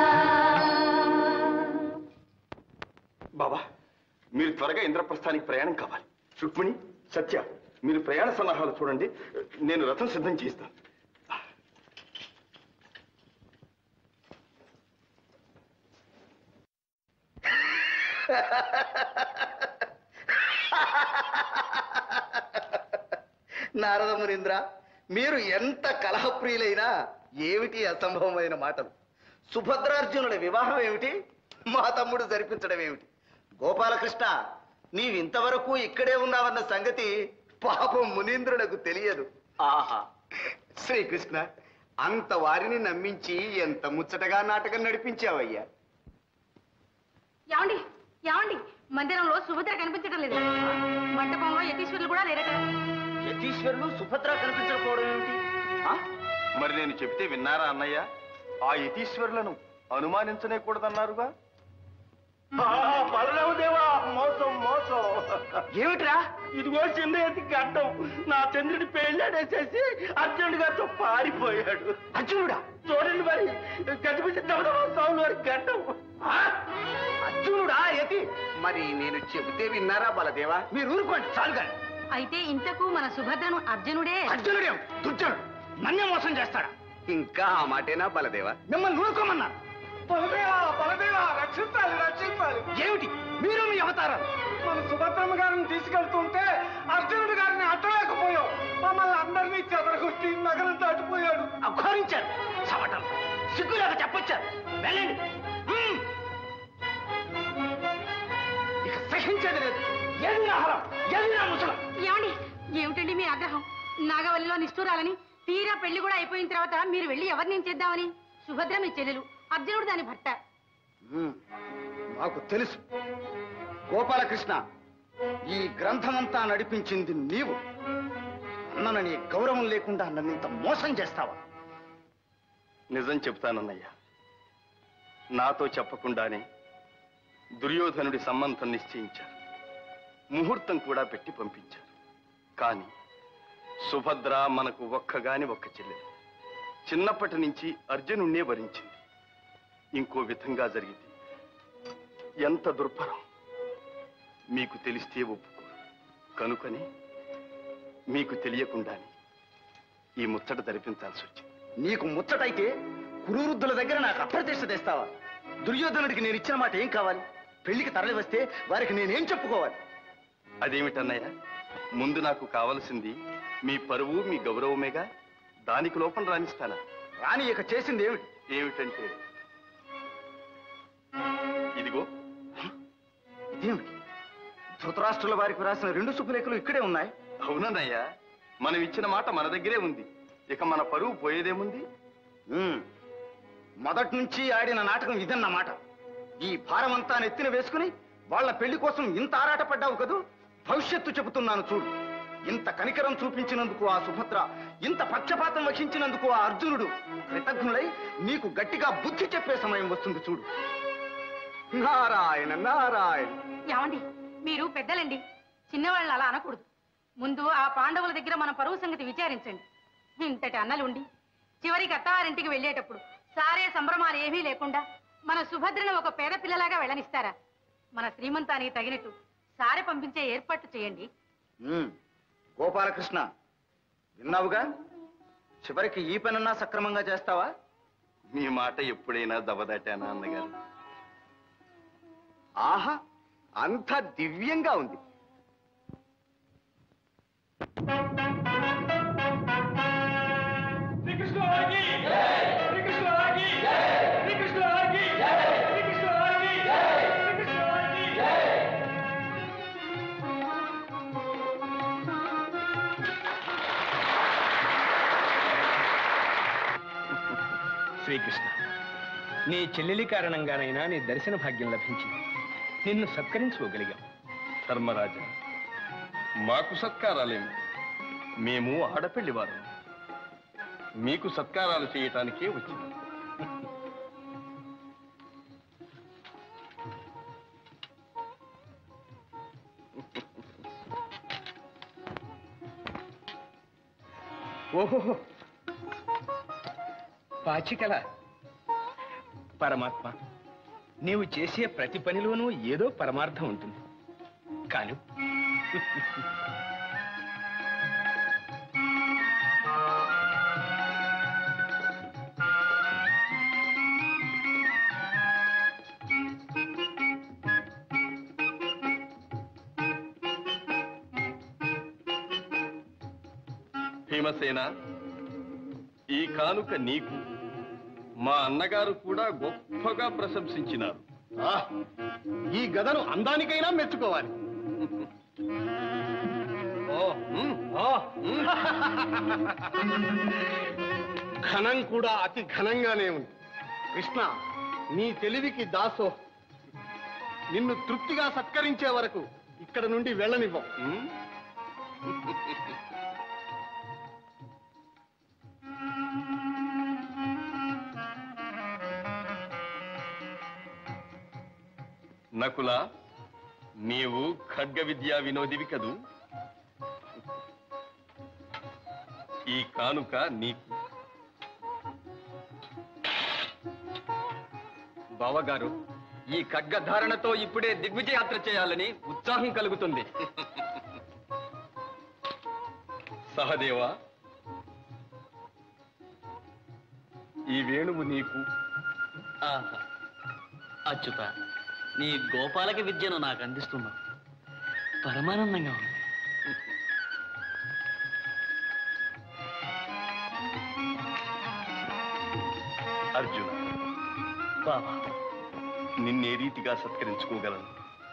బాబా మీరు త్వరగా ఇంద్రప్రస్థానికి ప్రయాణం కావాలి రుక్మిణి సత్య మీరు ప్రయాణ సన్నాహాలు చూడండి నేను రథం సిద్ధం చేస్తాను నారద మునీంద్ర మీరు ఎంత కలహప్రియులైనా ఏమిటి అసంభవమైన మాటలు సుభద్రార్జునుల వివాహం ఏమిటి మా తమ్ముడు జరిపించడం ఏమిటి గోపాలకృష్ణ నీవింతవరకు ఇక్కడే ఉన్నావన్న సంగతి పాపం మునీంద్రులకు తెలియదు ఆహా శ్రీకృష్ణ అంత వారిని నమ్మించి ఎంత ముచ్చటగా నాటకం నడిపించావయ్యా ఏమండి ఏమండి మందిరంలో సుభద్ర కనిపించడం లేదు మండపంలో యతీశ్వరులు కూడా లేరట యతీశ్వరులు సుభద్ర కనిపించకపోవడం ఏమిటి ఆ? మరి నేను చెబితే విన్నారా అన్నయ్య ఆ యతీశ్వరులను అనుమానించనే కూడదన్నారుగా బలరామదేవా మోసం మోసం ఏమిట్రా ఇదిగో చిన్న ఎత్తి గడ్డం నా చంద్రుడి పెళ్ళాడేసేసి అర్జునుడి గారితో పారిపోయాడు అర్జునుడా చూడండి మరి కనిపించిన స్వామి వారి గడ్డం ఆ? అర్జునుడా యతి మరి నేను చెబితే విన్నారా బలదేవా మీరు ఊరుకోండి చాలుగా అయితే ఇంతకు మన సుభద్రను అర్జునుడే అర్జునుడే దుర్జనుడు నన్నే మోసం చేస్తాడా ఇంకా ఆ మాటేనా బలదేవా మిమ్మల్ని ఊరుకోమన్నా బలదేవా బలదేవా రక్షించాలి రక్షించాలి ఏమిటి మీరు మీ అవతారాలు మన సుభద్రమ్మ గారిని తీసుకెళ్తుంటే అర్జునుడి గారిని అడ్డలేకపోయాం మమ్మల్ని అందరినీ చెదరగొట్టి నగరం దాటిపోయాడు అఘోరించారు చవటం సిగ్గులేక చెప్పొచ్చారు వెళ్ళండి మ్మ్. ఇక సహించేది లేదు ఏది నా హరం ఏది నా ముసలం ఏమండి ఏమిటండి మీ ఆగ్రహం నాగవల్లిలో నిష్ఠూరాలని తీరా పెళ్లి కూడా అయిపోయిన తర్వాత మీరు వెళ్ళి ఎవరిని చేద్దామని సుభద్ర మీ చెల్లెలు అర్జునుడు దాని భర్త మ్మ్. నాకు తెలుసు గోపాలకృష్ణ ఈ గ్రంథమంతా నడిపించింది నీవు అన్ననని గౌరవం లేకుండా నన్ను ఇంత మోసం చేస్తావా నిజం చెప్తానన్నయ్య నాతో చెప్పకుండానే దుర్యోధనుడి సంబంధం నిశ్చయించారు ముహూర్తం కూడా పెట్టి పంపించారు కానీ సుభద్ర మనకు ఒక్కగాని ఒక్క చెల్లెలు చిన్నప్పటి నుంచి అర్జునుణ్ణే వరించింది ఇంకో విధంగా జరిగింది ఎంత దుర్భరం మీకు తెలిస్తే ఒప్పుకోరు కనుకని మీకు తెలియకుండానే ఈ ముచ్చట జరిపించాల్సి వచ్చింది నీకు ముచ్చటైతే కురువృద్ధుల దగ్గర నాకు అప్రతిష్ట తెస్తావా దుర్యోధనుడికి నేను ఇచ్చిన మాట ఏం కావాలి పెళ్లికి తరలి వస్తే వారికి నేనేం చెప్పుకోవాలి అదేమిటన్నయ్య ముందు నాకు కావలసింది మీ పరువు మీ గౌరవమేగా దానికి లోపం రాణిస్తానా రాని ఇక చేసింది ఏమిటి ఏమిటంటే ఇదిగో ఇదేమిటి ధృతరాష్ట్రుల వారికి రాసిన రెండు శుభలేఖలు ఇక్కడే ఉన్నాయి అవునన్నయ్య మనం ఇచ్చిన మాట మన దగ్గరే ఉంది ఇక మన పరువు పోయేదేముంది మ్మ్. మొదటి నుంచి ఆడిన నాటకం ఇదన్నమాట ఈ భారమంతా నెత్తిన వేసుకుని వాళ్ళ పెళ్లి కోసం ఇంత ఆరాటపడ్డావు కదూ భవిష్యత్తు చెబుతున్నాను చూడు ఇంత కనికరం చూపించినందుకు ఆ సుభద్ర ఇంత పక్షపాతం వహించినందుకు ఆ అర్జునుడు కృతజ్ఞులై నీకు గట్టిగా బుద్ధి చెప్పే సమయం వస్తుంది చూడు నారాయణ నారాయణ ఏమండి మీరు పెద్దలండి చిన్నవాళ్ళని అలా అనకూడదు ముందు ఆ పాండవుల దగ్గర మన పరువు సంగతి విచారించండి ఇంతటి అన్నలుండి చివరికి అత్తవారింటికి వెళ్ళేటప్పుడు సారే సంభ్రమాలు ఏమీ లేకుండా మన సుభద్రను ఒక పేద పిల్లలాగా వెళ్ళనిస్తారా మన శ్రీమంతానికి తగినట్టు సారె పంపించే ఏర్పాటు చేయండి మ్మ్. గోపాలకృష్ణ విన్నావుగా చివరికి ఈ పనన్నా సక్రమంగా చేస్తావా మీ మాట ఎప్పుడైనా దవదాటానా అన్నగారు ఆహా అంత దివ్యంగా ఉంది శ్రీకృష్ణ నీ చెల్లెలి కారణంగానైనా నీ దర్శన భాగ్యం లభించింది నిన్ను సత్కరించుకోగలిగాం ధర్మరాజా మాకు సత్కారాలేమి మేము ఆడపెళ్లి వారు మీకు సత్కారాలు చేయటానికే వచ్చింది ఓహో పాచికల పరమాత్మ నీవు చేసే ప్రతి పనిలోనూ ఏదో పరమార్థం ఉంటుంది కాను భీమసేన ఈ కానుక నీకు మా అన్నగారు కూడా గొప్పగా ప్రశంసించినారు ఈ గదను అందానికైనా మెచ్చుకోవాలి ఓ ఉమ్. ఘనం కూడా అతి ఘనంగానే ఉంది కృష్ణ నీ తెలివికి దాసో నిన్ను తృప్తిగా సత్కరించే వరకు ఇక్కడ నుండి వెళ్ళనివ్వం నకుల నీవు ఖడ్గ విద్యా వినోదివి కదూ ఈ కానుక నీకు బావగారు ఈ ఖడ్గధారణతో ఇప్పుడే దిగ్విజయాత్ర చేయాలని ఉత్సాహం కలుగుతుంది సహదేవా ఈ వేణువు నీకు ఆహా అచ్యుత నీ గోపాలక విద్యను నాకు అందిస్తున్నా పరమానందంగా ఉంది అర్జున బాబా నిన్నే రీతిగా సత్కరించుకోగలను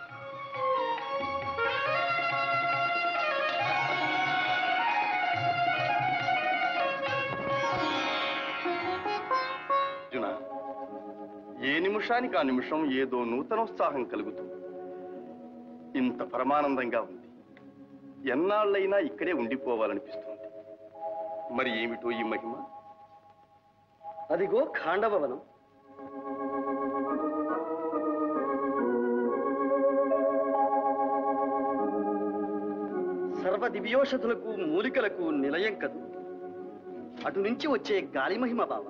అర్జున ఏ నిమిషానికి ఆ నిమిషం ఏదో నూతనోత్సాహం కలుగుతుంది ఇంత పరమానందంగా ఉంది ఎన్నాళ్ళైనా ఇక్కడే ఉండిపోవాలనిపిస్తుంది మరి ఏమిటో ఈ మహిమ అదిగో ఖాండవవనం సర్వ దివ్యోషధులకు మూలికలకు నిలయం కదు అటు నుంచి వచ్చే గాలి మహిమ బావ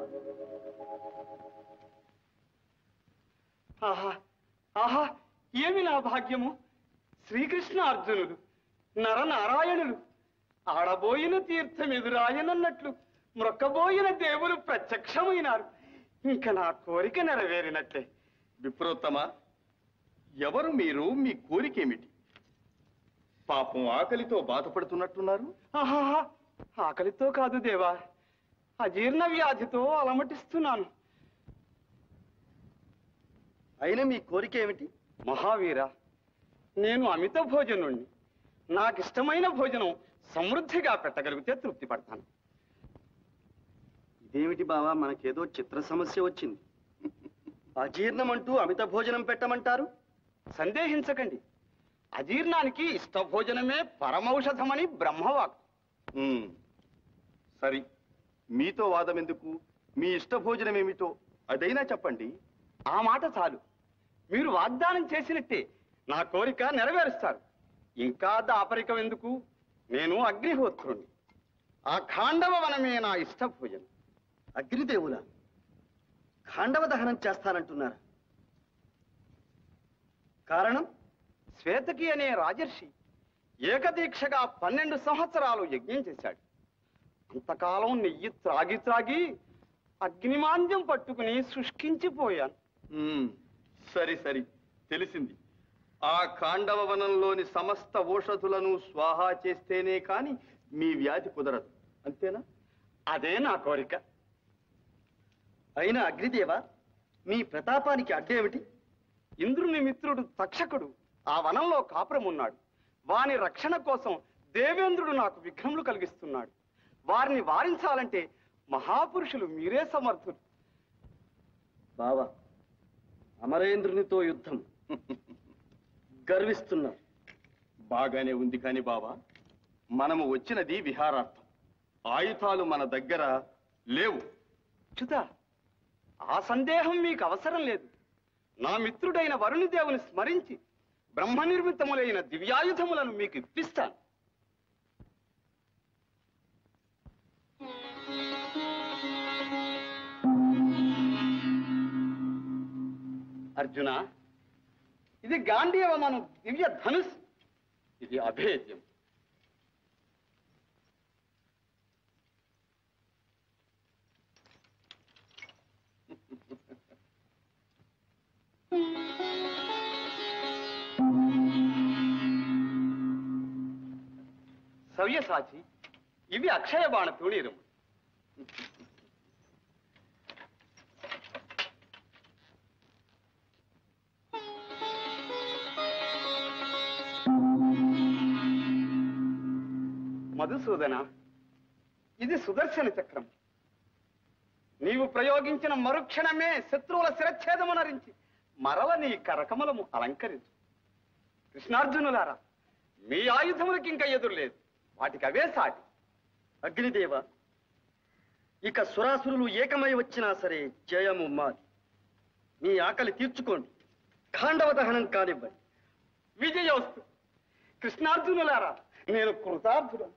ఆహా ఆహా ఏమి నా భాగ్యము శ్రీకృష్ణ అర్జునులు నరనారాయణులు ఆడబోయిన తీర్థం ఎదురాయనన్నట్లు మ్రొక్కబోయిన దేవులు ప్రత్యక్షమైనారు ఇంక నా కోరిక నెరవేరినట్లే విప్రోత్తమ ఎవరు మీరు మీ కోరికేమిటి పాపం ఆకలితో బాధపడుతున్నట్టున్నారు ఆహాహా ఆకలితో కాదు దేవా అజీర్ణ వ్యాధితో అలమటిస్తున్నాను అయినా మీ కోరిక ఏమిటి మహావీర నేను అమిత భోజనుణ్ణి నాకిష్టమైన భోజనం సమృద్ధిగా పెట్టగలిగితే తృప్తి పడతాను ఇదేమిటి బావా మనకేదో చిత్ర సమస్య వచ్చింది అజీర్ణం అంటూ అమిత భోజనం పెట్టమంటారు సందేహించకండి అజీర్ణానికి ఇష్ట భోజనమే పరమౌషధమని బ్రహ్మవాక్ ఉమ్, సరి మీతో వాదం ఎందుకు మీ ఇష్ట భోజనం ఏమిటో అదైనా చెప్పండి ఆ మాట చాలు మీరు వాగ్దానం చేసినట్టే నా కోరిక నెరవేరుస్తారు ఇంకా దాపరికం ఎందుకు నేను అగ్నిహోత్రుణ్ణి ఆ ఖాండవ వనమే నా ఇష్ట భోజనం అగ్నిదేవుల ఖాండవ దహనం చేస్తానంటున్నారు కారణం శ్వేతకి అనే రాజర్షి ఏకదీక్షగా పన్నెండు సంవత్సరాలు యజ్ఞం చేశాడు అంతకాలం నెయ్యి త్రాగి త్రాగి అగ్నిమాంద్యం పట్టుకుని శుష్కించిపోయాను ఉమ్, సరి సరి తెలిసింది ఆ ఖాండవ వనంలోని సమస్త ఓషధులను స్వాహా చేస్తేనే కాని మీ వ్యాధి కుదరదు అంతేనా అదే నా కోరిక అయినా అగ్నిదేవ మీ ప్రతాపానికి అడ్డేమిటి ఇంద్రుని మిత్రుడు తక్షకుడు ఆ వనంలో కాపురం ఉన్నాడు వాని రక్షణ కోసం దేవేంద్రుడు నాకు విఘ్నములు కలిగిస్తున్నాడు వారిని వారించాలంటే మహాపురుషులు మీరే సమర్థులు బావా అమరేంద్రునితో యుద్ధం గర్విస్తున్నారు బాగానే ఉంది కాని బాబా మనము వచ్చినది విహారార్థం ఆయుధాలు మన దగ్గర లేవు చ్యుత ఆ సందేహం మీకు అవసరం లేదు నా మిత్రుడైన వరుణి దేవుని స్మరించి బ్రహ్మ నిర్మితములైన దివ్యాయుధములను మీకు ఇప్పిస్తాను అర్జున ఇది గాంధీవమను దివ్య ధనుస్ ఇది అభేద్యం సవ్యసాచి ఇవి అక్షయ బాణ తూణీరము మధుసూదన ఇది సుదర్శన చక్రం నీవు ప్రయోగించిన మరుక్షణమే శత్రువుల శిరచ్ఛేదమునరించి మరల నీ కరకమలము అలంకరించు కృష్ణార్జునులారా మీ ఆయుధములకి ఇంకా ఎదురు లేదు వాటికి అవే సాటి అగ్నిదేవ ఇక సురాసురులు ఏకమై వచ్చినా సరే జయము మాది మీ ఆకలి తీర్చుకోండి ఖాండవ దహనం కానివ్వండి విజయోస్తు కృష్ణార్జునులారా నేను కృతార్థుడు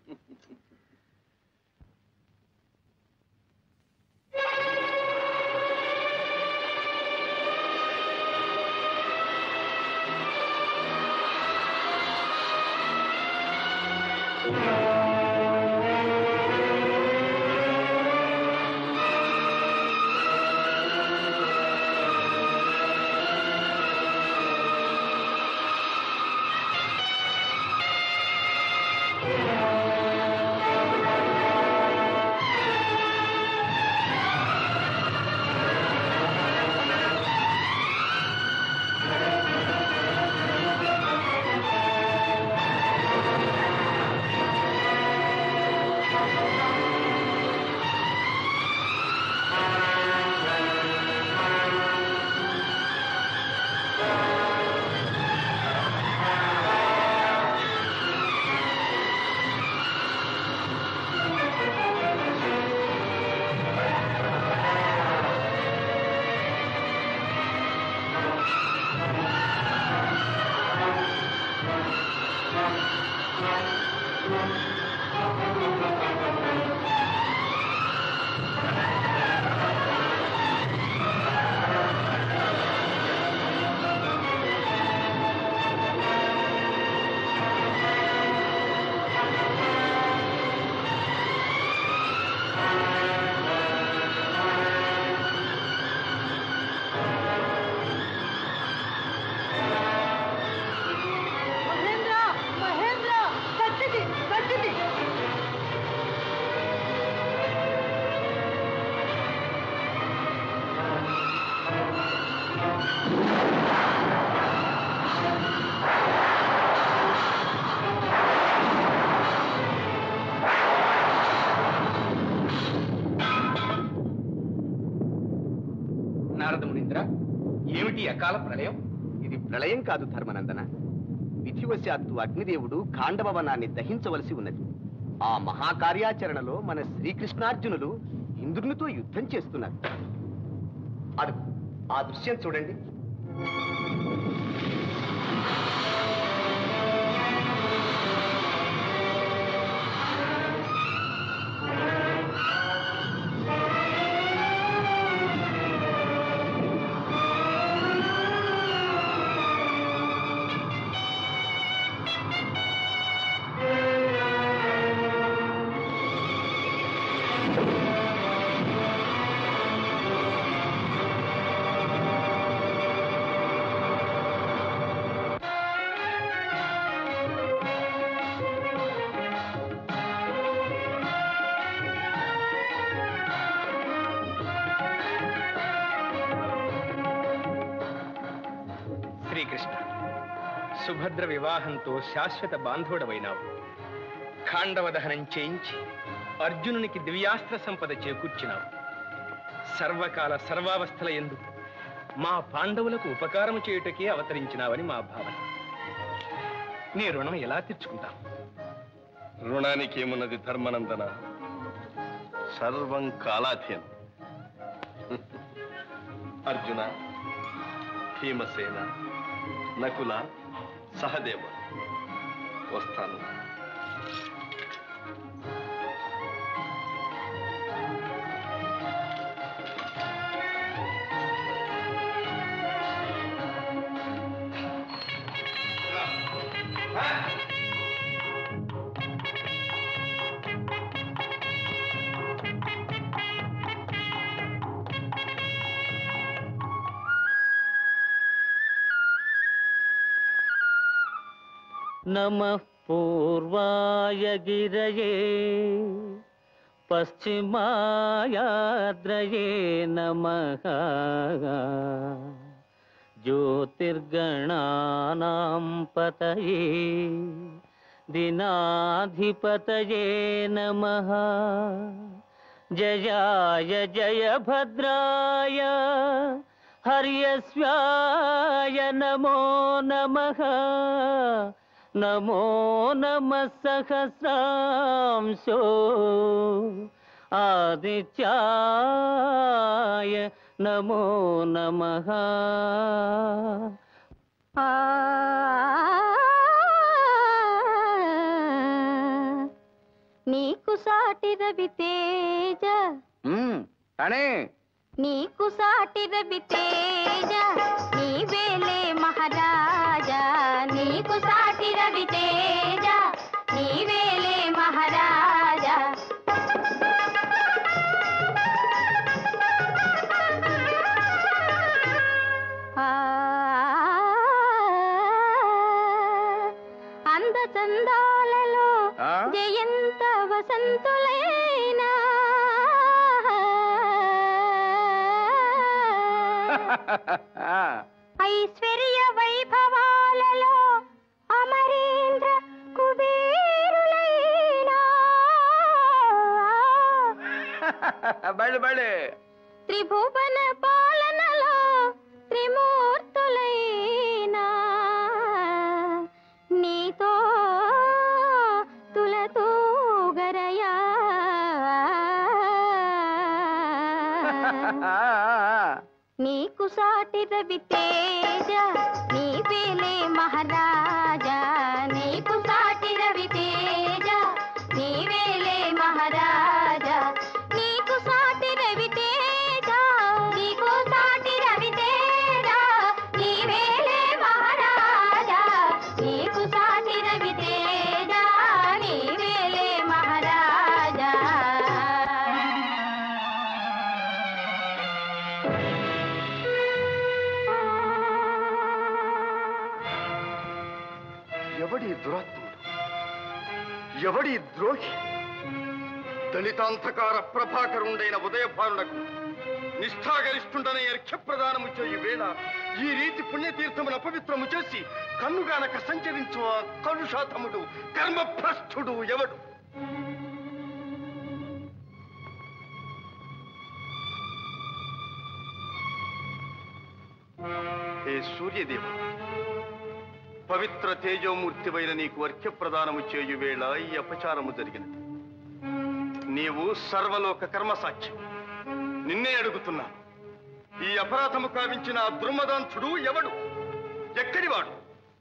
మహేంద్ర మహేంద్ర కత్తిది కత్తిది నారద మునీంద్ర ఏమిటి అకాల ప్రళయం ఇది ప్రళయం కాదు ధర్మనందన విధివశాత్తు అగ్నిదేవుడు ఖాండవనాన్ని దహించవలసి ఉన్నది ఆ మహాకార్యాచరణలో మన శ్రీకృష్ణార్జునులు ఇంద్రునితో యుద్ధం చేస్తున్నారు అది ఆ దృశ్యం చూడండి శ్రీకృష్ణ సుభద్ర వివాహంతో శాశ్వత బాంధవుడవైనావు ఖాండవ దహనం చేయించి అర్జునునికి దివ్యాస్త్ర సంపద చేకూర్చినావు సర్వకాల సర్వావస్థల ఎందు మా పాండవులకు ఉపకారము చేయుటకే అవతరించినావని మా భావన నీ రుణం ఎలా తీర్చుకుంటాం రుణానికి ఏమున్నది ధర్మనందన సర్వం కాలాధీనం అర్జున భీమసేన నకుల సహదేవ వస్తాను नमः पूर्वाय गिरये पश्चिमायाद्रये नमः ज्योतिर्गणानां पतये दिनाधिपतये नमः जयाय जयभद्राय हर्यस्वाय नमो नमः नमो नमः सहस्रांशो आदित्याय नमो नमः నీకు సాటి రవి తేజ కానీ నీకు సాటి రవి తేజ నీవేలే మహారాజా నీకు సాటి రవి తేజ నీవేలే మహారాజా ఆ అంద చందాలలో ఆ? జయంత వసంతులైనా ఐశ్వర్య వైభవాలలో అమరేంద్ర కుబేరులైనా బళ్ళు బళ్ళు త్రిభువన పాలనలో త్రిమూర్తులైనా నీతో తులతూగరయా నీకు సాటి రవి తేజ నీవేలే మహారాజా నీకు సాటి రవి తేజ నీవేలే మహారాజా నీకు సాటి రవి తేజ నీకు సాటి రవి తేజ నీవేలే మహారాజా నీకు సాటి రవి తేజ నీవేలే మహారాజా ఎవడి దురాత్ముడు ఎవడి ద్రోహి దళితాంధకార ప్రభాకరుండైన ఉదయభానునకు నిష్ఠాగరిష్ఠుండనే అర్ఘ్యప్రదానము చేయు వేళ ఈ రీతి పుణ్యతీర్థమును అపవిత్రము చేసి కన్నుగానక సంచరించు ఆ కలుషాతముడు కర్మభ్రష్టుడు ఎవడు హే సూర్యదేవ పవిత్ర తేజోమూర్తివైన నీకు అర్ఘ్యప్రదానము చేయు వేళ ఈ అపచారము జరిగినది నీవు సర్వలోక కర్మసాక్షి నిన్నే అడుగుతున్నా ఈ అపరాధము కావించిన ఆ దుర్మదాంతుడు ఎవడు ఎక్కడివాడు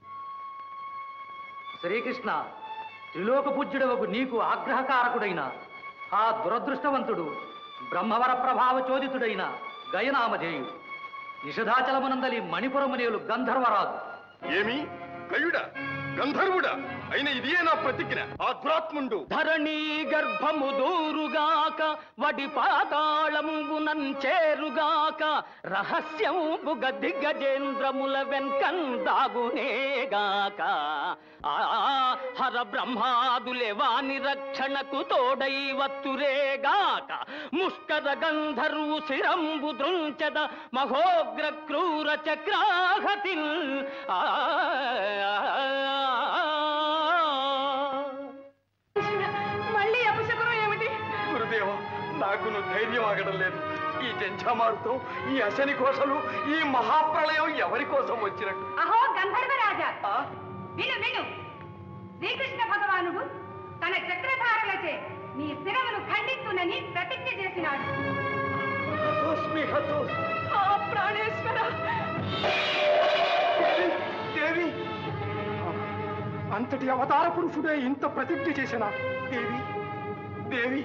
శ్రీకృష్ణ త్రిలోక పూజ్యుడవకు నీకు ఆగ్రహకారకుడైన ఆ దురదృష్టవంతుడు బ్రహ్మవర ప్రభావ చోదితుడైన గయనామధేయుడు నిషధాచలమునందలి మణిపురమునేలు గంధర్వరాజు ఏమి గయుడా గంధర్వుడా అయిన ఇదే నా ప్రతిజ్ఞ ఆ దురాత్ముండు ధరణి గర్భము దూరుగాక వడి పాతాళంబునం చేరుగాక రహస్యంబుగ దిగ్గజేంద్రముల వెన్కన్ దాగునేగాక ఆ హర బ్రహ్మాదులే వాని రక్షణకు తోడై వత్తురేగాక ముష్కర గంధర్వు శిరంబు దృంచద మహోగ్ర క్రూర చక్రాహతిల్ ఆ మళ్ళీ అపశకునం ఏమిటి గురుదేవ నాకును ధైర్యం ఆగడం లేదు ఈ జంఝామారుతో ఈ అశని ఘోషలు ఈ మహాప్రళయం ఎవరి కోసం వచ్చినట్టు అహో గంధర్వరాజా విను విను శ్రీకృష్ణ భగవానుడు తన చక్రధారలచే నీ శిరమును ఖండిస్తునని ప్రతిజ్ఞ చేసినాడు హతోస్మి హతోస్ ఆ ప్రాణేశ్వర దేవి అంతటి అవతార పురుషుడే ఇంత ప్రతిజ్ఞ చేసిన దేవి దేవి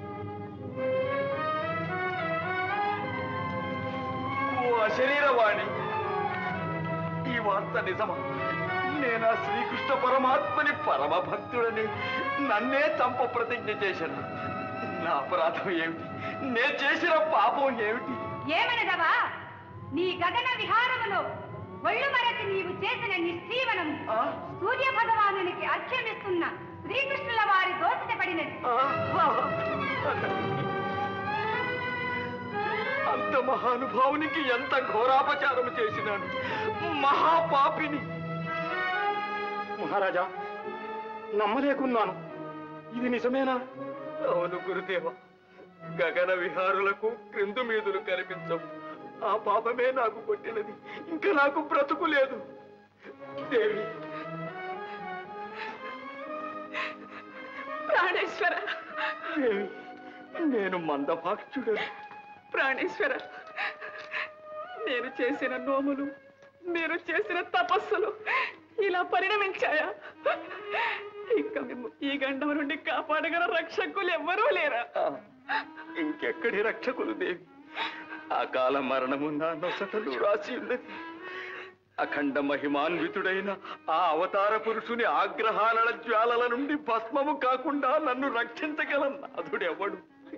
ఓ అశరీరవాణి ఈ వార్త నిజమా నేను ఆ శ్రీకృష్ణ పరమాత్మని పరమ భక్తుడని నన్నే చంప ప్రతిజ్ఞ చేశాను నా అపరాధం ఏమిటి నే చేసిన పాపం ఏమిటి ఏమనదవా నీ గగన విహారములో ఒళ్ళు మరచి నీవు చేసిన నిశ్చీవనం సూర్య భగవానునికి అర్ఘ్యమిస్తున్న శ్రీకృష్ణుల వారి దోషత పడినది అంత మహానుభావునికి ఎంత ఘోరాపచారం చేసినాను మహాపాపిని మహారాజా నమ్మలేకున్నాను ఇది నిజమేనా అవును గురుదేవ గగన విహారులకు క్రిందు మీదులు కనిపించవు ఆ పాపమే నాకు కొట్టినది ఇంకా నాకు బ్రతుకు లేదు దేవి ప్రాణేశ్వర దేవి నేను మందభాక్షుడను ప్రాణేశ్వర నేను చేసిన నోములు మీరు చేసిన తపస్సులు ఇలా పరిణమించాయా ఇంకా మేము ఈ గండం నుండి కాపాడగల రక్షకులు ఎవ్వరూ లేరా ఇంకెక్కడి రక్షకులు దేవి అకాల మరణము నా నొసటలు రాసి ఉన్నది అఖండ మహిమాన్వితుడైన ఆ అవతార పురుషుని ఆగ్రహాల జ్వాలల నుండి భస్మము కాకుండా నన్ను రక్షించగల నాథుడెవడు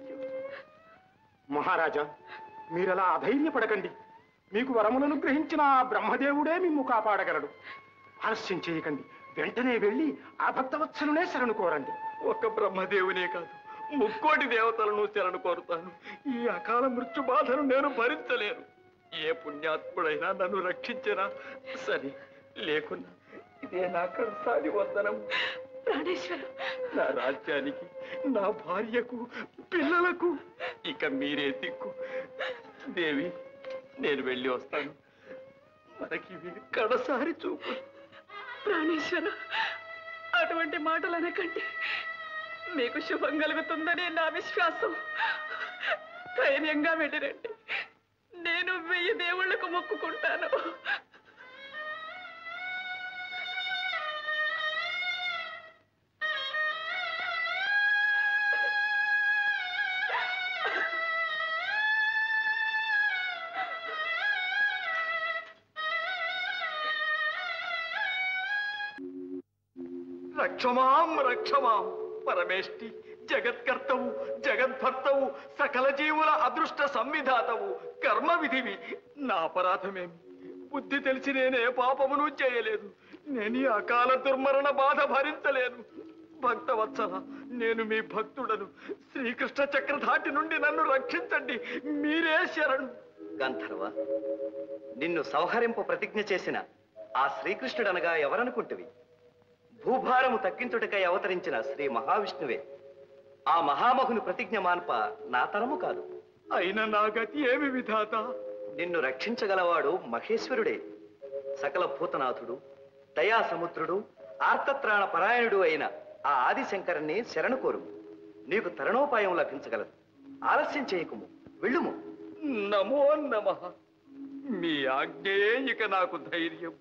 మహారాజా మీరలా అధైర్యపడకండి మీకు వరములను గ్రహించిన ఆ బ్రహ్మదేవుడే మిమ్ము కాపాడగలడు ఆలస్యం చేయకండి వెంటనే వెళ్ళి ఆ భక్తవత్సలునే శరణు కోరండి ఒక్క బ్రహ్మదేవునే కాదు ముక్కోటి దేవతలను శరణు కోరుతాను ఈ అకాల మృత్యు బాధను నేను భరించలేను ఏ పుణ్యాత్ముడైనా నన్ను రక్షించరా సరే లేకున్నా ఇదే నా కడసారి వందనం ప్రాణేశ్వర నా రాజ్యానికి నా భార్యకు పిల్లలకు ఇక మీరే దిక్కు దేవి నేను వెళ్ళి వస్తాను మనకి ఇవి కడసారి చూపు ప్రాణేశ్వర అటువంటి మాటలు అనకండి మీకు శుభం కలుగుతుందని నా విశ్వాసం ధైర్యంగా వెళ్ళిరండి నేను వెయ్యి దేవుళ్లకు మొక్కుకుంటాను రక్షమాం రక్షమాం పరమేష్టి జగత్కర్తవు జగద్భర్తవు సకల జీవుల అదృష్ట సంవిధాతవు కర్మ విధివి నా అపరాధమేమి బుద్ధి తెలిసి నేనే పాపమును చేయలేదు నేను ఈ అకాల దుర్మరణ బాధ భరించలేను భక్తవత్సల నేను మీ భక్తుడను శ్రీకృష్ణ చక్రధాటి నుండి నన్ను రక్షించండి మీరే శరణు గంధర్వ నిన్ను సంహరింపు ప్రతిజ్ఞ చేసిన ఆ శ్రీకృష్ణుడనగా ఎవరనుకుంటువి భూభారము తగ్గించుటకై అవతరించిన శ్రీ మహావిష్ణువే ఆ మహామహుని ప్రతిజ్ఞ మాన్ప నా తరము కాదు అయిన నా గతి ఏమి విధాత నిన్ను రక్షించగలవాడు మహేశ్వరుడే సకల భూతనాథుడు దయాసముద్రుడు ఆర్తత్రాణ పరాయణుడు అయిన ఆ ఆదిశంకరుని శరణు కోరు నీకు తరుణోపాయం లభించగలదు ఆలస్యం చేయకుము వెళ్ళుము నమో నమ మీ ఆజ్ఞయే ఇక నాకు ధైర్యం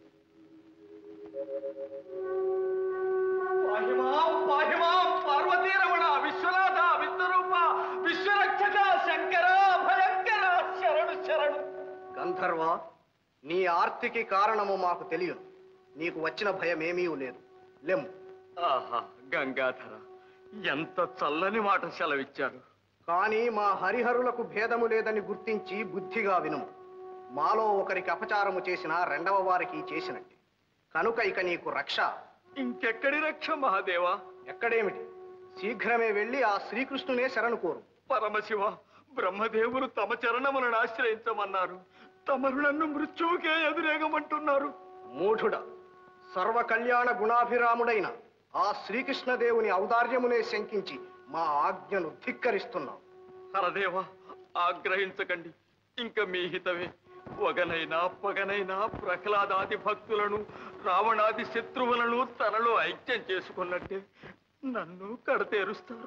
పాహిమాం పాహిమాం పార్వతీరమణ విశ్వనాథ విశ్వరూప విశ్వరక్షక శంకర భయంకర శరణు శరణు గంధర్వ నీ ఆర్తికి కారణము మాకు తెలియదు నీకు వచ్చిన భయమేమీ లేదు లెమ్ ఆహా గంగాధర ఎంత చల్లని మాట సెలవిచ్చారు కానీ మా హరిహరులకు భేదము లేదని గుర్తించి బుద్ధిగా వినుము మాలో ఒకరికి అపచారము చేసిన రెండవ వారికి చేసినట్టే కనుక ఇక నీకు రక్ష ఇంకెక్కడి రక్ష మహాదేవా ఎక్కడేమిటి శీఘ్రమే వెళ్ళి ఆ శ్రీకృష్ణునే శరణు కోరు పరమశివ బ్రహ్మదేవులు తమ చరణములను ఆశ్రయించమన్నారు తమరు నన్ను మృత్యువుకే ఎదురేగమంటున్నారు మూఢుడ సర్వ కళ్యాణ గుణాభిరాముడైన ఆ శ్రీకృష్ణదేవుని ఔదార్యమునే శంకించి మా ఆజ్ఞను ధిక్కరిస్తున్నాం హరదేవ ఆగ్రహించకండి ఇంక మీ హితమే వగనైనా పగనైనా ప్రహ్లాదాది భక్తులను రావణాది శత్రువులను తనలో ఐక్యం చేసుకున్నట్టే నన్ను కడతేరుస్తారు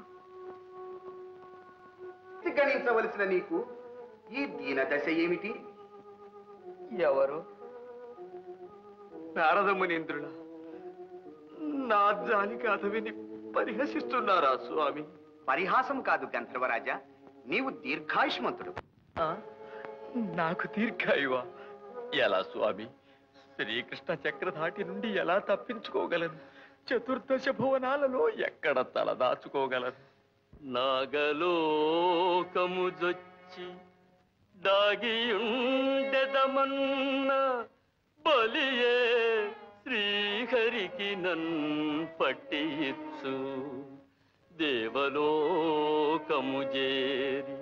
గణించవలసిన నీకు ఈ దీన దశ ఏమిటి ఎవరు నారద మునీంద్రుల నా జాలికి అతవిని పరిహసిస్తున్నారా స్వామి పరిహాసం కాదు గంధర్వరాజా నీవు దీర్ఘాయుష్మంతుడు నాకు దీర్ఘాయువా ఎలా స్వామి శ్రీకృష్ణ చక్రధాటి నుండి ఎలా తప్పించుకోగలను చతుర్దశ భువనాలలో ఎక్కడ తలదాచుకోగలను నాగలోకము జొచ్చి దాగియుండెదమన్న బలియే శ్రీహరికి నన్ పట్టి ఇచ్చు దేవలోకము చేరి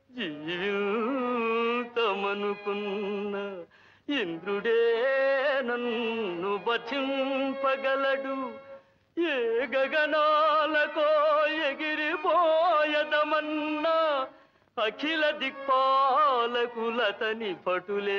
జీవితమనుకున్న ఇంద్రుడే నన్ను బచింపగలడు ఏ గగనాలకో ఎగిరిపోయదమన్నా అఖిల దిక్పాలకులతని పటులే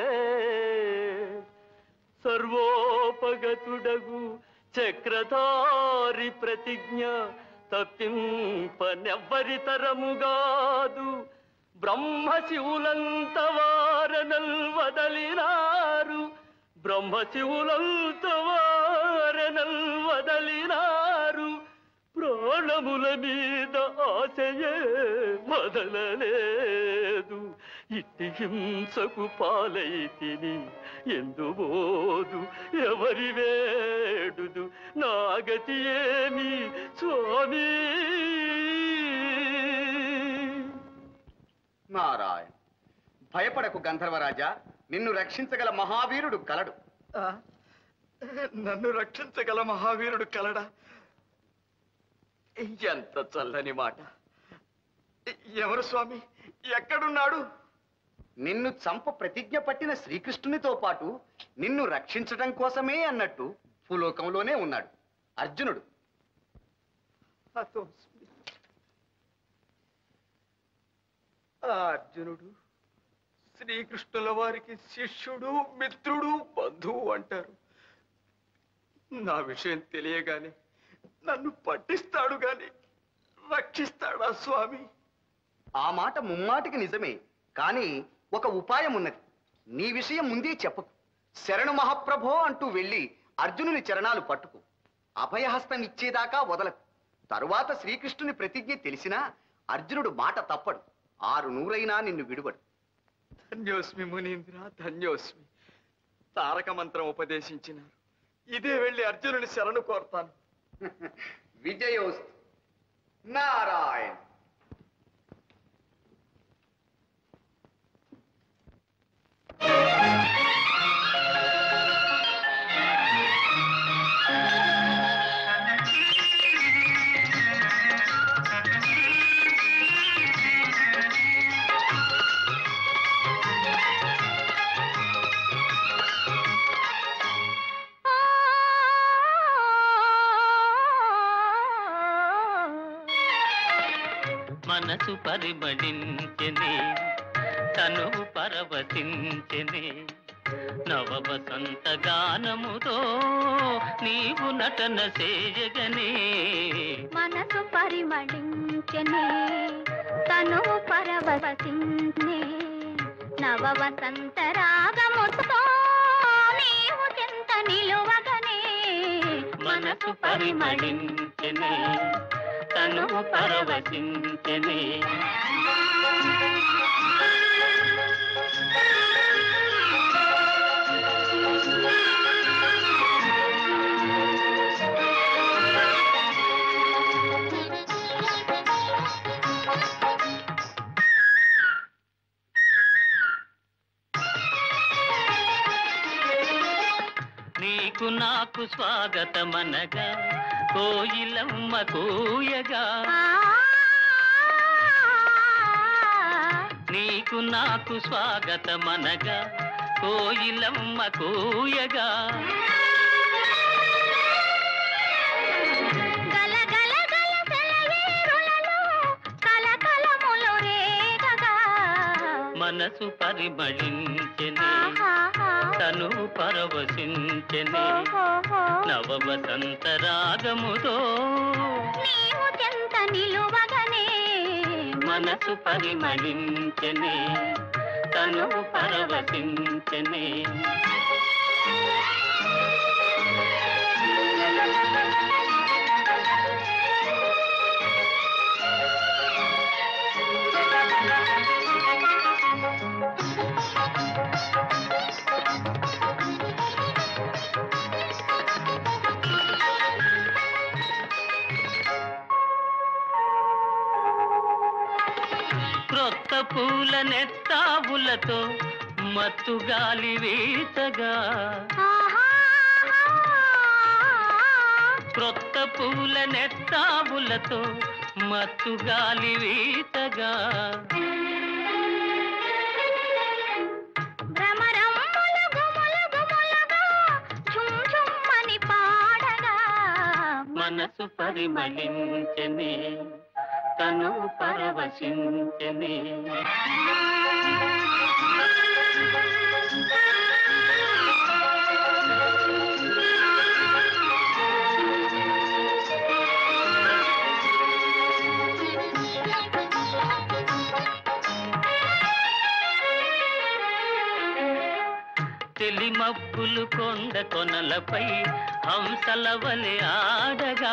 సర్వోపగతుడగు చక్రధారి ప్రతిజ్ఞ తప్పింపనెవ్వరి తరముగాదు బ్రహ్మశివులంత వారనల్ వదలినారు బ్రహ్మశివులంత వారనల్ వదలినారు ప్రాణముల మీద ఆశయే వదలలేదు ఇట్టి హింసకు పాలైతిని ఎందుబోదు ఎవరి వేడుదు నాగతి ఏమి స్వామి నారాయణ భయపడకు గంధర్వరాజా నిన్ను రక్షించగల మహావీరుడు కలడు నన్ను రక్షించగల మహావీరుడు కలడా ఎంత చల్లని మాట ఎవరు స్వామి ఎక్కడున్నాడు నిన్ను చంప ప్రతిజ్ఞ పట్టిన శ్రీకృష్ణునితో పాటు నిన్ను రక్షించటం కోసమే అన్నట్టు భూలోకంలోనే ఉన్నాడు అర్జునుడు ఆ అర్జునుడు శ్రీకృష్ణుల వారికి శిష్యుడు మిత్రుడు బంధువు అంటారు నా విషయం తెలియగానే నన్ను పట్టిస్తాడు గాని రక్షిస్తాడా స్వామి ఆ మాట ముమ్మాటికి నిజమే కానీ ఒక ఉపాయం ఉన్నది నీ విషయం ముందే చెప్పకు శరణు మహాప్రభో అంటూ వెళ్ళి అర్జునుని చరణాలు పట్టుకు అభయహస్తం ఇచ్చేదాకా వదలకు తరువాత శ్రీకృష్ణుని ప్రతిజ్ఞ తెలిసినా అర్జునుడు మాట తప్పడు ఆరు నూరైనా నిన్ను విడువడు ధన్యోస్మి మునీంద్ర ధన్యోస్మి తారక మంత్రం ఉపదేశించినారు ఇదే వెళ్ళి అర్జునుని శరణు కోరతాను విజయోస్తు నారాయణ మనసు పరిమళించెనే తనువు పరవశించెనే నవ వసంత గానముతో నీవు నటన చేయగనే మనసు పరిమళించనే తను పరవశించనే నవ వసంత రాగముతో నీవు చింత నిలువగనే మనసు పరిమళించెనే తనువు పరవశించెనే నీకు నాకు స్వాగతమనగా కోయిలమ్మ కూయగా నీకు నాకు స్వాగతమనగా కోయిలమ్మ కూయగా గల గల గల సెలయేరులలో కలకలములు రేగగా మనసు పరిమళించెనే తను పరవశించెనే నవ వసంత రాగముతో నీవు చెంత నిలువగనే మనసు పరిమళించెనే తను పరవశించెనే క్రొత్త పూల నెత్తావులతో మత్తు గాలి వీచగా క్రొత్త పూల నెత్తావులతో మత్తు గాలి వీచగా భ్రమరమ్ములు గుములు గుములుగా ఝుమ్ ఝుమ్మని పాడగా మనసు పరిమళించనే తను పరవశించనే తెలిమప్పులు కొండ కొనలపై హంసల వలె ఆడగా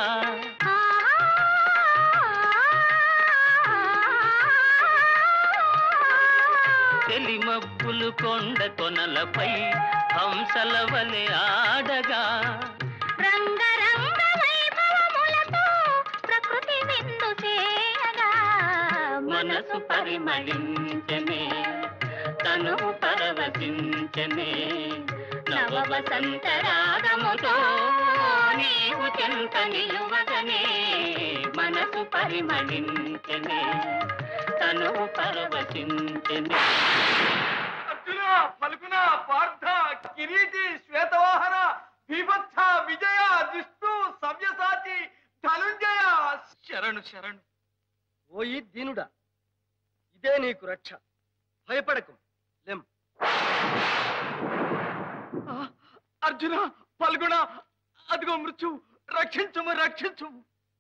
తెలిమప్పులు కొండ కొనలపై హంసల వలె ఆడగా రంగరంగ వైభవములతో ప్రకృతి విందు చేయగా మనసు పరిమళించనే తను పరవశించనే నవ వసంత రాగముతో నీవు చెంత నిలువగనే మనసు పరిమళించనే తను పరవశించనే అర్జున ఫల్గుణ పార్థ కిరీటి శ్వేతవాహన బీభత్స విజయ జిష్ణు సవ్యసాచి ధనుంజయ శరణు శరణు ఓయి దీనుడా ఇదే నీకు రక్ష భయపడకు లెం ఆ, అర్జున ఫల్గుణ అదిగో మృత్యు రక్షించుము రక్షించుము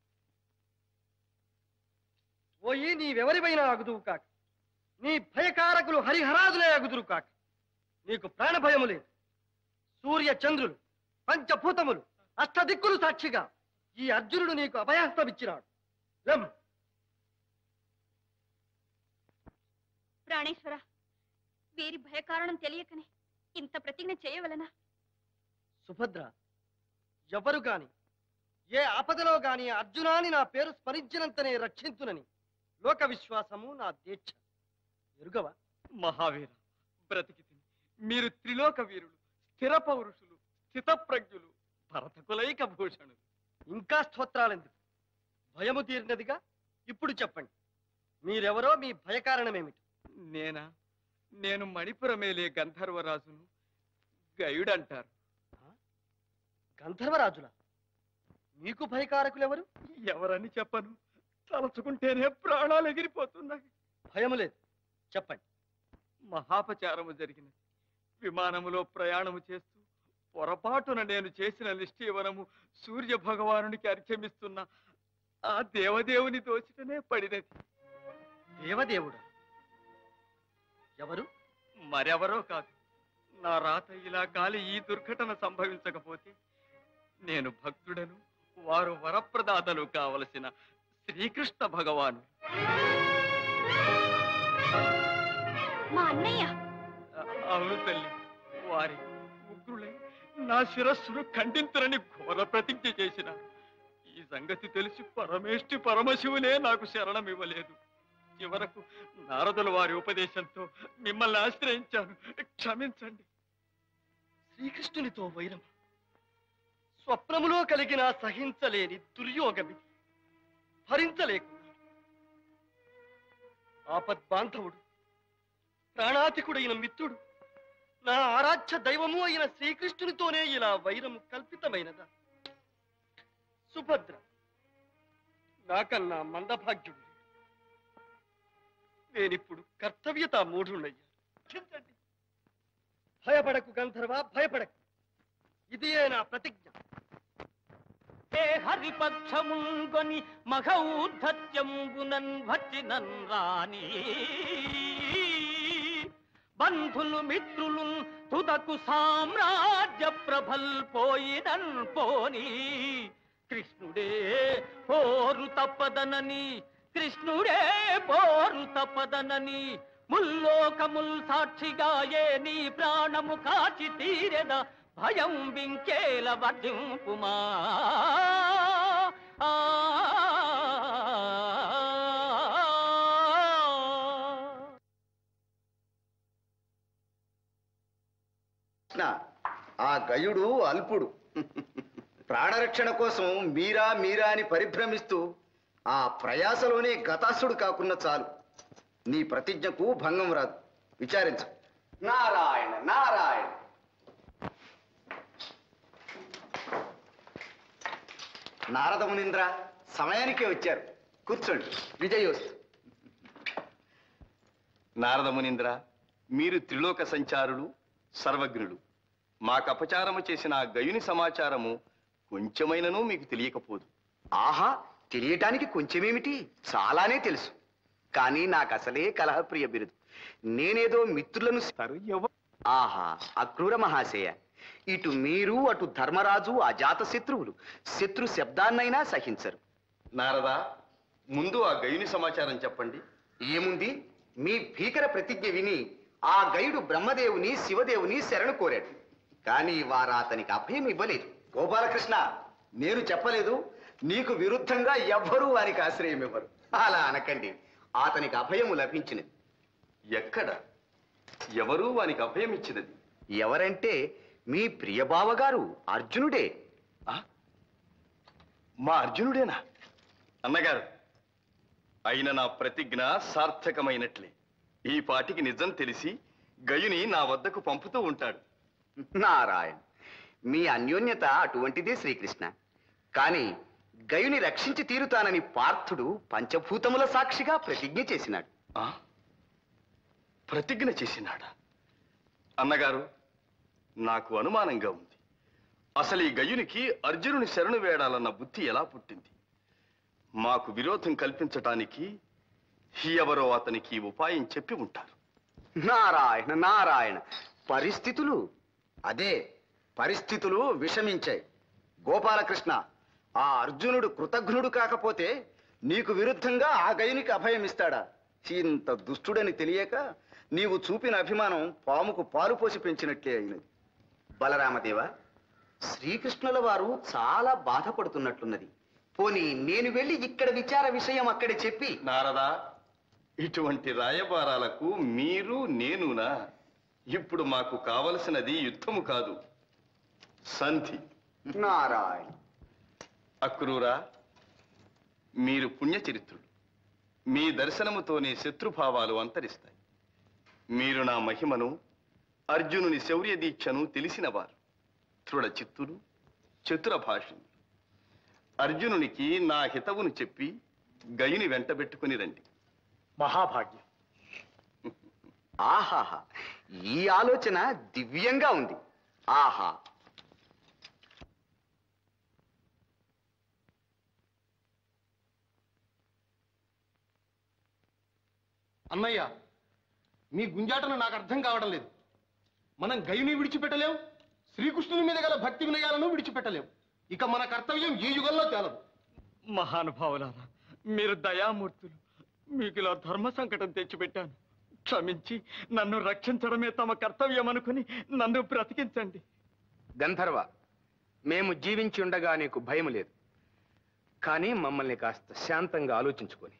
ఓయి నీవెవరిపైనా అగుదువు కాక నీ భయకారకులు హరిహరాదులే అగుదురు కాక నీకు ప్రాణభయము లేదు సూర్య చంద్రులు పంచభూతములు అష్టదిక్కులు సాక్షిగా ఈ అర్జునుడు నీకు అభయహస్తమిచ్చినాడు లెం ప్రాణేశ్వర వీరి భయకారణం తెలియకనే ఇంత ప్రతిజ్ఞ చేయవలనా సుభద్ర ఎవరు గాని ఏ ఆపదలో గాని అర్జునాని నా పేరు స్మరించినంతనే రక్షించునని లోక విశ్వాసము నా దీక్ష ఎరుగవా మహావీర బ్రతికి మీరు త్రిలోక వీరులు స్థిర పౌరుషులు స్థితప్రజ్ఞులు భరతకులైక భూషణులు ఇంకా స్తోత్రాలెందుకు భయము తీరినదిగా ఇప్పుడు చెప్పండి మీరెవరో మీ భయకారణమేమిటి నేనా నేను మణిపురమేలే గంధర్వరాజును గయుడంటారు గంధర్వరాజుల మీకు భయకారకులెవరు ఎవరని చెప్పను తలచుకుంటేనే ప్రాణాలు ఎగిరిపోతున్నాయి భయము లేదు చెప్పండి మహాపచారము జరిగినది విమానములో ప్రయాణము చేస్తూ పొరపాటున నేను చేసిన నిష్ఠీవనము సూర్య భగవానునికి అర్చమిస్తున్న ఆ దేవదేవుని దోచిటనే పడినది దేవదేవుడా ఎవరు మరెవరో కాదు నా రాత ఇలా కాలి ఈ దుర్ఘటన సంభవించకపోతే నేను భక్తుడను వారు వరప్రదాతలు కావలసిన శ్రీకృష్ణ భగవాను మా అన్నయ్య అవును తల్లి వారి ఉగ్రులై నా శిరస్సును ఖండించరని ఘోర ప్రతిజ్ఞ చేసినారు ఈ సంగతి తెలిసి పరమేష్టి పరమశివులే నాకు శరణం ఇవ్వలేదు చివరకు నారదుల వారి ఉపదేశంతో మిమ్మల్ని ఆశ్రయించాను క్షమించండి శ్రీకృష్ణునితో వైరం స్వప్నములో కలిగిన సహించలేని దుర్యోగమిది భరించలేకున్నాడు ఆపద్బాంధవుడు ప్రాణాతికుడైన మిత్రుడు నా ఆరాధ్య దైవము అయిన శ్రీకృష్ణునితోనే ఇలా వైరము కల్పితమైనదా సుభద్ర నాకన్నా మందభాగ్యుడు లేడు. నేనిప్పుడు కర్తవ్యత మూఢుణ్ణయ్యా క్షమించండి భయపడకు గంధర్వ భయపడకు ఇదియే నా ప్రతిజ్ఞ హే హరిపక్షముంగొని మఘౌద్ధత్యంబునన్ వచ్చినన్ రాని బంధులు మిత్రులు తుదకు సామ్రాజ్య ప్రభల్ పోయినన్ పోని కృష్ణుడే పోరు తప్పదనని కృష్ణుడే పోరు తప్పదనని ముల్లోకముల్ సాక్షిగా ఏ నీ ప్రాణము కాచి తీరెద భయం వింకేల వర్ధింపుమా ఆ కృష్ణ ఆ గయుడు అల్పుడు ప్రాణరక్షణ కోసం మీరా మీరా అని పరిభ్రమిస్తూ ఆ ప్రయాసలోనే గతాసుడు కాకున్న చాలు నీ ప్రతిజ్ఞకు భంగం రాదు విచారించు నారాయణ నారాయణ నారద మునీంద్ర సమయానికే వచ్చారు కూర్చోండి విజయోస్తు నారద మునీంద్ర మీరు త్రిలోక సంచారులు సర్వజ్ఞులు మాకు అపచారము చేసిన ఆ గయుని సమాచారము కొంచెమైనను మీకు తెలియకపోదు ఆహా తెలియటానికి కొంచెమేమిటి చాలానే తెలుసు కానీ నాకు అసలే కలహప్రియ బిరుదు నేనేదో మిత్రులను ఆహా అక్రూర మహాశయ ఇటు మీరు అటు ధర్మరాజు అజాత శత్రువులు శత్రు శబ్దాన్నైనా సహించరు నారదా ముందు ఆ గయుని సమాచారం చెప్పండి ఏముంది మీ భీకర ప్రతిజ్ఞ విని ఆ గైడు బ్రహ్మదేవుని శివదేవుని శరణు కోరాడు కానీ వారు అతనికి అభయం ఇవ్వలేదు గోపాలకృష్ణ నేను చెప్పలేదు నీకు విరుద్ధంగా ఎవ్వరూ వారికి ఆశ్రయం ఇవ్వరు అలా అనకండి అతనికి అభయము లభించినది ఎక్కడ ఎవరు వానికి అభయం ఇచ్చినది ఎవరంటే మీ ప్రియబావగారు అర్జునుడే మా అర్జునుడేనా అన్నగారు అయిన నా ప్రతిజ్ఞ సార్థకమైనట్లే ఈ పాటికి నిజం తెలిసి గయుని నా వద్దకు పంపుతూ ఉంటాడు నారాయణ మీ అన్యోన్యత అటువంటిదే శ్రీకృష్ణ కానీ గయుని రక్షించి తీరుతానని పార్థుడు పంచభూతముల సాక్షిగా ప్రతిజ్ఞ చేసినాడు ఆ? ప్రతిజ్ఞ చేసినాడా అన్నగారు నాకు అనుమానంగా ఉంది అసలు ఈ గయునికి అర్జునుని శరణు వేడాలన్న బుద్ధి ఎలా పుట్టింది మాకు విరోధం కల్పించటానికి ఎవరో అతనికి ఉపాయం చెప్పి ఉంటారు నారాయణ నారాయణ పరిస్థితులు అదే పరిస్థితులు విషమించాయి గోపాలకృష్ణ ఆ అర్జునుడు కృతజ్ఞుడు కాకపోతే నీకు విరుద్ధంగా ఆ గయునికి అభయం ఇస్తాడా ఇంత దుష్టుడని తెలియక నీవు చూపిన అభిమానం పాముకు పాలు పోసి పెంచినట్లే అయినది బలరామదేవ శ్రీకృష్ణుల వారు చాలా బాధపడుతున్నట్లున్నది పోనీ నేను వెళ్ళి ఇక్కడ విచార విషయం అక్కడ చెప్పి నారదా ఇటువంటి రాయబారాలకు మీరు నేనునా ఇప్పుడు మాకు కావలసినది యుద్ధము కాదు సంధి నారాయణ అక్రూరా మీరు పుణ్యచరిత్రులు మీ దర్శనముతోనే శత్రుభావాలు అంతరిస్తాయి మీరు నా మహిమను అర్జునుని శౌర్య దీక్షను తెలిసినవారు దృఢ చిత్తులు చతుర భాషలు అర్జునునికి నా హితవును చెప్పి గయుని వెంటబెట్టుకుని రండి మహాభాగ్యం ఆహాహా ఈ ఆలోచన దివ్యంగా ఉంది ఆహా అన్నయ్య మీ గుంజాటను నాకు అర్థం కావడం లేదు మనం గయుని విడిచిపెట్టలేం శ్రీకృష్ణుని మీద గల భక్తి వినయాలను విడిచిపెట్టలేం ఇక మన కర్తవ్యం ఈ యుగంలో తేలదు మహానుభావులారా మీరు దయామూర్తులు మీకు ఇలా ధర్మ సంకటం తెచ్చిపెట్టాను క్షమించి నన్ను రక్షించడమే తమ కర్తవ్యం అనుకుని నన్ను బ్రతికించండి గంధర్వ మేము జీవించి ఉండగా నీకు భయం లేదు కానీ మమ్మల్ని కాస్త శాంతంగా ఆలోచించుకొని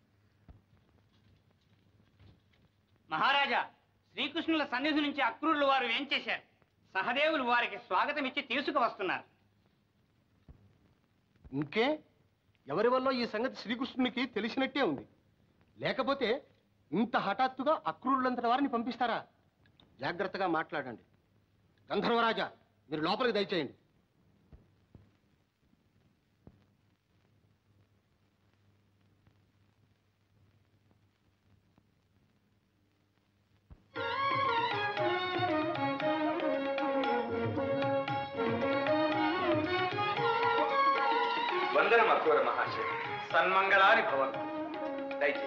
మహారాజా శ్రీకృష్ణుల సన్నిధి నుంచి అక్రూరులు వారు ఏం చేశారు సహదేవులు వారికి స్వాగతం ఇచ్చి తీసుకువస్తున్నారు ఇంకే ఎవరి వల్ల ఈ సంగతి శ్రీకృష్ణునికి తెలిసినట్టే ఉంది లేకపోతే ఇంత హఠాత్తుగా అక్రూరులంతటి వారిని పంపిస్తారా జాగ్రత్తగా మాట్లాడండి గంధర్వరాజా మీరు లోపలికి దయచేయండి వందనం అక్రూర మహాశయ సన్మంగళాని భవన్ దయచేయండి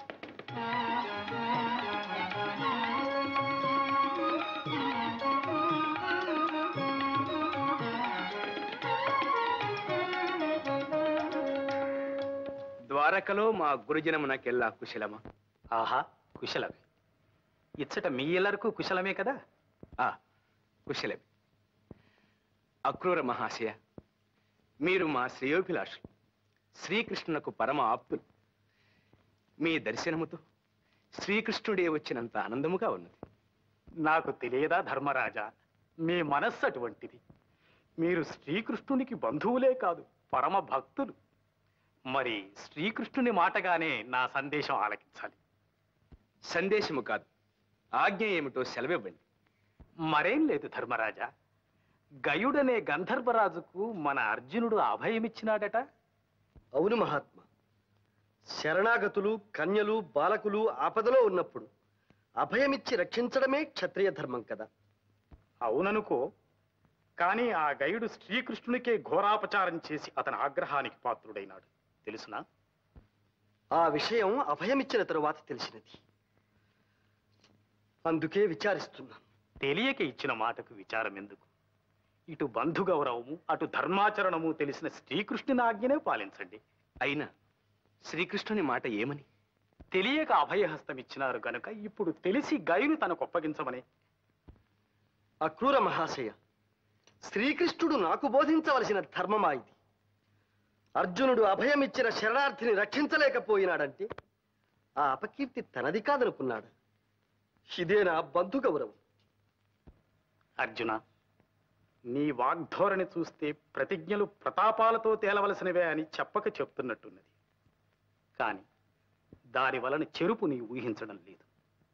ద్వారకలో మా గురుజనమునకెల్లా కుశలమా ఆహా కుశలమే ఇచ్చట మీ ఎల్లరకు కుశలమే కదా ఆ కుశలమే అక్రూర మహాశయ మీరు మా శ్రేయోభిలాషులు శ్రీకృష్ణునకు పరమ ఆప్తులు మీ దర్శనముతో శ్రీకృష్ణుడే వచ్చినంత ఆనందముగా ఉన్నది నాకు తెలియదా ధర్మరాజా మీ మనస్సు అటువంటిది మీరు శ్రీకృష్ణునికి బంధువులే కాదు పరమ భక్తులు మరి శ్రీకృష్ణుని మాటగానే నా సందేశం ఆలకించాలి సందేశము కాదు ఆజ్ఞ ఏమిటో సెలవివ్వండి మరేం లేదు ధర్మరాజా గయుడనే గంధర్వరాజుకు మన అర్జునుడు అభయమిచ్చినాడట అవును మహాత్మ శరణాగతులు కన్యలు బాలకులు ఆపదలో ఉన్నప్పుడు అభయమిచ్చి రక్షించడమే క్షత్రియ ధర్మం కదా అవుననుకో కానీ ఆ గయుడు శ్రీకృష్ణునికే ఘోరాపచారం చేసి అతని ఆగ్రహానికి పాత్రుడైనాడు తెలుసునా ఆ విషయం అభయమిచ్చిన తరువాత తెలిసినది అందుకే విచారిస్తున్నా తెలియక ఇచ్చిన మాటకు విచారం ఎందుకు ఇటు బంధు గౌరవము అటు ధర్మాచరణము తెలిసిన శ్రీకృష్ణుని ఆజ్ఞనే పాలించండి అయినా శ్రీకృష్ణుని మాట ఏమని తెలియక అభయహస్తం ఇచ్చినారు గనుక ఇప్పుడు తెలిసి గయుని తనకు ఒప్పగించమని అక్రూర మహాశయ శ్రీకృష్ణుడు నాకు బోధించవలసిన ధర్మమా ఇది అర్జునుడు అభయమిచ్చిన శరణార్థిని రక్షించలేకపోయినాడంటే ఆ అపకీర్తి తనది కాదనుకున్నాడు ఇదే నా బంధు గౌరవం అర్జున నీ వాగ్ధోరణి చూస్తే ప్రతిజ్ఞలు ప్రతాపాలతో తేలవలసినవే అని చెప్పక చెప్తున్నట్టున్నది కాని దాని వలన చెరుపు నీ ఊహించడం లేదు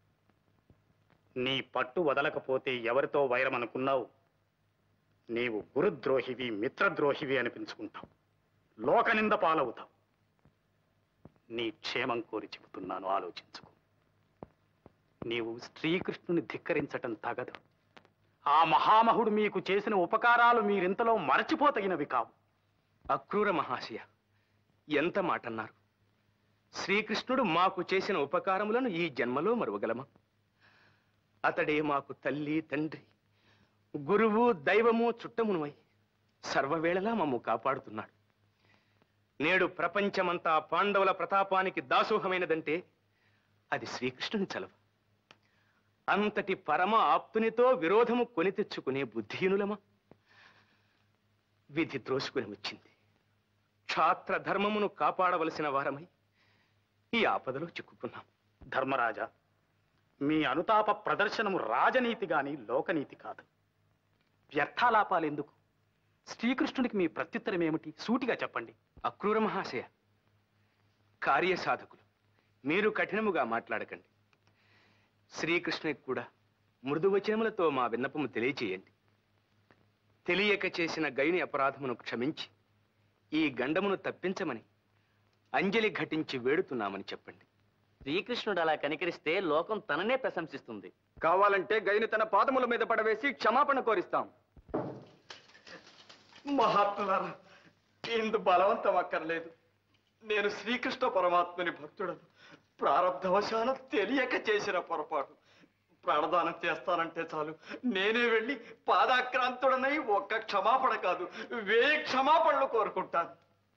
నీ పట్టు వదలకపోతే ఎవరితో వైరం అనుకున్నావు నీవు గురుద్రోహివి మిత్రద్రోహివి అనిపించుకుంటావు లోకనింద పాలవుతావు నీ క్షేమం కోరి చెబుతున్నాను ఆలోచించుకో నీవు శ్రీకృష్ణుని ధిక్కరించటం తగదు ఆ మహామహుడు మీకు చేసిన ఉపకారాలు మీరింతలో మరచిపోతగినవి కావు అక్రూర మహాశయ ఎంత మాట అన్నారు శ్రీకృష్ణుడు మాకు చేసిన ఉపకారములను ఈ జన్మలో మరువగలమా అతడే మాకు తల్లి తండ్రి గురువు దైవము చుట్టమునువై సర్వవేళలా మమ్ము కాపాడుతున్నాడు నేడు ప్రపంచమంతా పాండవుల ప్రతాపానికి దాసోహమైనదంటే అది శ్రీకృష్ణుని చలవ అంతటి పరమ ఆప్తునితో విరోధము కొని తెచ్చుకునే బుద్ధిహీనులమా విధి త్రోసుకుని వచ్చింది క్షాత్ర ధర్మమును కాపాడవలసిన వారమై ఈ ఆపదలో చిక్కుకున్నాం ధర్మరాజా మీ అనుతాప ప్రదర్శనము రాజనీతి గాని లోకనీతి కాదు వ్యర్థాలాపాలెందుకు శ్రీకృష్ణుడికి మీ ప్రత్యుత్తరం ఏమిటి సూటిగా చెప్పండి అక్రూర మహాశయ కార్యసాధకులు మీరు కఠినముగా మాట్లాడకండి శ్రీకృష్ణునికి కూడా మృదు వచనములతో మా విన్నపము తెలియచేయండి తెలియక చేసిన గయుని అపరాధమును క్షమించి ఈ గండమును తప్పించమని అంజలి ఘటించి వేడుతున్నామని చెప్పండి శ్రీకృష్ణుడు అలా కనికరిస్తే లోకం తననే ప్రశంసిస్తుంది కావాలంటే గైని తన పాదముల మీద పడవేసి క్షమాపణ కోరిస్తాం మహాత్ములారా ఇందు బలవంతం అక్కర్లేదు నేను శ్రీకృష్ణ పరమాత్మని భక్తుడను ప్రారంధవశాన తెలియక చేసిన పొరపాటు ప్రాణదానం చేస్తానంటే చాలు నేనే వెళ్ళి పాదాక్రాంతుడనై ఒక్క క్షమాపణ కాదు వేయి క్షమాపణలు కోరుకుంటాను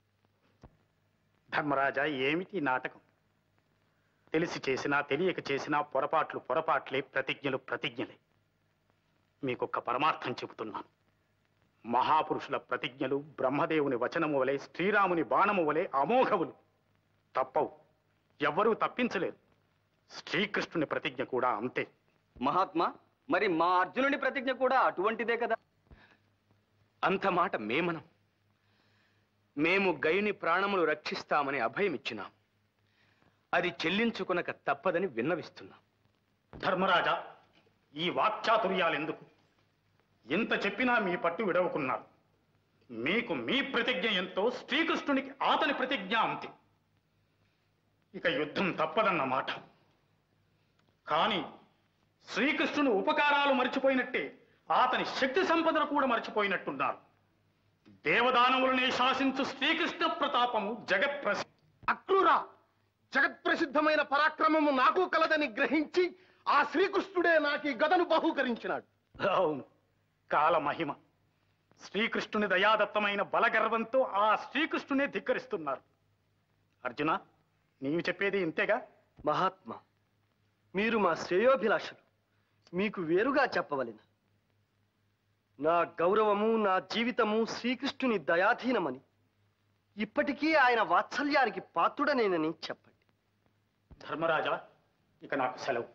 ధర్మరాజా ఏమిటి ఈ నాటకం తెలిసి చేసినా తెలియక చేసినా పొరపాట్లు పొరపాట్లే ప్రతిజ్ఞలు ప్రతిజ్ఞలే మీకొక్క పరమార్థం చెబుతున్నాను మహాపురుషుల ప్రతిజ్ఞలు బ్రహ్మదేవుని వచనము వలె శ్రీరాముని బాణము వలె అమోఘవులు తప్పవు ఎవ్వరూ తప్పించలేరు శ్రీకృష్ణుని ప్రతిజ్ఞ కూడా అంతే మహాత్మా మరి మా అర్జునుడి ప్రతిజ్ఞ కూడా అటువంటిదే కదా అంత మాట మేమనం మేము గయుని ప్రాణములు రక్షిస్తామని అభయమిచ్చినాం అది చెల్లించుకునక తప్పదని విన్నవిస్తున్నాం ధర్మరాజా ఈ వాక్చాతుర్యాలెందుకు ఎంత చెప్పినా మీ పట్టు విడవకున్నారు మీకు మీ ప్రతిజ్ఞ ఎంతో శ్రీకృష్ణునికి అతని ప్రతిజ్ఞ అంతే ఇక యుద్ధం తప్పదన్న మాట కానీ శ్రీకృష్ణుని ఉపకారాలు మర్చిపోయినట్టే అతని శక్తి సంపదను కూడా మర్చిపోయినట్టున్నారు దేవదానవులనే శాసించు శ్రీకృష్ణ ప్రతాపము జగత్ప్రసి అక్రూరా జగత్ప్రసిద్ధమైన పరాక్రమము నాకు కలదని గ్రహించి ఆ శ్రీకృష్ణుడే నాకు ఈ గదను బహూకరించినాడు అవును కాల మహిమ శ్రీకృష్ణుని దయాదత్తమైన బలగర్వంతో ఆ శ్రీకృష్ణునే ధిక్కరిస్తున్నారు అర్జున నీవు చెప్పేది ఇంతేగా మహాత్మా మీరు మా శ్రేయోభిలాషులు మీకు వేరుగా చెప్పవలెన నా గౌరవము నా జీవితము శ్రీకృష్ణుని దయాధీనమని ఇప్పటికీ ఆయన వాత్సల్యానికి పాత్రుడనేనని చెప్పండి ధర్మరాజా ఇక నాకు సెలవు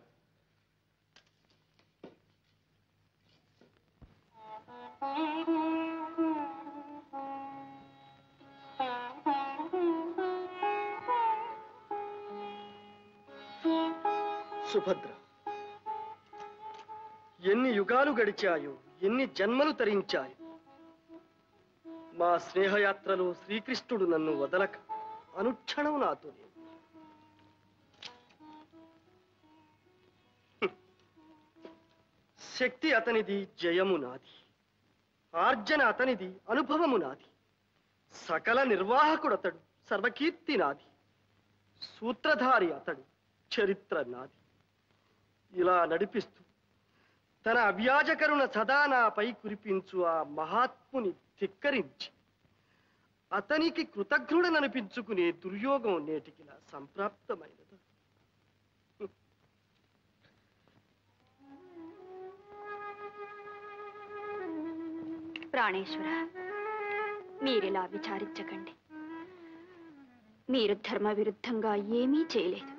సుభద్ర ఎన్ని యుగాలు గడిచాయో ఎన్ని జన్మలు తరించాయి మా స్నేహయాత్రలో శ్రీకృష్ణుడు నన్ను వదలక అనుక్షణం నాతో శక్తి అతనిది జయము నాది ఆర్జన అతనిది అనుభవము నాది సకల నిర్వాహకుడు అతడు సర్వకీర్తి నాది సూత్రధారి అతడు చరిత్ర నాది ఇలా నడిపిస్తూ తన అవ్యాజకరుణ సదా నాపై కురిపించు ఆ మహాత్ముని ధిక్కరించి అతనికి కృతజ్ఞుడననిపించుకునే దుర్యోగం నేటికిలా సంప్రాప్తమైనది ప్రాణేశ్వర మీరిలా విచారించకండి మీరు ధర్మ విరుద్ధంగా ఏమీ చేయలేదు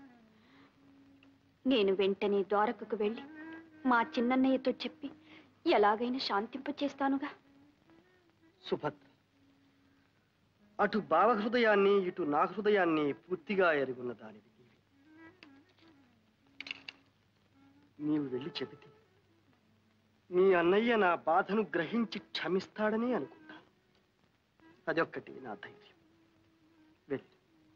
నేను వెంటనే ద్వారకకు వెళ్ళి మా చిన్నన్నయ్యతో చెప్పి ఎలాగైనా శాంతింపచేస్తానుగా సుభద్ర అటు భావహృదయాన్ని ఇటు నా హృదయాన్ని పూర్తిగా ఎరుగున్న దానివి నీవే. నీవు వెళ్ళి చెబితే మీ అన్నయ్య నా బాధను గ్రహించి క్షమిస్తాడని అనుకుంటాను అదొక్కటి నా ధైర్యం వెళ్ళి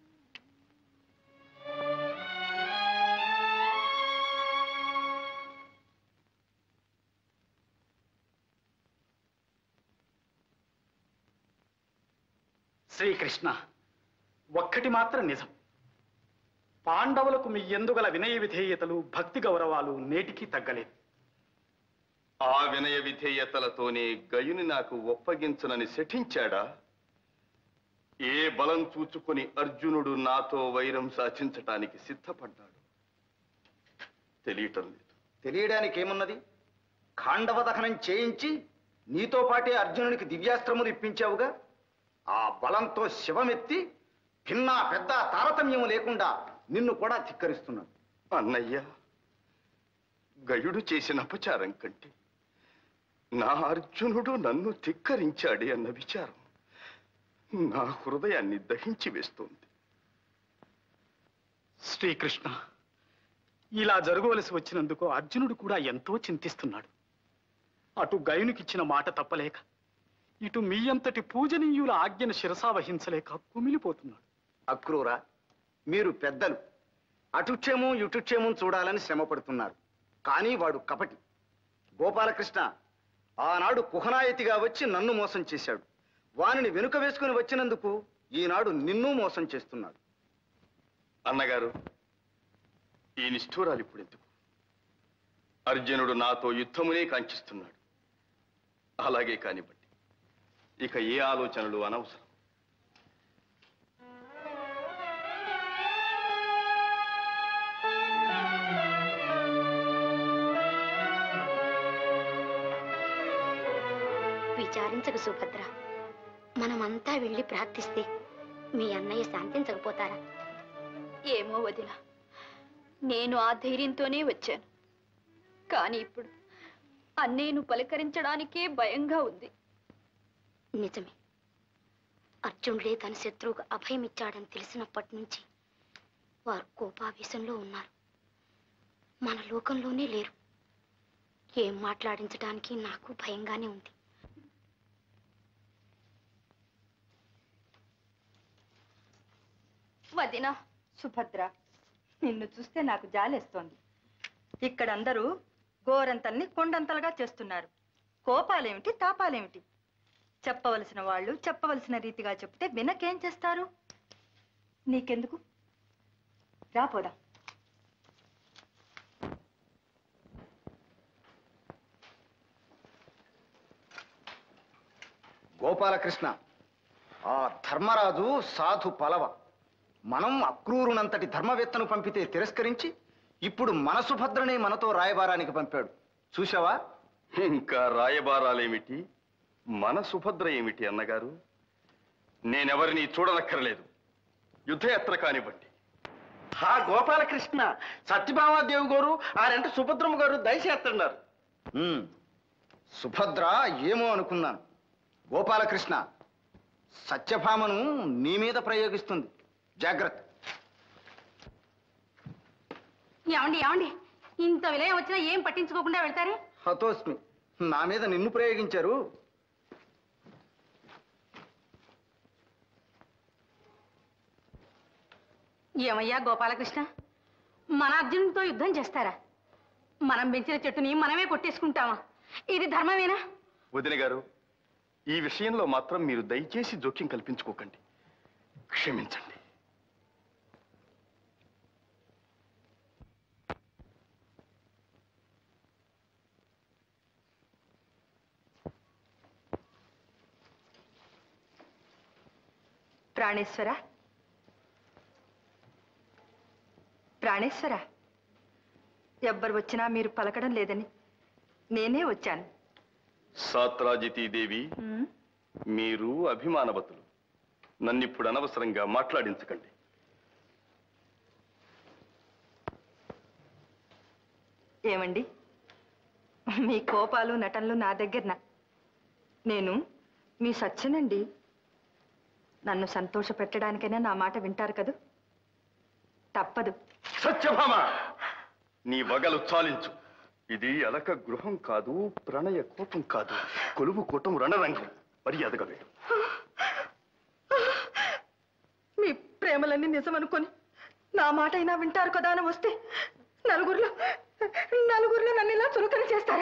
శ్రీకృష్ణ ఒక్కటి మాత్రం నిజం పాండవులకు మీ ఎందుగల వినయ విధేయతలు భక్తి గౌరవాలు నేటికి తగ్గలేదు ఆ వినయ విధేయతలతోనే గయుని నాకు ఒప్పగించనని శఠించాడా ఏ బలం చూచుకొని అర్జునుడు నాతో వైరం సాధించటానికి సిద్ధపడ్డాడు తెలియటం లేదు తెలియడానికి ఏమున్నది ఖాండవ దహనం చేయించి నీతో పాటే అర్జునునికి దివ్యాస్త్రములు ఇప్పించావుగా ఆ బలంతో శివమెత్తి భిన్నా పెద్ద తారతమ్యం లేకుండా నిన్ను కూడా ధిక్కరిస్తున్నాడు అన్నయ్య గయుడు చేసిన అపచారం కంటే నా అర్జునుడు నన్ను ధిక్కరించాడే అన్న విచారం నా హృదయాన్ని దహించి వేస్తోంది శ్రీకృష్ణ ఇలా జరగవలసి వచ్చినందుకు అర్జునుడు కూడా ఎంతో చింతిస్తున్నాడు అటు గయునికిచ్చిన మాట తప్పలేక ఇటు మీ అంతటి పూజనీయుల ఆజ్ఞను శిరసా వహించలేక కుమిలిపోతున్నాడు అక్రూర మీరు పెద్దలు అటుక్షేమం ఇటుక్షేమం చూడాలని శ్రమ పడుతున్నారు కానీ వాడు కపటి గోపాలకృష్ణ ఆనాడు కుహనాయతిగా వచ్చి నన్ను మోసం చేశాడు వానిని వెనుక వేసుకుని వచ్చినందుకు ఈనాడు నిన్ను మోసం చేస్తున్నాడు అన్నగారు ఈ నిష్ఠూరాలు ఇప్పుడు ఎందుకు అర్జునుడు నాతో యుద్ధమునే కాంక్షిస్తున్నాడు అలాగే కానివ్వండి ఇక ఏ ఆలోచనలు అనవసరం విచారించకు సుభద్ర మనమంతా వెళ్ళి ప్రార్థిస్తే మీ అన్నయ్య శాంతించకపోతారా ఏమో వదిన నేను ఆ ధైర్యంతోనే వచ్చాను కానీ ఇప్పుడు అన్నయ్యను పలకరించడానికే భయంగా ఉంది నిజమే అర్జునుడే తన శత్రువుకు అభయం ఇచ్చాడని తెలిసినప్పటి నుంచి వారు కోపావేశంలో ఉన్నారు మన లోకంలోనే లేరు ఏం మాట్లాడించడానికి నాకు భయంగానే ఉంది వదిన సుభద్ర నిన్ను చూస్తే నాకు జాలేస్తోంది ఇక్కడందరూ గోరంతల్ని కొండంతలుగా చేస్తున్నారు కోపాలేమిటి తాపాలేమిటి చెప్పవలసిన వాళ్ళు చెప్పవలసిన రీతిగా చెప్తే వినకేం చేస్తారు నీకెందుకు రాపోదాం గోపాలకృష్ణ ఆ ధర్మరాజు సాధు పలవ మనం అక్రూరునంతటి ధర్మవేత్తను పంపితే తిరస్కరించి ఇప్పుడు మన సుభద్రనే మనతో రాయబారానికి పంపాడు చూశావా ఇంకా రాయబారాలేమిటి మన సుభద్ర ఏమిటి అన్నగారు నేనెవరిని చూడనక్కర్లేదు యుద్ధయాత్ర కానివ్వండి ఆ గోపాలకృష్ణ సత్యభామాదేవి గారు ఆరంటే సుభద్రమ్మ గారు దయచేస్తున్నారు ఉమ్, సుభద్ర ఏమో అనుకున్నాను గోపాలకృష్ణ సత్యభామను నీ మీద ప్రయోగిస్తుంది జాగ్రత్త ఏమండి ఏమండి ఇంత విలయం వచ్చినా ఏం పట్టించుకోకుండా వెళ్తారే హతోస్మి నా మీద నిన్ను ప్రయోగించారు ఏమయ్యా గోపాలకృష్ణ మన అర్జునుడితో యుద్ధం చేస్తారా మనం పెంచిన చెట్టుని మనమే కొట్టేసుకుంటామా ఇది ధర్మమేనా వదిన గారు ఈ విషయంలో మాత్రం మీరు దయచేసి జోక్యం కల్పించుకోకండి క్షమించండి ప్రాణేశ్వర ప్రాణేశ్వర ఎవ్వరు వచ్చినా మీరు పలకడం లేదని నేనే వచ్చాను సాత్రాజితీదేవి ఉమ్, మీరు అభిమానవతులు నన్నిప్పుడు అనవసరంగా మాట్లాడించకండి ఏమండి మీ కోపాలు నటనలు నా దగ్గర నేను మీ సత్యనండి నన్ను సంతోష పెట్టడానికైనా నా మాట వింటారు కదూ తప్పదు సత్యభామ నీ వగలు చాలించు ఇది అలక గృహం కాదు ప్రణయ కోపం కాదు కొలువు కూటం రణరంగం మర్యాదగా వెళ్ళు మీ ప్రేమలన్నీ నిజమనుకొని నా మాట అయినా వింటారు కదా అని వస్తే నలుగురిలో నలుగురిలో నన్ను ఇలా చులకన చేస్తారా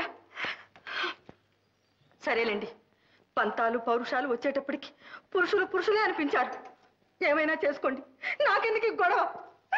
సరేలేండి పంతాలు పౌరుషాలు వచ్చేటప్పటికి పురుషులు పురుషులే అనిపించారు ఏమైనా చేసుకోండి నాకెందుకు ఈ గొడవ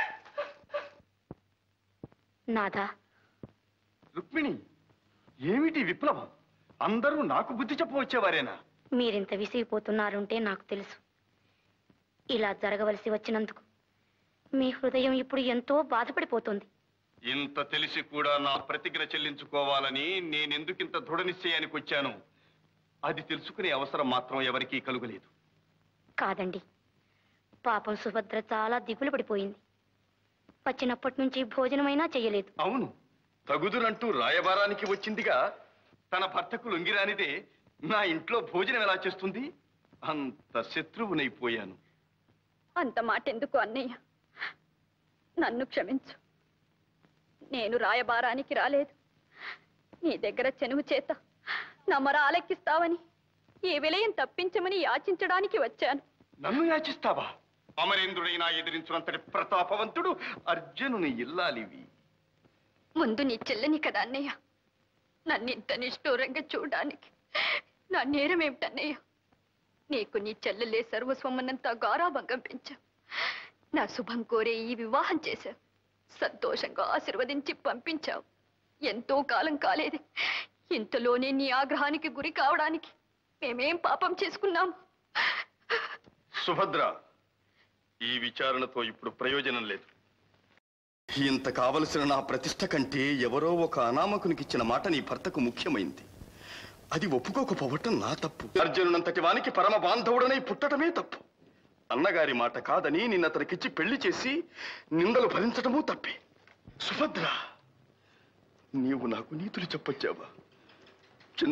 నాదా రుక్మిణి ఏమిటి విప్లవం అందరూ నాకు బుద్ధి చెప్పవచ్చేవారేనా మీరింత విసిగిపోతున్నారుంటే నాకు తెలుసు ఇలా జరగవలసి వచ్చినందుకు మీ హృదయం ఇప్పుడు ఎంతో బాధపడిపోతుంది ఇంత తెలిసి కూడా నా ప్రతిజ్ఞ చెల్లించుకోవాలని నేనెందుకింత దృఢ నిశ్చయానికి వచ్చాను అది తెలుసుకునే అవసరం మాత్రం ఎవరికీ కలుగలేదు కాదండి పాపం సుభద్ర చాలా దిగులు పడిపోయింది వచ్చినప్పటి నుంచి భోజనమైనా చెయ్యలేదు అవును తగుదునంటూ రాయబారానికి వచ్చిందిగా తన భర్తకు లొంగిరానిదే నా ఇంట్లో భోజనం ఎలా చేస్తుంది అంత శత్రువునైపోయాను అంత మాట ఎందుకు అన్నయ్య నన్ను క్షమించు నేను రాయబారానికి రాలేదు నీ దగ్గర చెనువు చేత నా మొర ఆలెక్కిస్తావని ఈ విలయం తప్పించమని యాచించడానికి వచ్చాను నన్ను యాచిస్తావా అమరేంద్రుడైనా ఎదిరించునంతటి ప్రతాపవంతుడు అర్జునుని ఇల్లాలివి ముందు నీ చెల్లని కదా అన్నయ్య నన్ను ఇంత నిష్ఠూరంగా చూడడానికి నా నేరం ఏమిటన్నయ్య నీకు నీ చెల్లెలే సర్వస్వమన్నంత గారాభంగం పెంచావు నా శుభం కోరే ఈ వివాహం చేశావు సంతోషంగా ఆశీర్వదించి పంపించావు ఎంతో కాలం కాలేదు ఇంతలోనే నీ ఆగ్రహానికి గురి కావడానికి మేమేం పాపం చేసుకున్నాం సుభద్ర ఈ విచారణతో ఇప్పుడు ప్రయోజనం లేదు ఇంత కావలసిన నా ప్రతిష్ట కంటే ఎవరో ఒక అనామకునికిచ్చిన మాట నీ భర్తకు ముఖ్యమైంది అది ఒప్పుకోకపోవటం నా తప్పు అర్జునునంతటి వానికి పరమ బాంధవుడనై పుట్టడమే తప్పు అన్నగారి మాట కాదని నిన్నతనికిచ్చి పెళ్లి చేసి నిందలు భరించటమూ తప్పే సుభద్ర నీవు నాకు నీతులు చెప్పొచ్చావా చిన్న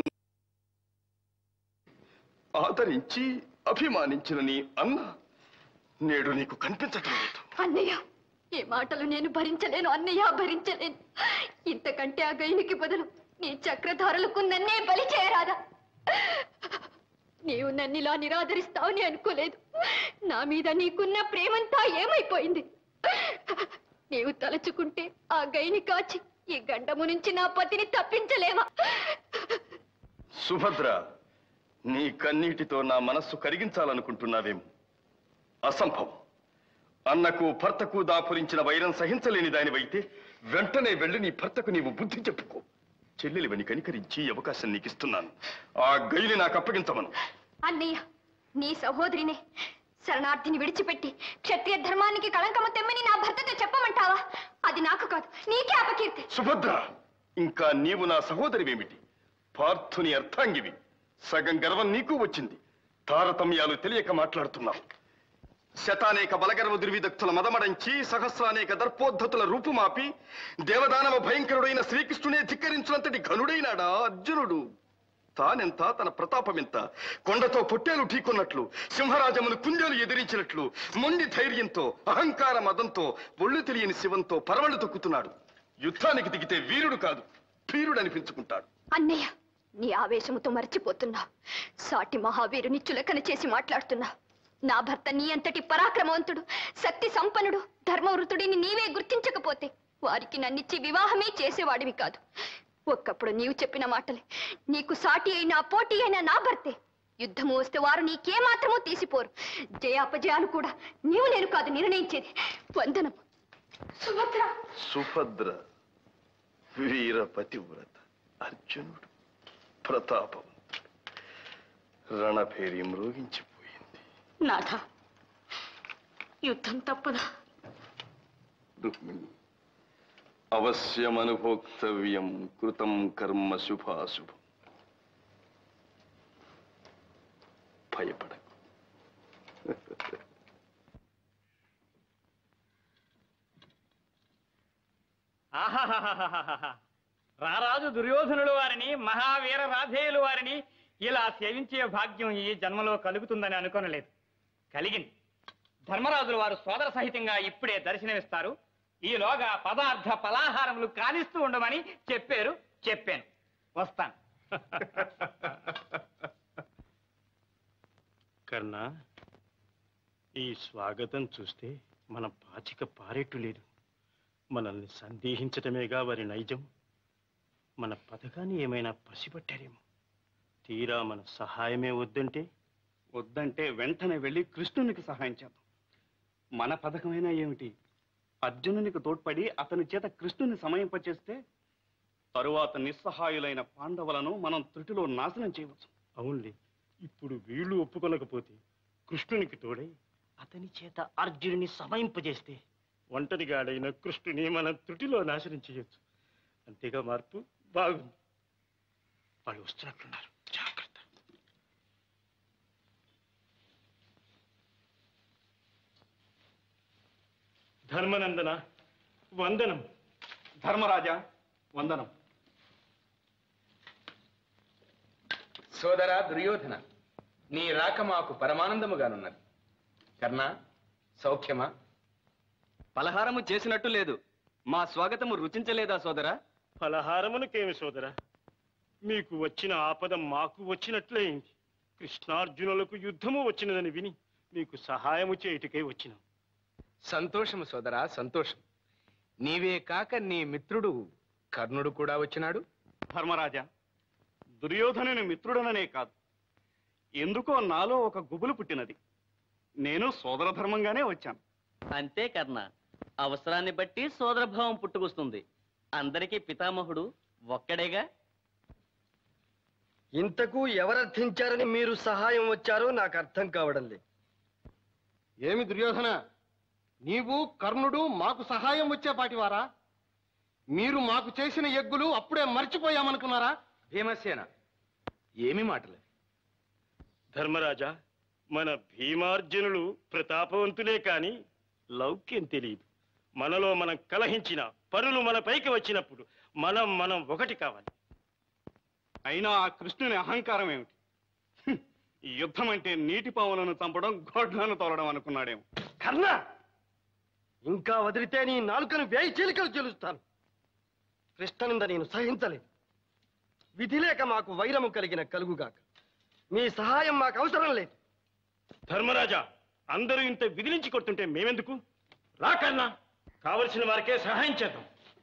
ఆదరించి అభిమానించిన నీ అన్న నేడు నీకు కనిపించటం లేదు అన్నయ్య ఈ మాటలు నేను భరించలేను అన్నయ్య భరించలేను ఇంతకంటే ఆ గైనికి బదులు నీ చక్రధారులకు నన్నే బలి చేయరాదా నీవు నన్ను ఇలా నిరాదరిస్తావని అనుకోలేదు నా మీద నీకున్న ప్రేమంతా ఏమైపోయింది నీవు తలుచుకుంటే ఆ గైని కాచి ఈ గండము నుంచి నా పతిని తప్పించలేవా సుభద్ర నీ కన్నీటితో నా మనస్సు కరిగించాలనుకుంటున్నావేమో అసంభవం అన్నకు భర్తకు దాపురించిన వైరం సహించలేని దానివైతే వెంటనే వెళ్ళి నీ భర్తకు నీవు బుద్ధి చెప్పుకో చెల్లెలివని కనికరించి ఈ అవకాశం నీకు ఇస్తున్నాను ఆ గైని నాకు అప్పగించమను అన్నయ్య నీ సహోదరినే శరణార్థిని విడిచిపెట్టి క్షత్రియ ధర్మానికి కళంకము తెమ్మని నా భర్తతో చెప్పమంటావా అది నాకు కాదు నీకే అపకీర్తి సుభద్ర ఇంకా నీవు నా సహోదరివేమిటి పార్థుని అర్థాంగివి సగం గర్వం నీకు వచ్చింది తారతమ్యాలు తెలియక మాట్లాడుతున్నావు శతానేక బలగర్వ దుర్విదక్తుల మదమడంచి సహస్రానేక దర్పోద్ధతుల రూపుమాపి దేవదానవ భయంకరుడైన శ్రీకృష్ణునే ధిక్కరించినంతటి ఘనుడైనాడా అర్జునుడు తానెంత తన ప్రతాపమెంత కొండతో పొట్టేలు ఢీకొన్నట్లు సింహరాజమును కుంజలు ఎదిరించినట్లు మొండి ధైర్యంతో అహంకార మదంతో ఒళ్ళు తెలియని శివంతో పరవళ్ళు తొక్కుతున్నాడు యుద్ధానికి దిగితే వీరుడు కాదు భీరుడు అనిపించుకుంటాడు అన్నయ్య నీ ఆవేశముతో మర్చిపోతున్నా సాటి మహావీరుని చులకన చేసి మాట్లాడుతున్నా నా భర్త నీ అంతటి పరాక్రమవంతుడు శక్తి సంపన్నుడు ధర్మవృతుడిని నీవే గుర్తించకపోతే వారికి నన్నిచ్చి వివాహమే చేసేవాడివి కాదు ఒక్కప్పుడు నీవు చెప్పిన మాటలే నీకు సాటి అయినా పోటీ అయినా నా భర్తే యుద్ధము వస్తే వారు నీకేమాత్రమూ తీసిపోరు జయాపజయాలు కూడా నీవు నేను కాదు నిర్ణయించేది వందనం సుభద్ర సుభద్ర వీర పతివ్రత అర్జునుడు ప్రతాపవంతుడు రణభేరి మ్రోగించిపోయింది నాథ యుద్ధం తప్పదా రుక్మిణి అవశ్యమనుభోక్తవ్యం కృతం కర్మ శుభాశుభం భయపడకు ఆహాహాహాహాహా. రారాజు దుర్యోధనులు వారిని మహావీర రాధేయులు వారిని ఇలా సేవించే భాగ్యం ఈ జన్మలో కలుగుతుందని అనుకోనలేదు కలిగింది ధర్మరాజులు వారు సోదర సహితంగా ఇప్పుడే దర్శనమిస్తారు ఈలోగా పదార్థ పలాహారములు కానిస్తూ ఉండమని చెప్పారు చెప్పాను వస్తాను కర్ణ ఈ స్వాగతం చూస్తే మన పాచిక పారెట్టు లేదు మనల్ని సందేహించటమేగా వారి నైజం మన పథకాన్ని ఏమైనా పసిపట్టారేమో తీరా మన సహాయమే వద్దంటే వద్దంటే వెంటనే వెళ్ళి కృష్ణునికి సహాయం చేద్దాం మన పథకమైనా ఏమిటి అర్జునునికి తోడ్పడి అతని చేత కృష్ణుని సమయింపచేస్తే తరువాత నిస్సహాయులైన పాండవులను మనం త్రుటిలో నాశనం చేయవచ్చు అవునులే ఇప్పుడు వీళ్ళు ఒప్పుకొనకపోతే కృష్ణునికి తోడై అతని చేత అర్జునుని సమయింపజేస్తే ఒంటరిగాడైన కృష్ణుని మన త్రుటిలో నాశనం చేయొచ్చు అంతేగా మార్పు బాగుంది వాళ్ళు వస్తున్నట్లున్నారు జాగ్రత్త ధర్మనందన వందనం ధర్మరాజా వందనం సోదరా దుర్యోధన నీ రాక మాకు పరమానందముగానున్నది కర్ణ సౌఖ్యమా పలహారము చేసినట్టు లేదు మా స్వాగతము రుచించలేదా సోదరా ఫలహారమునకేమి సోదరా మీకు వచ్చిన ఆపద మాకు వచ్చినట్లయింది కృష్ణార్జునులకు యుద్ధము వచ్చినదని విని మీకు సహాయము చేయుటకై వచ్చినాం సంతోషము సోదరా సంతోషం నీవే కాక నీ మిత్రుడు కర్ణుడు కూడా వచ్చినాడు ధర్మరాజా దుర్యోధనుని మిత్రుడననే కాదు ఎందుకో నాలో ఒక గుబులు పుట్టినది నేను సోదర ధర్మంగానే వచ్చాను అంతే కర్ణ అవసరాన్ని బట్టి సోదరభావం పుట్టుకొస్తుంది అందరికీ పితామహుడు ఒక్కడేగా ఇంతకు ఎవరర్థించారని మీరు సహాయం వచ్చారో నాకు అర్థం కావడం లేదు ఏమి దుర్యోధన నీవు కర్ణుడు మాకు సహాయం వచ్చేపాటివారా మీరు మాకు చేసిన ఎగ్గులు అప్పుడే మర్చిపోయామనుకున్నారా భీమసేన ఏమి మాటలు ధర్మరాజా మన భీమార్జునులు ప్రతాపవంతులే కాని లౌక్యం తెలియదు మనలో మనం కలహించిన పరులు మన పైకి వచ్చినప్పుడు మనం మనం ఒకటి కావాలి అయినా ఆ కృష్ణుని అహంకారం ఏమిటి హ్మ్. ఈ యుద్ధం అంటే నీటి పావులను చంపడం గోడ్లను తోలడం అనుకున్నాడేమో కర్ణ ఇంకా వదిలితే నీ నాలుకను వేయి చీలికలు చెలుస్తాను కృష్ణనింద నేను సహించలేను విధి లేక మాకు వైరము కలిగిన కలుగుగాక మీ సహాయం మాకు అవసరం లేదు ధర్మరాజా అందరూ ఇంత విదిలించి కొడుతుంటే మేమెందుకు రాకన్నా కావలసిన వారికే సహాయం చేద్దాం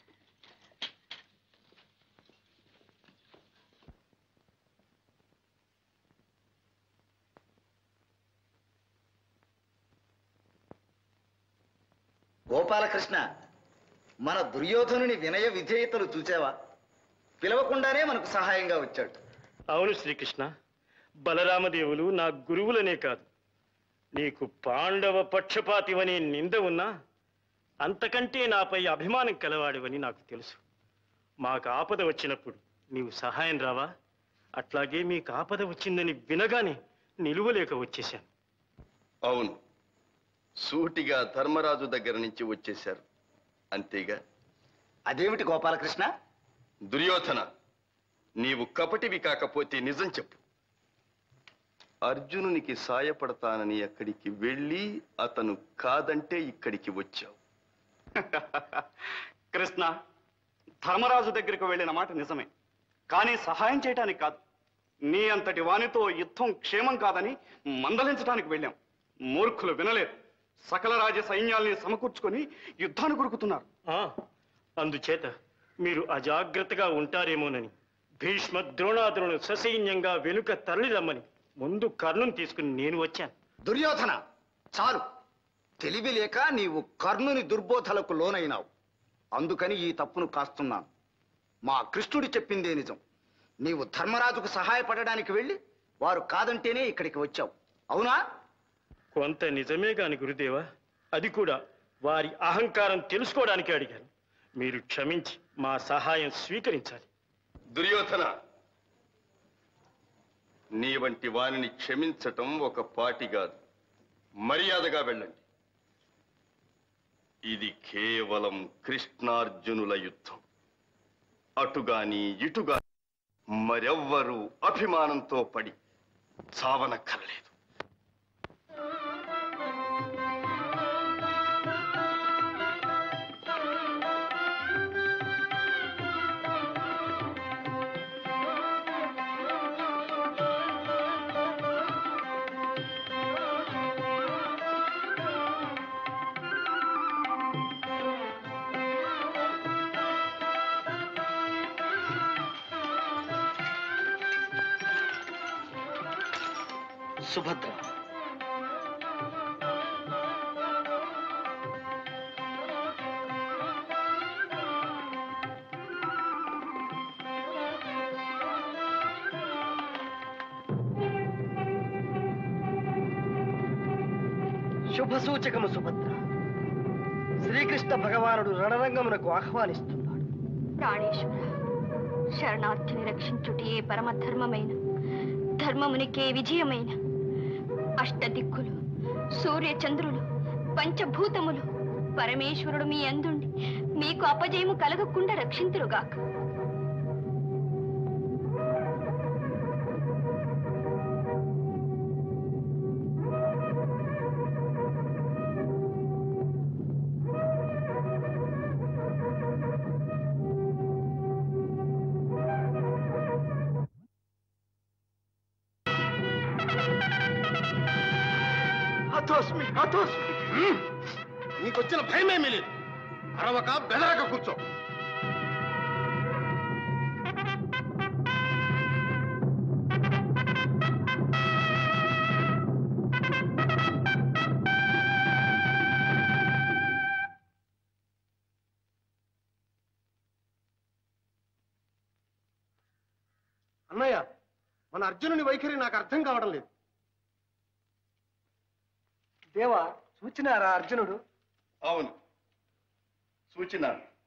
గోపాలకృష్ణ మన దుర్యోధనుని వినయ విధేయతలు చూసావా పిలవకుండానే మనకు సహాయంగా వచ్చాడు అవును శ్రీకృష్ణ బలరామదేవులు నా గురువులనే కాదు నీకు పాండవ పక్షపాతివని నింద ఉన్నా అంతకంటే నాపై అభిమానం కలవాడివని నాకు తెలుసు మాకు ఆపద వచ్చినప్పుడు నీవు సహాయం రావా అట్లాగే మీకు ఆపద వచ్చిందని వినగానే నిలువలేక వచ్చేశాను అవును సూటిగా ధర్మరాజు దగ్గర నుంచి వచ్చేశారు అంతేగా అదేమిటి గోపాలకృష్ణ దుర్యోధన నీవు కపటివి కాకపోతే నిజం చెప్పు అర్జునునికి సాయపడతానని అక్కడికి వెళ్ళి అతను కాదంటే ఇక్కడికి వచ్చావు కృష్ణ ధర్మరాజు దగ్గరికి వెళ్ళిన మాట నిజమే కానీ సహాయం చేయటానికి కాదు నీ అంతటి వానితో యుద్ధం క్షేమం కాదని మందలించడానికి వెళ్ళాం మూర్ఖులు వినలేదు సకల రాజ సైన్యాల్ని సమకూర్చుకొని యుద్ధాన్ని కొరుకుతున్నారు ఆ, అందుచేత మీరు అజాగ్రత్తగా ఉంటారేమోనని భీష్మ ద్రోణాదులను ససైన్యంగా వెనుక తరలిరమ్మని ముందు కర్ణుని తీసుకుని నేను వచ్చాను దుర్యోధన చాలు తెలివి లేక నీవు కర్ణుని దుర్బోధలకు లోనైనావు అందుకని ఈ తప్పును కాస్తున్నాను మా కృష్ణుడు చెప్పిందే నిజం నీవు ధర్మరాజుకు సహాయపడడానికి వెళ్ళి వారు కాదంటేనే ఇక్కడికి వచ్చావు అవునా కొంత నిజమే కాని గురుదేవా అది కూడా వారి అహంకారం తెలుసుకోవడానికి అడిగాను మీరు క్షమించి మా సహాయం స్వీకరించాలి దుర్యోధన నీ వంటి వానిని క్షమించటం ఒక పాటి కాదు మర్యాదగా వెళ్ళండి ఇది కేవలం కృష్ణార్జునుల యుద్ధం అటుగాని ఇటుగా మరెవ్వరూ అభిమానంతో పడి చావనక్కర్లేదు సుభద్ర శుభ సూచకము సుభద్ర శ్రీకృష్ణ భగవానుడు రణరంగమునకు ఆహ్వానిస్తున్నాడు ప్రాణేశ్వర శరణార్థిని రక్షించుటయే పరమధర్మమైన ధర్మమునికే విజయమైన అష్టదిక్కులు సూర్యచంద్రులు పంచభూతములు పరమేశ్వరుడు మీ అందుండి మీకు అపజయము కలగకుండా రక్షింతురుగాక హతోస్మి హతోస్మి నీకొచ్చిన భయమేమీ లేదు అరవక బెదరక కూర్చో అన్నయ్య మన అర్జునుని వైఖరి నాకు అర్థం కావడం లేదు దేవా చూచినారా అర్జునుడు అవును సూచన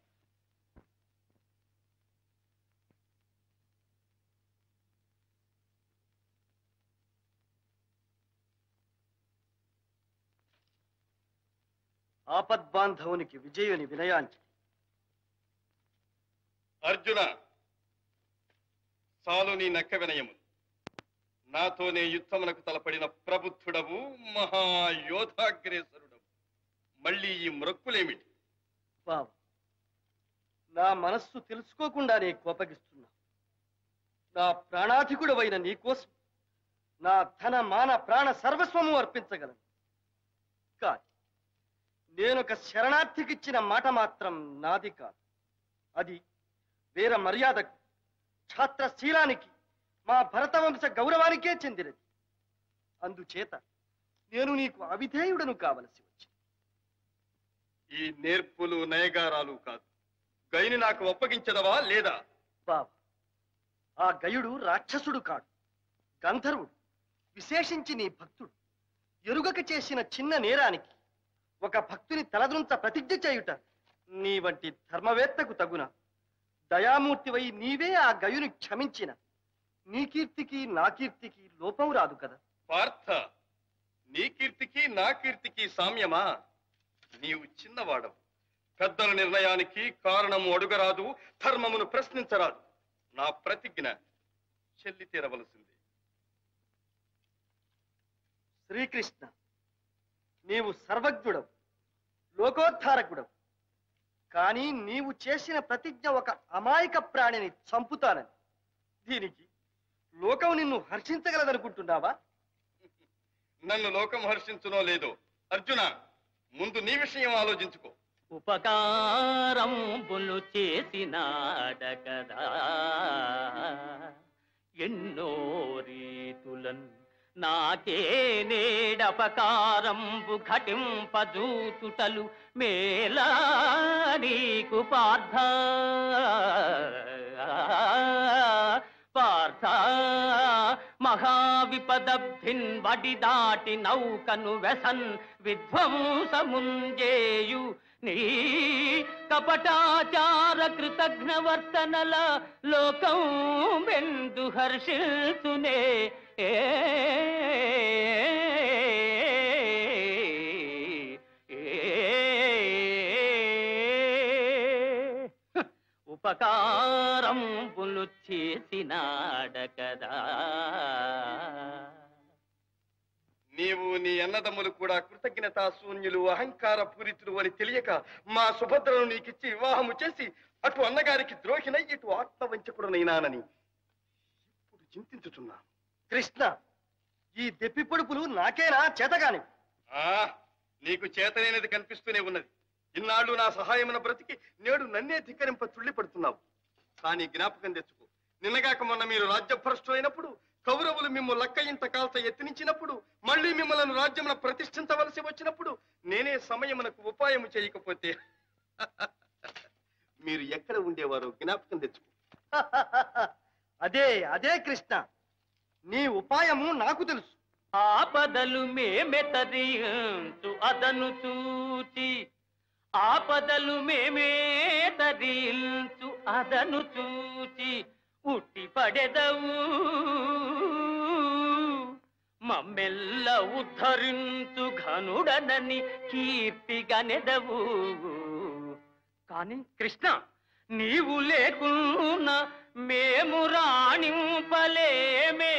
ఆపద్బాంధవునికి విజయుని వినయాంచి అర్జున చాలు నీ నక్క వినయము నాతోనే యుద్ధమునకు తలపడిన ప్రబుద్ధుడవు మహాయోధాగ్రేసరుడవు మళ్ళీ ఈ మ్రొక్కులేమిటి బావ నా మనస్సు తెలుసుకోకుండానే కోపగిస్తున్నా నా ప్రాణాధికుడవైన నీకోసం నా ధన మాన ప్రాణ సర్వస్వము అర్పించగలను కాదు నేనొక శరణార్థికిచ్చిన మాట మాత్రం నాది కాదు అది వీర మర్యాదకు ఛాత్రశీలానికి మా భరతవంశ గౌరవానికే చెందినది అందుచేత నేను నీకు అవిధేయుడను కావలసి వచ్చింది ఈ నేర్పులు నయగారాలు కాదు గైని నాకు ఒప్పగించదవా లేదా బాబా ఆ గయుడు రాక్షసుడు కాడు గంధర్వుడు విశేషించి నీ భక్తుడు ఎరుగక చేసిన చిన్న నేరానికి ఒక భక్తుని తలదృంచ ప్రతిజ్ఞ చేయుట నీ వంటి ధర్మవేత్తకు తగున దయామూర్తివై నీవే ఆ గయుని క్షమించిన నీ కీర్తికి నా కీర్తికి లోపం రాదు కదా పార్థ నీ కీర్తికి నా కీర్తికి సామ్యమా నీవు చిన్నవాడవు పెద్దల నిర్ణయానికి కారణము అడుగరాదు ధర్మమును ప్రశ్నించరాదు నా ప్రతిజ్ఞ చెల్లి తీరవలసింది శ్రీకృష్ణ నీవు సర్వజ్ఞుడవు లోకోద్ధారకుడవు కానీ నీవు చేసిన ప్రతిజ్ఞ ఒక అమాయక ప్రాణిని చంపుతానని దీనికి లోకం నిన్ను హర్షించగలదనుకుంటున్నావా నన్ను లోకం హర్షించునో లేదో అర్జున ముందు నీ విషయం ఆలోచించుకో ఉపకారంబులు చేసినాడగదా ఎన్నో రీతులన్ నాకే నేడపకారంబు ఘటింపజూచుటలు మేలా నీకు పార్థ పార్థ మహావిపదబ్ధిన్ వడి దాటి నౌకను వెసన్ విధ్వంసముంజేయు నీ కపటాచార కృతజ్ఞ వర్తనల లోకం వెందు హర్షిల్తునే ఏ ఉపకారం పులు చేసినాడకదా నీవు నీ అన్నదమ్ములు కూడా కృతజ్ఞతా శూన్యులు అహంకార పూరితులు అని తెలియక మా సుభద్రను నీకిచ్చి వివాహము చేసి అటు అన్నగారికి ద్రోహినై ఇటు ఆత్మవంచకుడునైనానని ఇప్పుడు చింతించుచున్నా కృష్ణ ఈ దెప్పి పొడుపులు నాకేనా చేతగాని ఆ నీకు చేతనైనది కనిపిస్తూనే ఉన్నది ఇన్నాళ్ళు నా సహాయమున బ్రతికి నేడు నన్నే ధిక్కరింప తుళ్ళిపడుతున్నావు కానీ జ్ఞాపకం తెచ్చుకో నిన్నగాక మొన్న మీరు రాజ్యభ్రష్టులైనప్పుడు కౌరవులు మిమ్ము లక్క ఇంత కాల్త ఎత్తినించినప్పుడు మళ్ళీ మిమ్మల్ని రాజ్యమున ప్రతిష్ఠించవలసి వచ్చినప్పుడు నేనే సమయమునకు ఉపాయము చేయకపోతే మీరు ఎక్కడ ఉండేవారో జ్ఞాపకం తెచ్చుకో అదే అదే కృష్ణ నీ ఉపాయము నాకు తెలుసు ఆపదలు మేమెతరించు అదను చూచి ఆపదలు మేమే తరించు అదను చూచి ఉట్టి పడెదవు మమ్మెల్ల ఉద్ధరించు ఘనుడనని కీర్తిగనెదవు కాని కృష్ణ నీవు లేకున్నా మేము రాణింపలేమే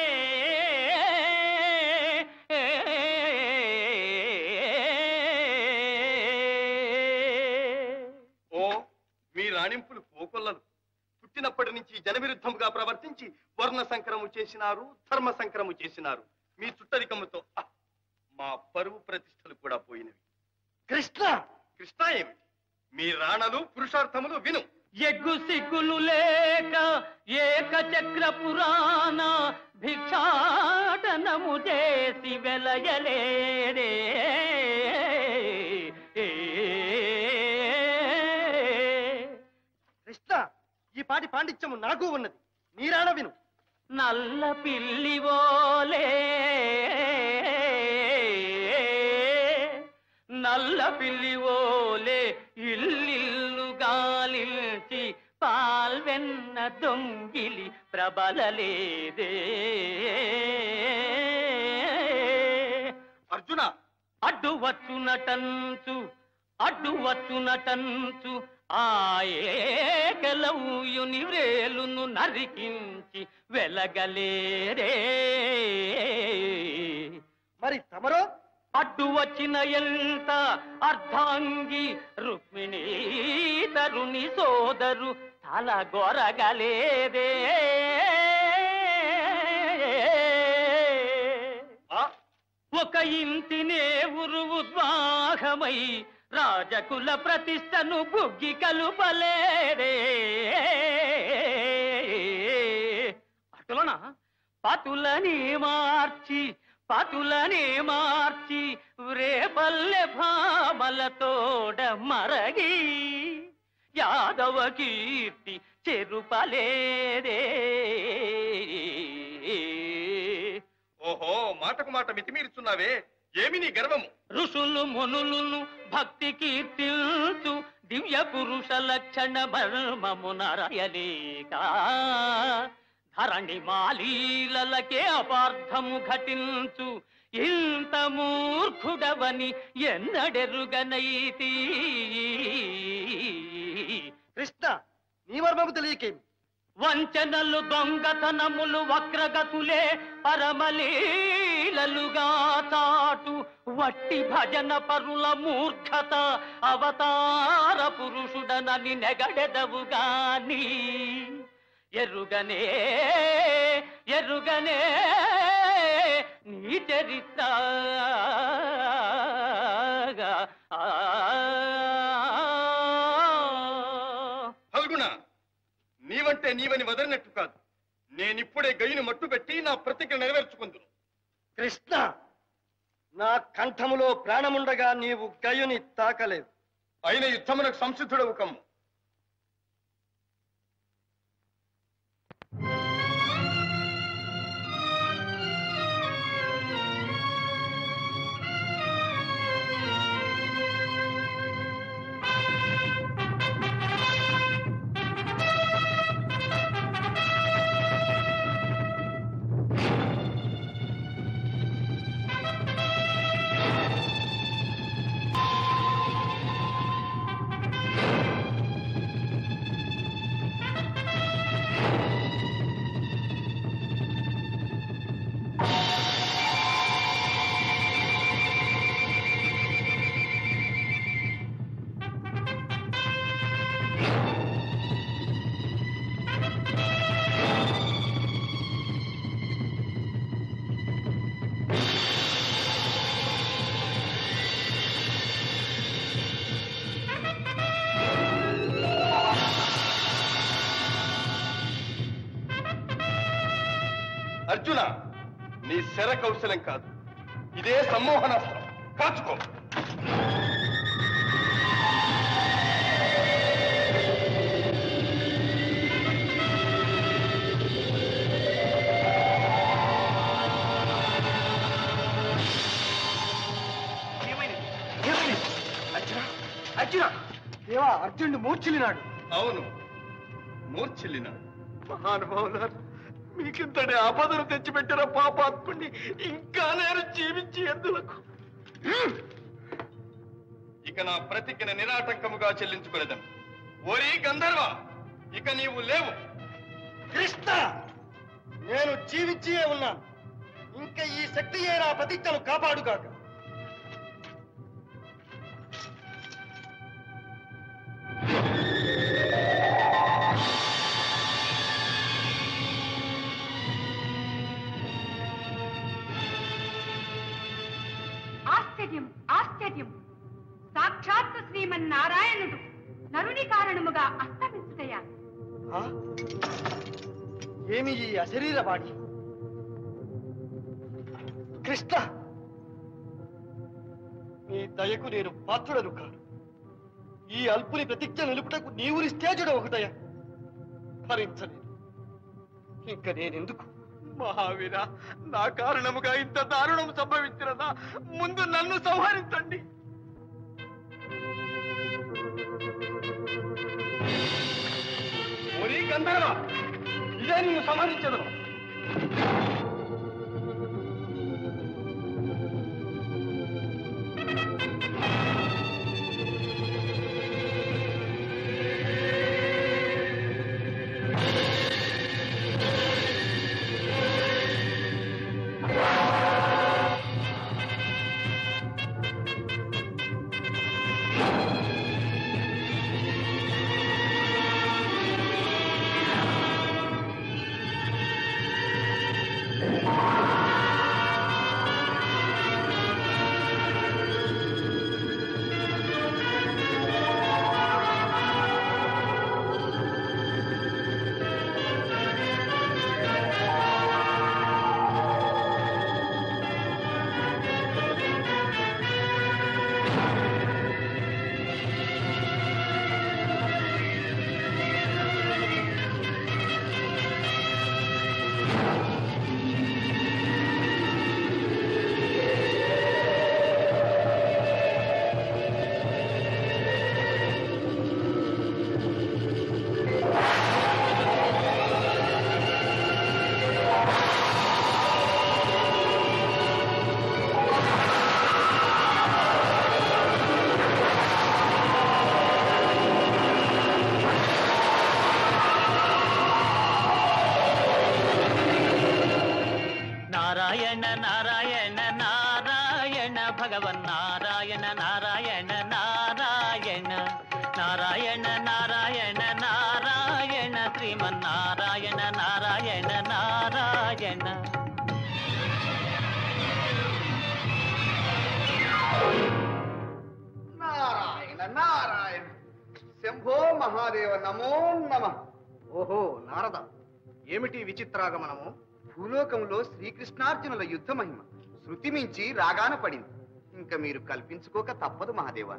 ఓ మీ రాణింపులు కోకొల్లలు పుట్టినప్పటి నుంచి జనవిరుద్ధముగా ప్రవర్తించి వర్ణ సంకరము చేసినారు ధర్మ సంకరము చేసినారు మీ చుట్టరికముతో ఆ, మా పరువు ప్రతిష్టలు కూడా పోయినవి కృష్ణ కృష్ణ ఏమిటి మీ రాణలు పురుషార్థములు విను ఎగ్గు సిగ్గులు లేక ఏక చక్ర పురాణ భిక్షాటనము చేసి వెలయలేడే కృష్ణ ఈ పాటి పాండిత్యము నాకు ఉన్నది నీరాణ విను నల్ల పిల్లివోలే నల్ల పిల్లివోలే ఇల్లిల్లు గాలించి పాల్వెన్న దొంగిలి ప్రబలలేదే అర్జున అడ్డు వచ్చునటంచు అడ్డు వచ్చునటంచు ఆయేకలవుయుని వ్రేలును నరికించి వెలగలేరే మరి తమరో అడ్డు వచ్చిన ఎంత అర్ధాంగి రుక్మిణీ తరుణి సోదరు తల గొరగలేదే ఒక ఇంటినే ఉరువు ద్వాహమై రాజకుల ప్రతిష్టను బుగ్గి కలుపలేరే అటులన పతులని మార్చి పతులని మార్చి రేపల్లె భామలతోడ మరగి యాదవ కీర్తి చెరుపలేదే ఓహో మాటకు మాట మితిమీరుచున్నావే ఏమి నీ గర్వము ఋషులు మునులను భక్తి కీర్తిల్చు దివ్య పురుష లక్షణ మర్మమునరయలేక ధరణి మాలీలకే అపార్థము ఘటించు ఇంత మూర్ఖుడవని ఎన్నడెరుగనైతి కృష్ణ నీ మర్మము తెలియకేమి వంచనలు దొంగతనములు వక్రగతులే పరమలీలలుగా చాటు వట్టి భజన పరుల మూర్ఖత అవతార పురుషుడనని నెగడెదవు గాని ఎరుగనే ఎరుగనే నీ చరిత్ర ఫల్గుణ నీవంటే నీవని వదలినట్టు కాదు నేనిప్పుడే గయ్యను మట్టు పెట్టి నా ప్రతిజ్ఞ నెరవేర్చుకుందును కృష్ణ నా కంఠములో ప్రాణముండగా నీవు గయుని తాకలేదు అయిన యుద్ధమునకు సంసిద్ధుడవు కమ్ము అర్జున నీ శర కౌశలం కాదు ఇదే సమ్మోహనాస్త్రం కాచుకో అర్జున అర్జున దేవా అర్జునుడు మూర్ఛిల్లినాడు అవును మూర్ఛిల్లినాడు మహానుభావులారు మీకింతటి ఆపదను తెచ్చిపెట్టిన పాపాత్ముడిని ఇంకా నేను జీవించి ఎందులకు ఇక నా ప్రతిజ్ఞ నిరాటంకముగా చెల్లించుకునేదను ఓరి గంధర్వ ఇక నీవు లేవు కృష్ణ నేను జీవించియే ఉన్నాను ఇంకా ఈ శక్తియే నా ప్రతిజ్ఞను కాపాడుగాక ఆశ్చర్యం ఆశ్చర్యం సాక్షాత్తు శ్రీమన్నారాయణుడు నరుని కారణముగా అస్తమించుటయా ఆ? ఏమి ఈ అశరీర వాణి కృష్ణ నీ దయకు నేను పాత్రుడను కాను ఈ అల్పుని ప్రతిజ్ఞ నిలుపుటకు నీవు నిస్తేజుడు ఒకదయ భరించలేదు ఇంక నేనెందుకు మహావీర నా కారణముగా ఇంత దారుణం సంభవించినదా ముందు నన్ను సంహరించండి ఓరి గంధర్వ ఇదే నిన్ను సంహరించదు ఆ నారాయణ శంభో మహాదేవ నమో నమ ఓహో నారద ఏమిటి విచిత్రాగమనము భూలోకంలో శ్రీకృష్ణార్జునుల యుద్ధ మహిమ శృతి మించి రాగాన పడింది ఇంకా మీరు కల్పించుకోక తప్పదు మహాదేవ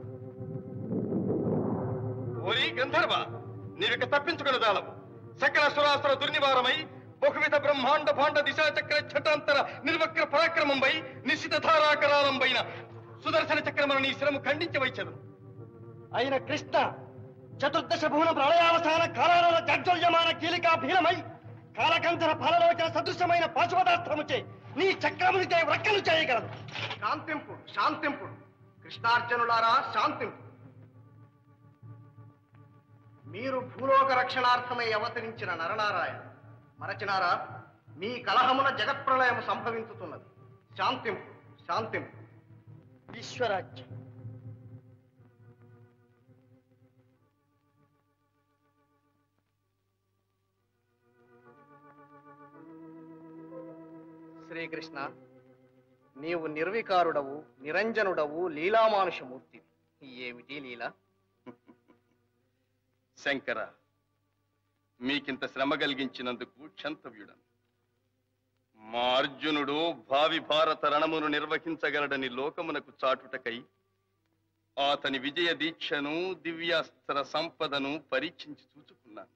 ఓరి గంధర్వ నీవిక తప్పించుకుని దాలవు సకల సురాసుర దుర్నివారమై బహువిధ బ్రహ్మాండ భాండ దిశా చక్ర ఛటాంతర నిర్వక్ర పరాక్రమంపై నిశ్చిత ధారాకరాలంపైన సుదర్శన చక్రమును నీ శిరము ఖండించి వైచదు అయిన కృష్ణ చతుర్దశ భువన ప్రళయావసాన కాలాల జర్జల్యమాన కీలికా భీలమై కాలకంధర ఫలలోచన సదృశమైన పాశుపదాస్త్రముచే నీ చక్రమునిచే వ్రక్కలు చేయగలదు శాంతింపుడు శాంతింపుడు కృష్ణార్జునులారా శాంతింపుడు మీరు భూలోక రక్షణార్థమై అవతరించిన నరనారాయణ మరచినారా మీ కలహమున జగత్ప్రళయము సంభవించుతున్నది శాంతింపు శాంతింపు విశ్వరాజ్యం శ్రీకృష్ణ నీవు నిర్వికారుడవు నిరంజనుడవు లీలామానుషమూర్తి ఏమిటి లీల శంకర మీకింత శ్రమ కలిగించినందుకు క్షంతవ్యుడను మా అర్జునుడు భావి భారత రణమును నిర్వహించగలడని లోకమునకు చాటుటకై అతని విజయ దీక్షను దివ్యాస్త్ర సంపదను పరీక్షించి చూచుకున్నాను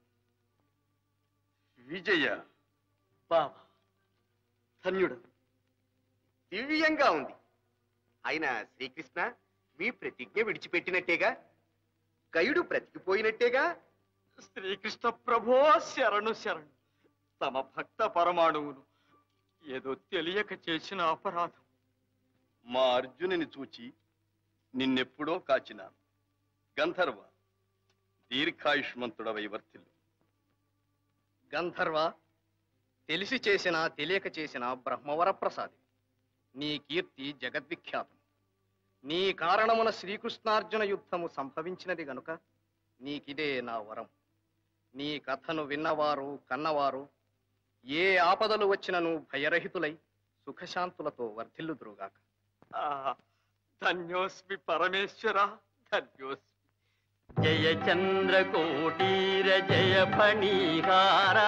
విజయ బావా ధన్యుడు దివ్యంగా ఉంది అయినా శ్రీకృష్ణ మీ ప్రతిజ్ఞ విడిచిపెట్టినట్టేగా గయుడు బ్రతికిపోయినట్టేగా శ్రీకృష్ణ ప్రభో శరణు శరణు తమ భక్త పరమాణువును ఏదో తెలియక చేసిన అపరాధం మా అర్జునుని చూచి నిన్నెప్పుడో కాచినాను గంధర్వ దీర్ఘాయుష్మంతుడవై వర్తిల్లు గంధర్వ తెలిసి చేసిన తెలియక చేసిన బ్రహ్మవర ప్రసాది నీ కీర్తి జగద్విఖ్యాతం నీ కారణమున శ్రీకృష్ణార్జున యుద్ధము సంభవించినది గనుక నీకిదే నా వరం నీ కథను విన్నవారు కన్నవారు ఏ ఆపదలు వచ్చినను భయరహితులై సుఖశాంతులతో వర్ధిల్లుదురుగాక ధన్యోస్మి పరమేశ్వర ధన్యోస్మి జయ చంద్రకోటీర జయ ఫణీహారా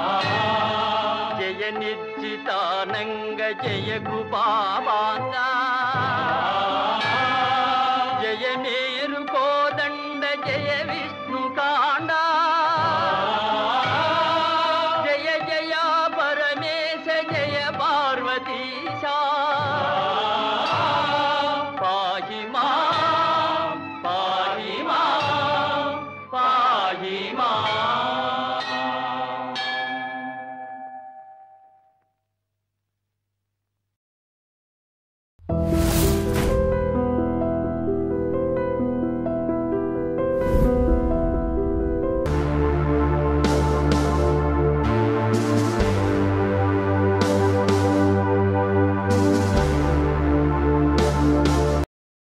జయ నిర్జితానంగ జయ కృపావాంగా